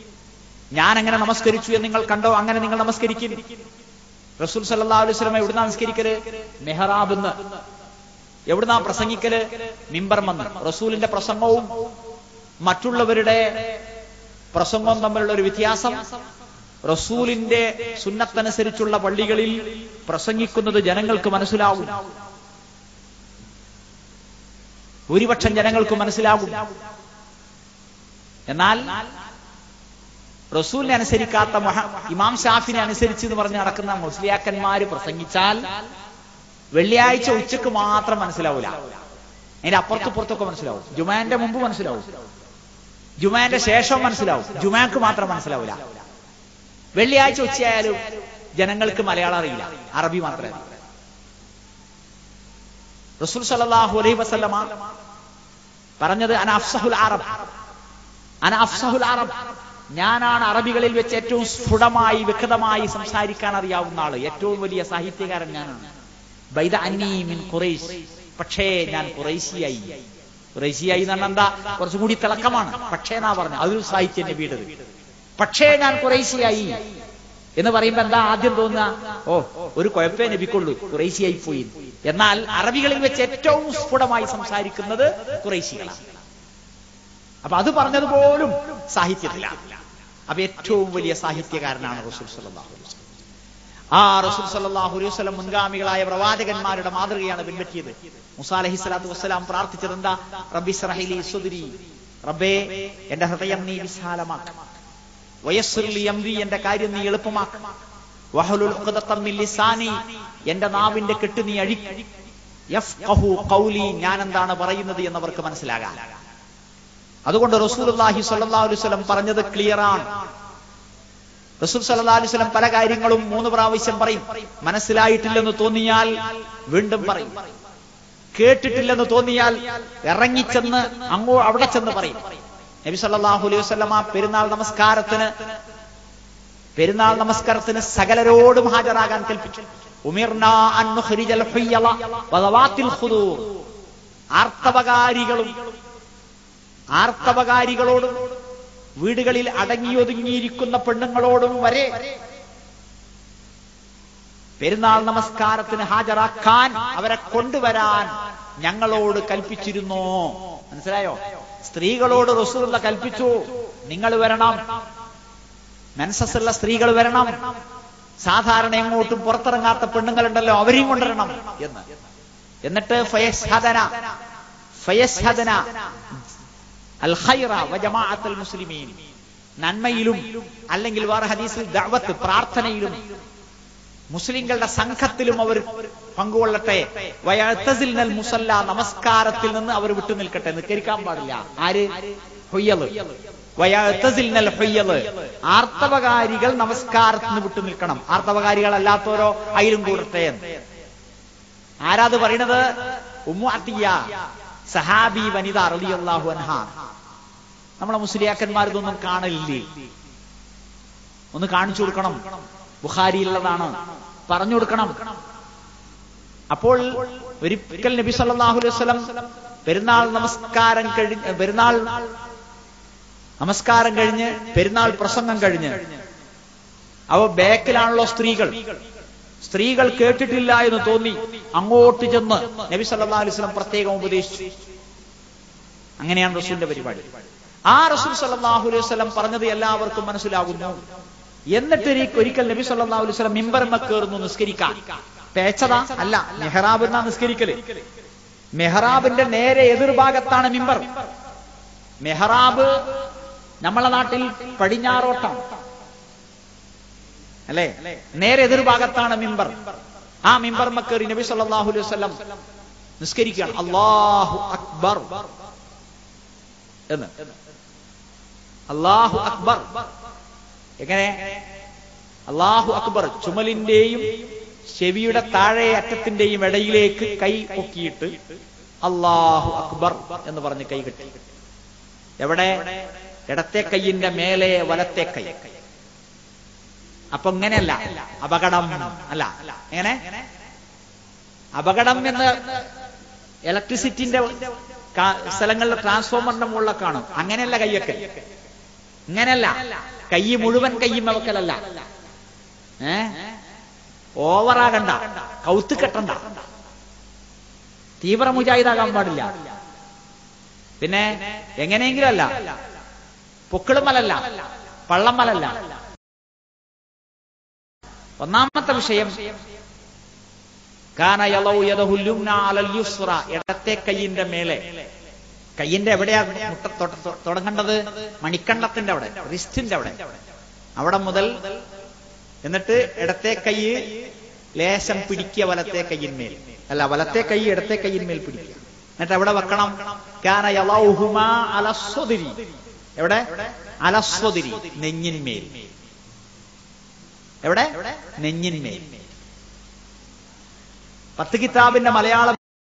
ഞാൻ എങ്ങനെ നമസ്കരിച്ചു എന്ന് നിങ്ങൾ കണ്ടോ അങ്ങനെ നിങ്ങൾ നമസ്കരിക്കിൻ റസൂൽ സല്ലല്ലാഹു അലൈഹി വസല്ലം എവിടുന്നാ നമസ്കരിക്കല് മെഹറാബെന്ന് എവിടുന്നാ പ്രസംഗിക്കല് മിമ്പർമെന്ന് റസൂലിന്റെ പ്രസംഗവും മറ്റുള്ളവരുടെ പ്രസംഗവും തമ്മിലുള്ള ഒരു വ്യത്യാസം റസൂലിന്റെ സുന്നത്തനുസരിച്ചുള്ള പള്ളികളിൽ പ്രസംഗിക്കുന്നത് ജനങ്ങൾക്ക് മനസ്സിലാകും ഭൂരിപക്ഷം ജനങ്ങൾക്ക് മനസ്സിലാകും എന്നാൽ റസൂലിനെ അനുസരിക്കാത്ത മഹ- ഇമാം ഷാഫിനെ അനുസരിച്ച് എന്ന് പറഞ്ഞ് നടക്കുന്ന മുസ്ലിയാക്കന്മാര് പ്രസംഗിച്ചാൽ വെള്ളിയാഴ്ച ഉച്ചക്ക് മാത്രം മനസ്സിലാവൂല അതിന്റെ അപ്പുറത്ത് പുറത്തൊക്കെ മനസ്സിലാവും ജുമാന്റെ മുമ്പ് മനസ്സിലാവും ജുമാന്റെ ശേഷം മനസ്സിലാവും ജുമാക്ക് മാത്രം മനസ്സിലാവൂല വെള്ളിയാഴ്ച ഉച്ചയായാലും ജനങ്ങൾക്ക് മലയാളം അറിയില്ല അറബി മാത്രമേ അറിയൂ റസൂൽ സല്ലല്ലാഹു അലൈഹി വസല്ലമ പറഞ്ഞത് അന അഫ്സഹുൽ അറബ് അന അഫ്സഹുൽ അറബ് ഞാനാണ് അറബികളിൽ വെച്ച് ഏറ്റവും സ്ഫുടമായി വ്യക്തമായി സംസാരിക്കാൻ അറിയാവുന്ന ആള് ഏറ്റവും വലിയ സാഹിത്യകാരൻ ഞാനാണ് ബൈദ അന്നീ മിൻ ഖുറൈശ് പക്ഷേ ഞാൻ ഖുറൈശിയായി ഖുറൈശിയായി എന്ന് പറഞ്ഞാൽ എന്താ കുറച്ചും കൂടി തിളക്കമാണ് പക്ഷേ എന്നാ പറഞ്ഞു അതൊരു സാഹിത്യം നബിയുടേത് പക്ഷേ ഞാൻ ഖുറൈശിയായി എന്ന് പറയുമ്പോ എന്താ ആദ്യം തോന്നുക ഓ ഒരു കുഴപ്പേ നബിക്കുള്ളൂ ഖുറൈശിയായി പോയി എന്നാൽ അറബികളിൽ വെച്ച് ഏറ്റവും സ്ഫുടമായി സംസാരിക്കുന്നത് ഖുറൈശികളാണ് അപ്പൊ അത് പറഞ്ഞതുപോലും സാഹിത്യത്തിലാണ് അപ്പൊ ഏറ്റവും വലിയ സാഹിത്യകാരനാണ് റസൂൽ സല്ലല്ലാഹു അലൈഹി വസല്ലം ആ റസൂൽ സല്ലല്ലാഹു അലൈഹി വസല്ലം മുൻഗാമികളായ പ്രവാചകന്മാരുടെ മാതൃകയാണ് പിൻപറ്റിയത് മുസാ അലൈഹി സ്വലാത്തു വസ്സലാം പ്രാർത്ഥിച്ചത് എന്താ റബ്ബി സ്റഹ്ലി സുദ്രി റബ്ബേ എന്റെ ഹൃദയം നീ വിശാലമാക്ക വയസ്സുല്ലി അംരി എന്റെ കാര്യം നീ എളുപ്പമാക്ക വഹലുൽ ഉഖ്ദത്തം മിൻ ലിസാനി എന്റെ നാവിന്റെ കെട്ട് നീ അഴി യഫ്ഖഹു ഖൗലി ഞാൻ എന്താണ് പറയുന്നത് എന്നവർക്ക് മനസ്സിലാകാം അതുകൊണ്ട് റസൂലുള്ളാഹി സ്വല്ലല്ലാഹു അലൈഹി വസല്ലം പറഞ്ഞത് ക്ലിയർ ആണ് റസൂൽ സല്ലല്ലാഹു അലൈഹി വസല്ലം പല കാര്യങ്ങളും മൂന്ന് പ്രാവശ്യം പറയും മനസ്സിലായിട്ടില്ലെന്ന് തോന്നിയാൽ വീണ്ടും പറയും കേട്ടിട്ടില്ലെന്ന് തോന്നിയാൽ ഇറങ്ങിച്ചെന്ന് അങ്ങോ അവിടെ ചെന്ന് പറയും നബി സല്ലല്ലാഹു അലൈഹി വസല്ലമ പെരുന്നാൾ നമസ്കാരത്തിന് പെരുന്നാൾ നമസ്കാരത്തിന് സകലരോടും ഹാജരാകാൻ കൽപ്പിച്ചു ഉമിർനാ അൻ നുഖ്രിജൽ ഹുയ്യള വദവാത്തിൽ ഖുദൂർ ആർത്തവകാരികളും ആർത്തവകാരികളോടും വീടുകളിൽ അടങ്ങിയൊതുങ്ങിയിരിക്കുന്ന പെണ്ണുങ്ങളോടും വരെ പെരുന്നാൾ നമസ്കാരത്തിന് ഹാജരാക്കാൻ അവരെ കൊണ്ടുവരാൻ ഞങ്ങളോട് കൽപ്പിച്ചിരുന്നോ മനസ്സിലായോ സ്ത്രീകളോട് റസൂലുള്ള കൽപ്പിച്ചു നിങ്ങൾ വരണം മെൻസസുള്ള സ്ത്രീകൾ വരണം സാധാരണ എങ്ങോട്ടും പുറത്തിറങ്ങാത്ത പെണ്ണുങ്ങളുണ്ടല്ലോ അവരെയും കൊണ്ടുവരണം എന്ന് എന്നിട്ട് ഫയസ്ഹദന ഫയസ്ഹദന അൽ ഖൈറ വജമാഅത്തുൽ മുസ്ലിമീൻ നന്മയിലും അല്ലെങ്കിൽ വേറെ ഹദീസിൽ ദഅവത്ത് പ്രാർത്ഥനയിലും മുസ്ലിങ്ങളുടെ സംഘത്തിലും അവർ പങ്കുകൊള്ളട്ടെ വയത്തസിൽ മുസല്ല നമസ്കാരത്തിൽ നിന്ന് അവർ വിട്ടു നിൽക്കട്ടെ നിൽക്കരിക്കാൻ പാടില്ല ആര് ഹൊയ്യല് വയത്തസിൽ ഹൊയ്യല് ആർത്തവകാരികൾ നമസ്കാരത്തിൽ നിന്ന് വിട്ടു നിൽക്കണം ആർത്തവകാരികൾ അല്ലാത്തവരോ അയിലും കൂടട്ടെ എന്ന് ആരാത് പറയണത് ഉമ്മു അത്തിയ സഹാബി വനിത റളിയല്ലാഹു അൻഹ നമ്മളെ മുസ്ലിയാക്കന്മാർ ഇതൊന്നും കാണലില്ലേ ഒന്ന് കാണിച്ചു കൊടുക്കണം ബുഖാരിയിലുള്ളതാണ് പറഞ്ഞു കൊടുക്കണം അപ്പോൾ ഒരിക്കൽ നബി സല്ലല്ലാഹു അലൈഹി വസല്ലം പെരുന്നാൾ നമസ്കാരം കഴിഞ്ഞ് പെരുന്നാൾ നമസ്കാരം കഴിഞ്ഞ് പെരുന്നാൾ പ്രസംഗം കഴിഞ്ഞ് അവ ബാക്കിലാണല്ലോ സ്ത്രീകൾ സ്ത്രീകൾ കേട്ടിട്ടില്ല എന്ന് തോന്നി അങ്ങോട്ട് ചെന്ന് നബി സല്ലല്ലാഹു അലൈഹി വസല്ലം പ്രത്യേകം ഉപദേശിച്ചു അങ്ങനെയാണ് റസൂലിന്റെ പരിപാടി ആ റസൂൽ സല്ലല്ലാഹു അലൈഹി വസല്ലം പറഞ്ഞത് എല്ലാവർക്കും മനസ്സിലാകുന്നു എന്നിട്ട് ഒരി- ഒരിക്കൽ നബി സല്ലല്ലാഹു അലൈഹി വസല്ലം മിമ്പർമ കയറുന്നു നിസ്കരിക്കാൻ പേച്ചതാ അല്ല മെഹ്റാബ് എന്നാ നിസ്കരിക്കല് മെഹ്റാബിന്റെ നേരെ എതിർഭാഗത്താണ് മിമ്പർ മെഹ്റാബ് നമ്മളെ നാട്ടിൽ പടിഞ്ഞാറോട്ടം അല്ലേ നേരെ എതിർഭാഗത്താണ് മിമ്പർ ആ മിമ്പർ മക്കേറി നബി സല്ലല്ലാഹു അലൈഹി വസല്ലം നിസ്കരിക്കുകയാണ് അല്ലാഹു അക്ബർ എന്ന് അല്ലാഹു അക്ബർ എങ്ങനെ അല്ലാഹു അക്ബർ ചുമലിന്റെയും ചെവിയുടെ താഴെ അറ്റത്തിന്റെയും ഇടയിലേക്ക് കൈ പൊക്കിയിട്ട് അല്ലാഹു അക്ബർ എന്ന് പറഞ്ഞ് കൈ കെട്ടി എവിടെ ഇടത്തെ കൈയിന്റെ മേലെ വലത്തെ കൈ അപ്പൊ ഇങ്ങനെയല്ല അപകടം അല്ല എങ്ങനെ അപകടം എന്ന് ഇലക്ട്രിസിറ്റിന്റെ കാ- സ്ഥലങ്ങളിൽ ട്രാൻസ്ഫോമറിന്റെ മുകളിൽ കാണും അങ്ങനെയല്ല കയ്യൊക്കെ ഇങ്ങനെയല്ല കൈ മുഴുവൻ കയ്യും വെക്കലല്ല ഏ ഓവറാകണ്ട കൗത്ത് കെട്ടണ്ട തീവ്ര മുജാഹിദാകാൻ പാടില്ല പിന്നെ എങ്ങനെയെങ്കിലും അല്ല പൊക്കിളുമലല്ല പള്ളമ്മലല്ല ഒന്നാമത്തെ വിഷയം കാന യളൗ യദഹുൽ യുംന അലൽ യുസ്റ ഇടത്തെ കൈയിന്റെ മേലെ കയ്യിന്റെ എവിടെയാ മുട്ട തൊട- തൊ- തുടങ്ങേണ്ടത് മണിക്കണ്ടത്തിന്റെ അവിടെ റിസ്റ്റിന്റെ അവിടെ അവിടെ മുതൽ എന്നിട്ട് ഇടത്തെ കൈ ലേശം പിടിക്കുക വലത്തെ കയ്യിന്മേൽ അല്ല വലത്തെ കൈ ഇടത്തെ കയ്യിന്മേൽ പിടിക്കുക എന്നിട്ട് എവിടെ വെക്കണം കാന യളൗഹുമാ അലസ്വദിരി എവിടെ അലസ്വദിരി നെഞ്ഞിന്മേൽ എവിടെ നെഞ്ഞിന്മേൽ പത്ത് കിതാബിന്റെ മലയാളം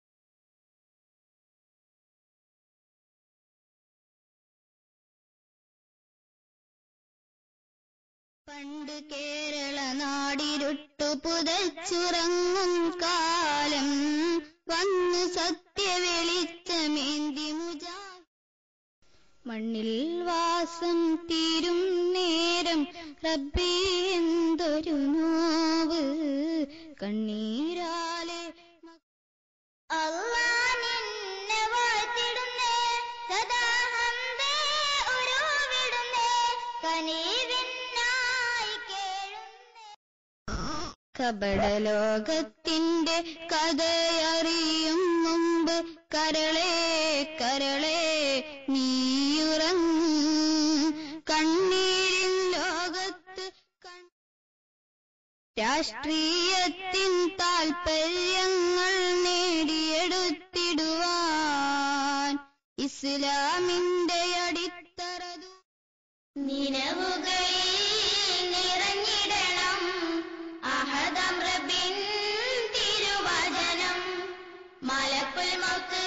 പണ്ട് കേരള നാടിരുട്ടു പുതച്ചുറങ്ങും കാലം വന്നു സത്യവെളിച്ചമേന്തി മുജാ മണ്ണിൽ വാസം തീരും നേരം റബ്ബേ എന്തൊരു നോവ് കണ്ണീരാലെ അള്ളാ നിന്നെ വാഴ്ത്തിടുന്നേ സദാ ഹംദേ ഉരുവിടുന്നേ കനീവിനായി കേഴുന്നേ കപടലോകത്തിന്റെ കഥയറിയും മുമ്പ് കരളെ കരളെ നീയുറങ്ങ് കണ്ണീരിൻ ലോകത്ത് കൺ രാഷ്ട്രീയത്തിൻ താൽപര്യങ്ങൾ നേടിയെടുത്തിടുവാൻ ഇസ്ലാമിന്റെ അടിത്തറതു നിലവുകളിൽ നിറഞ്ഞിടണം അഹദം റബ്ബിൻ തിരുവചനം മലക്കുൽ മൗത്ത്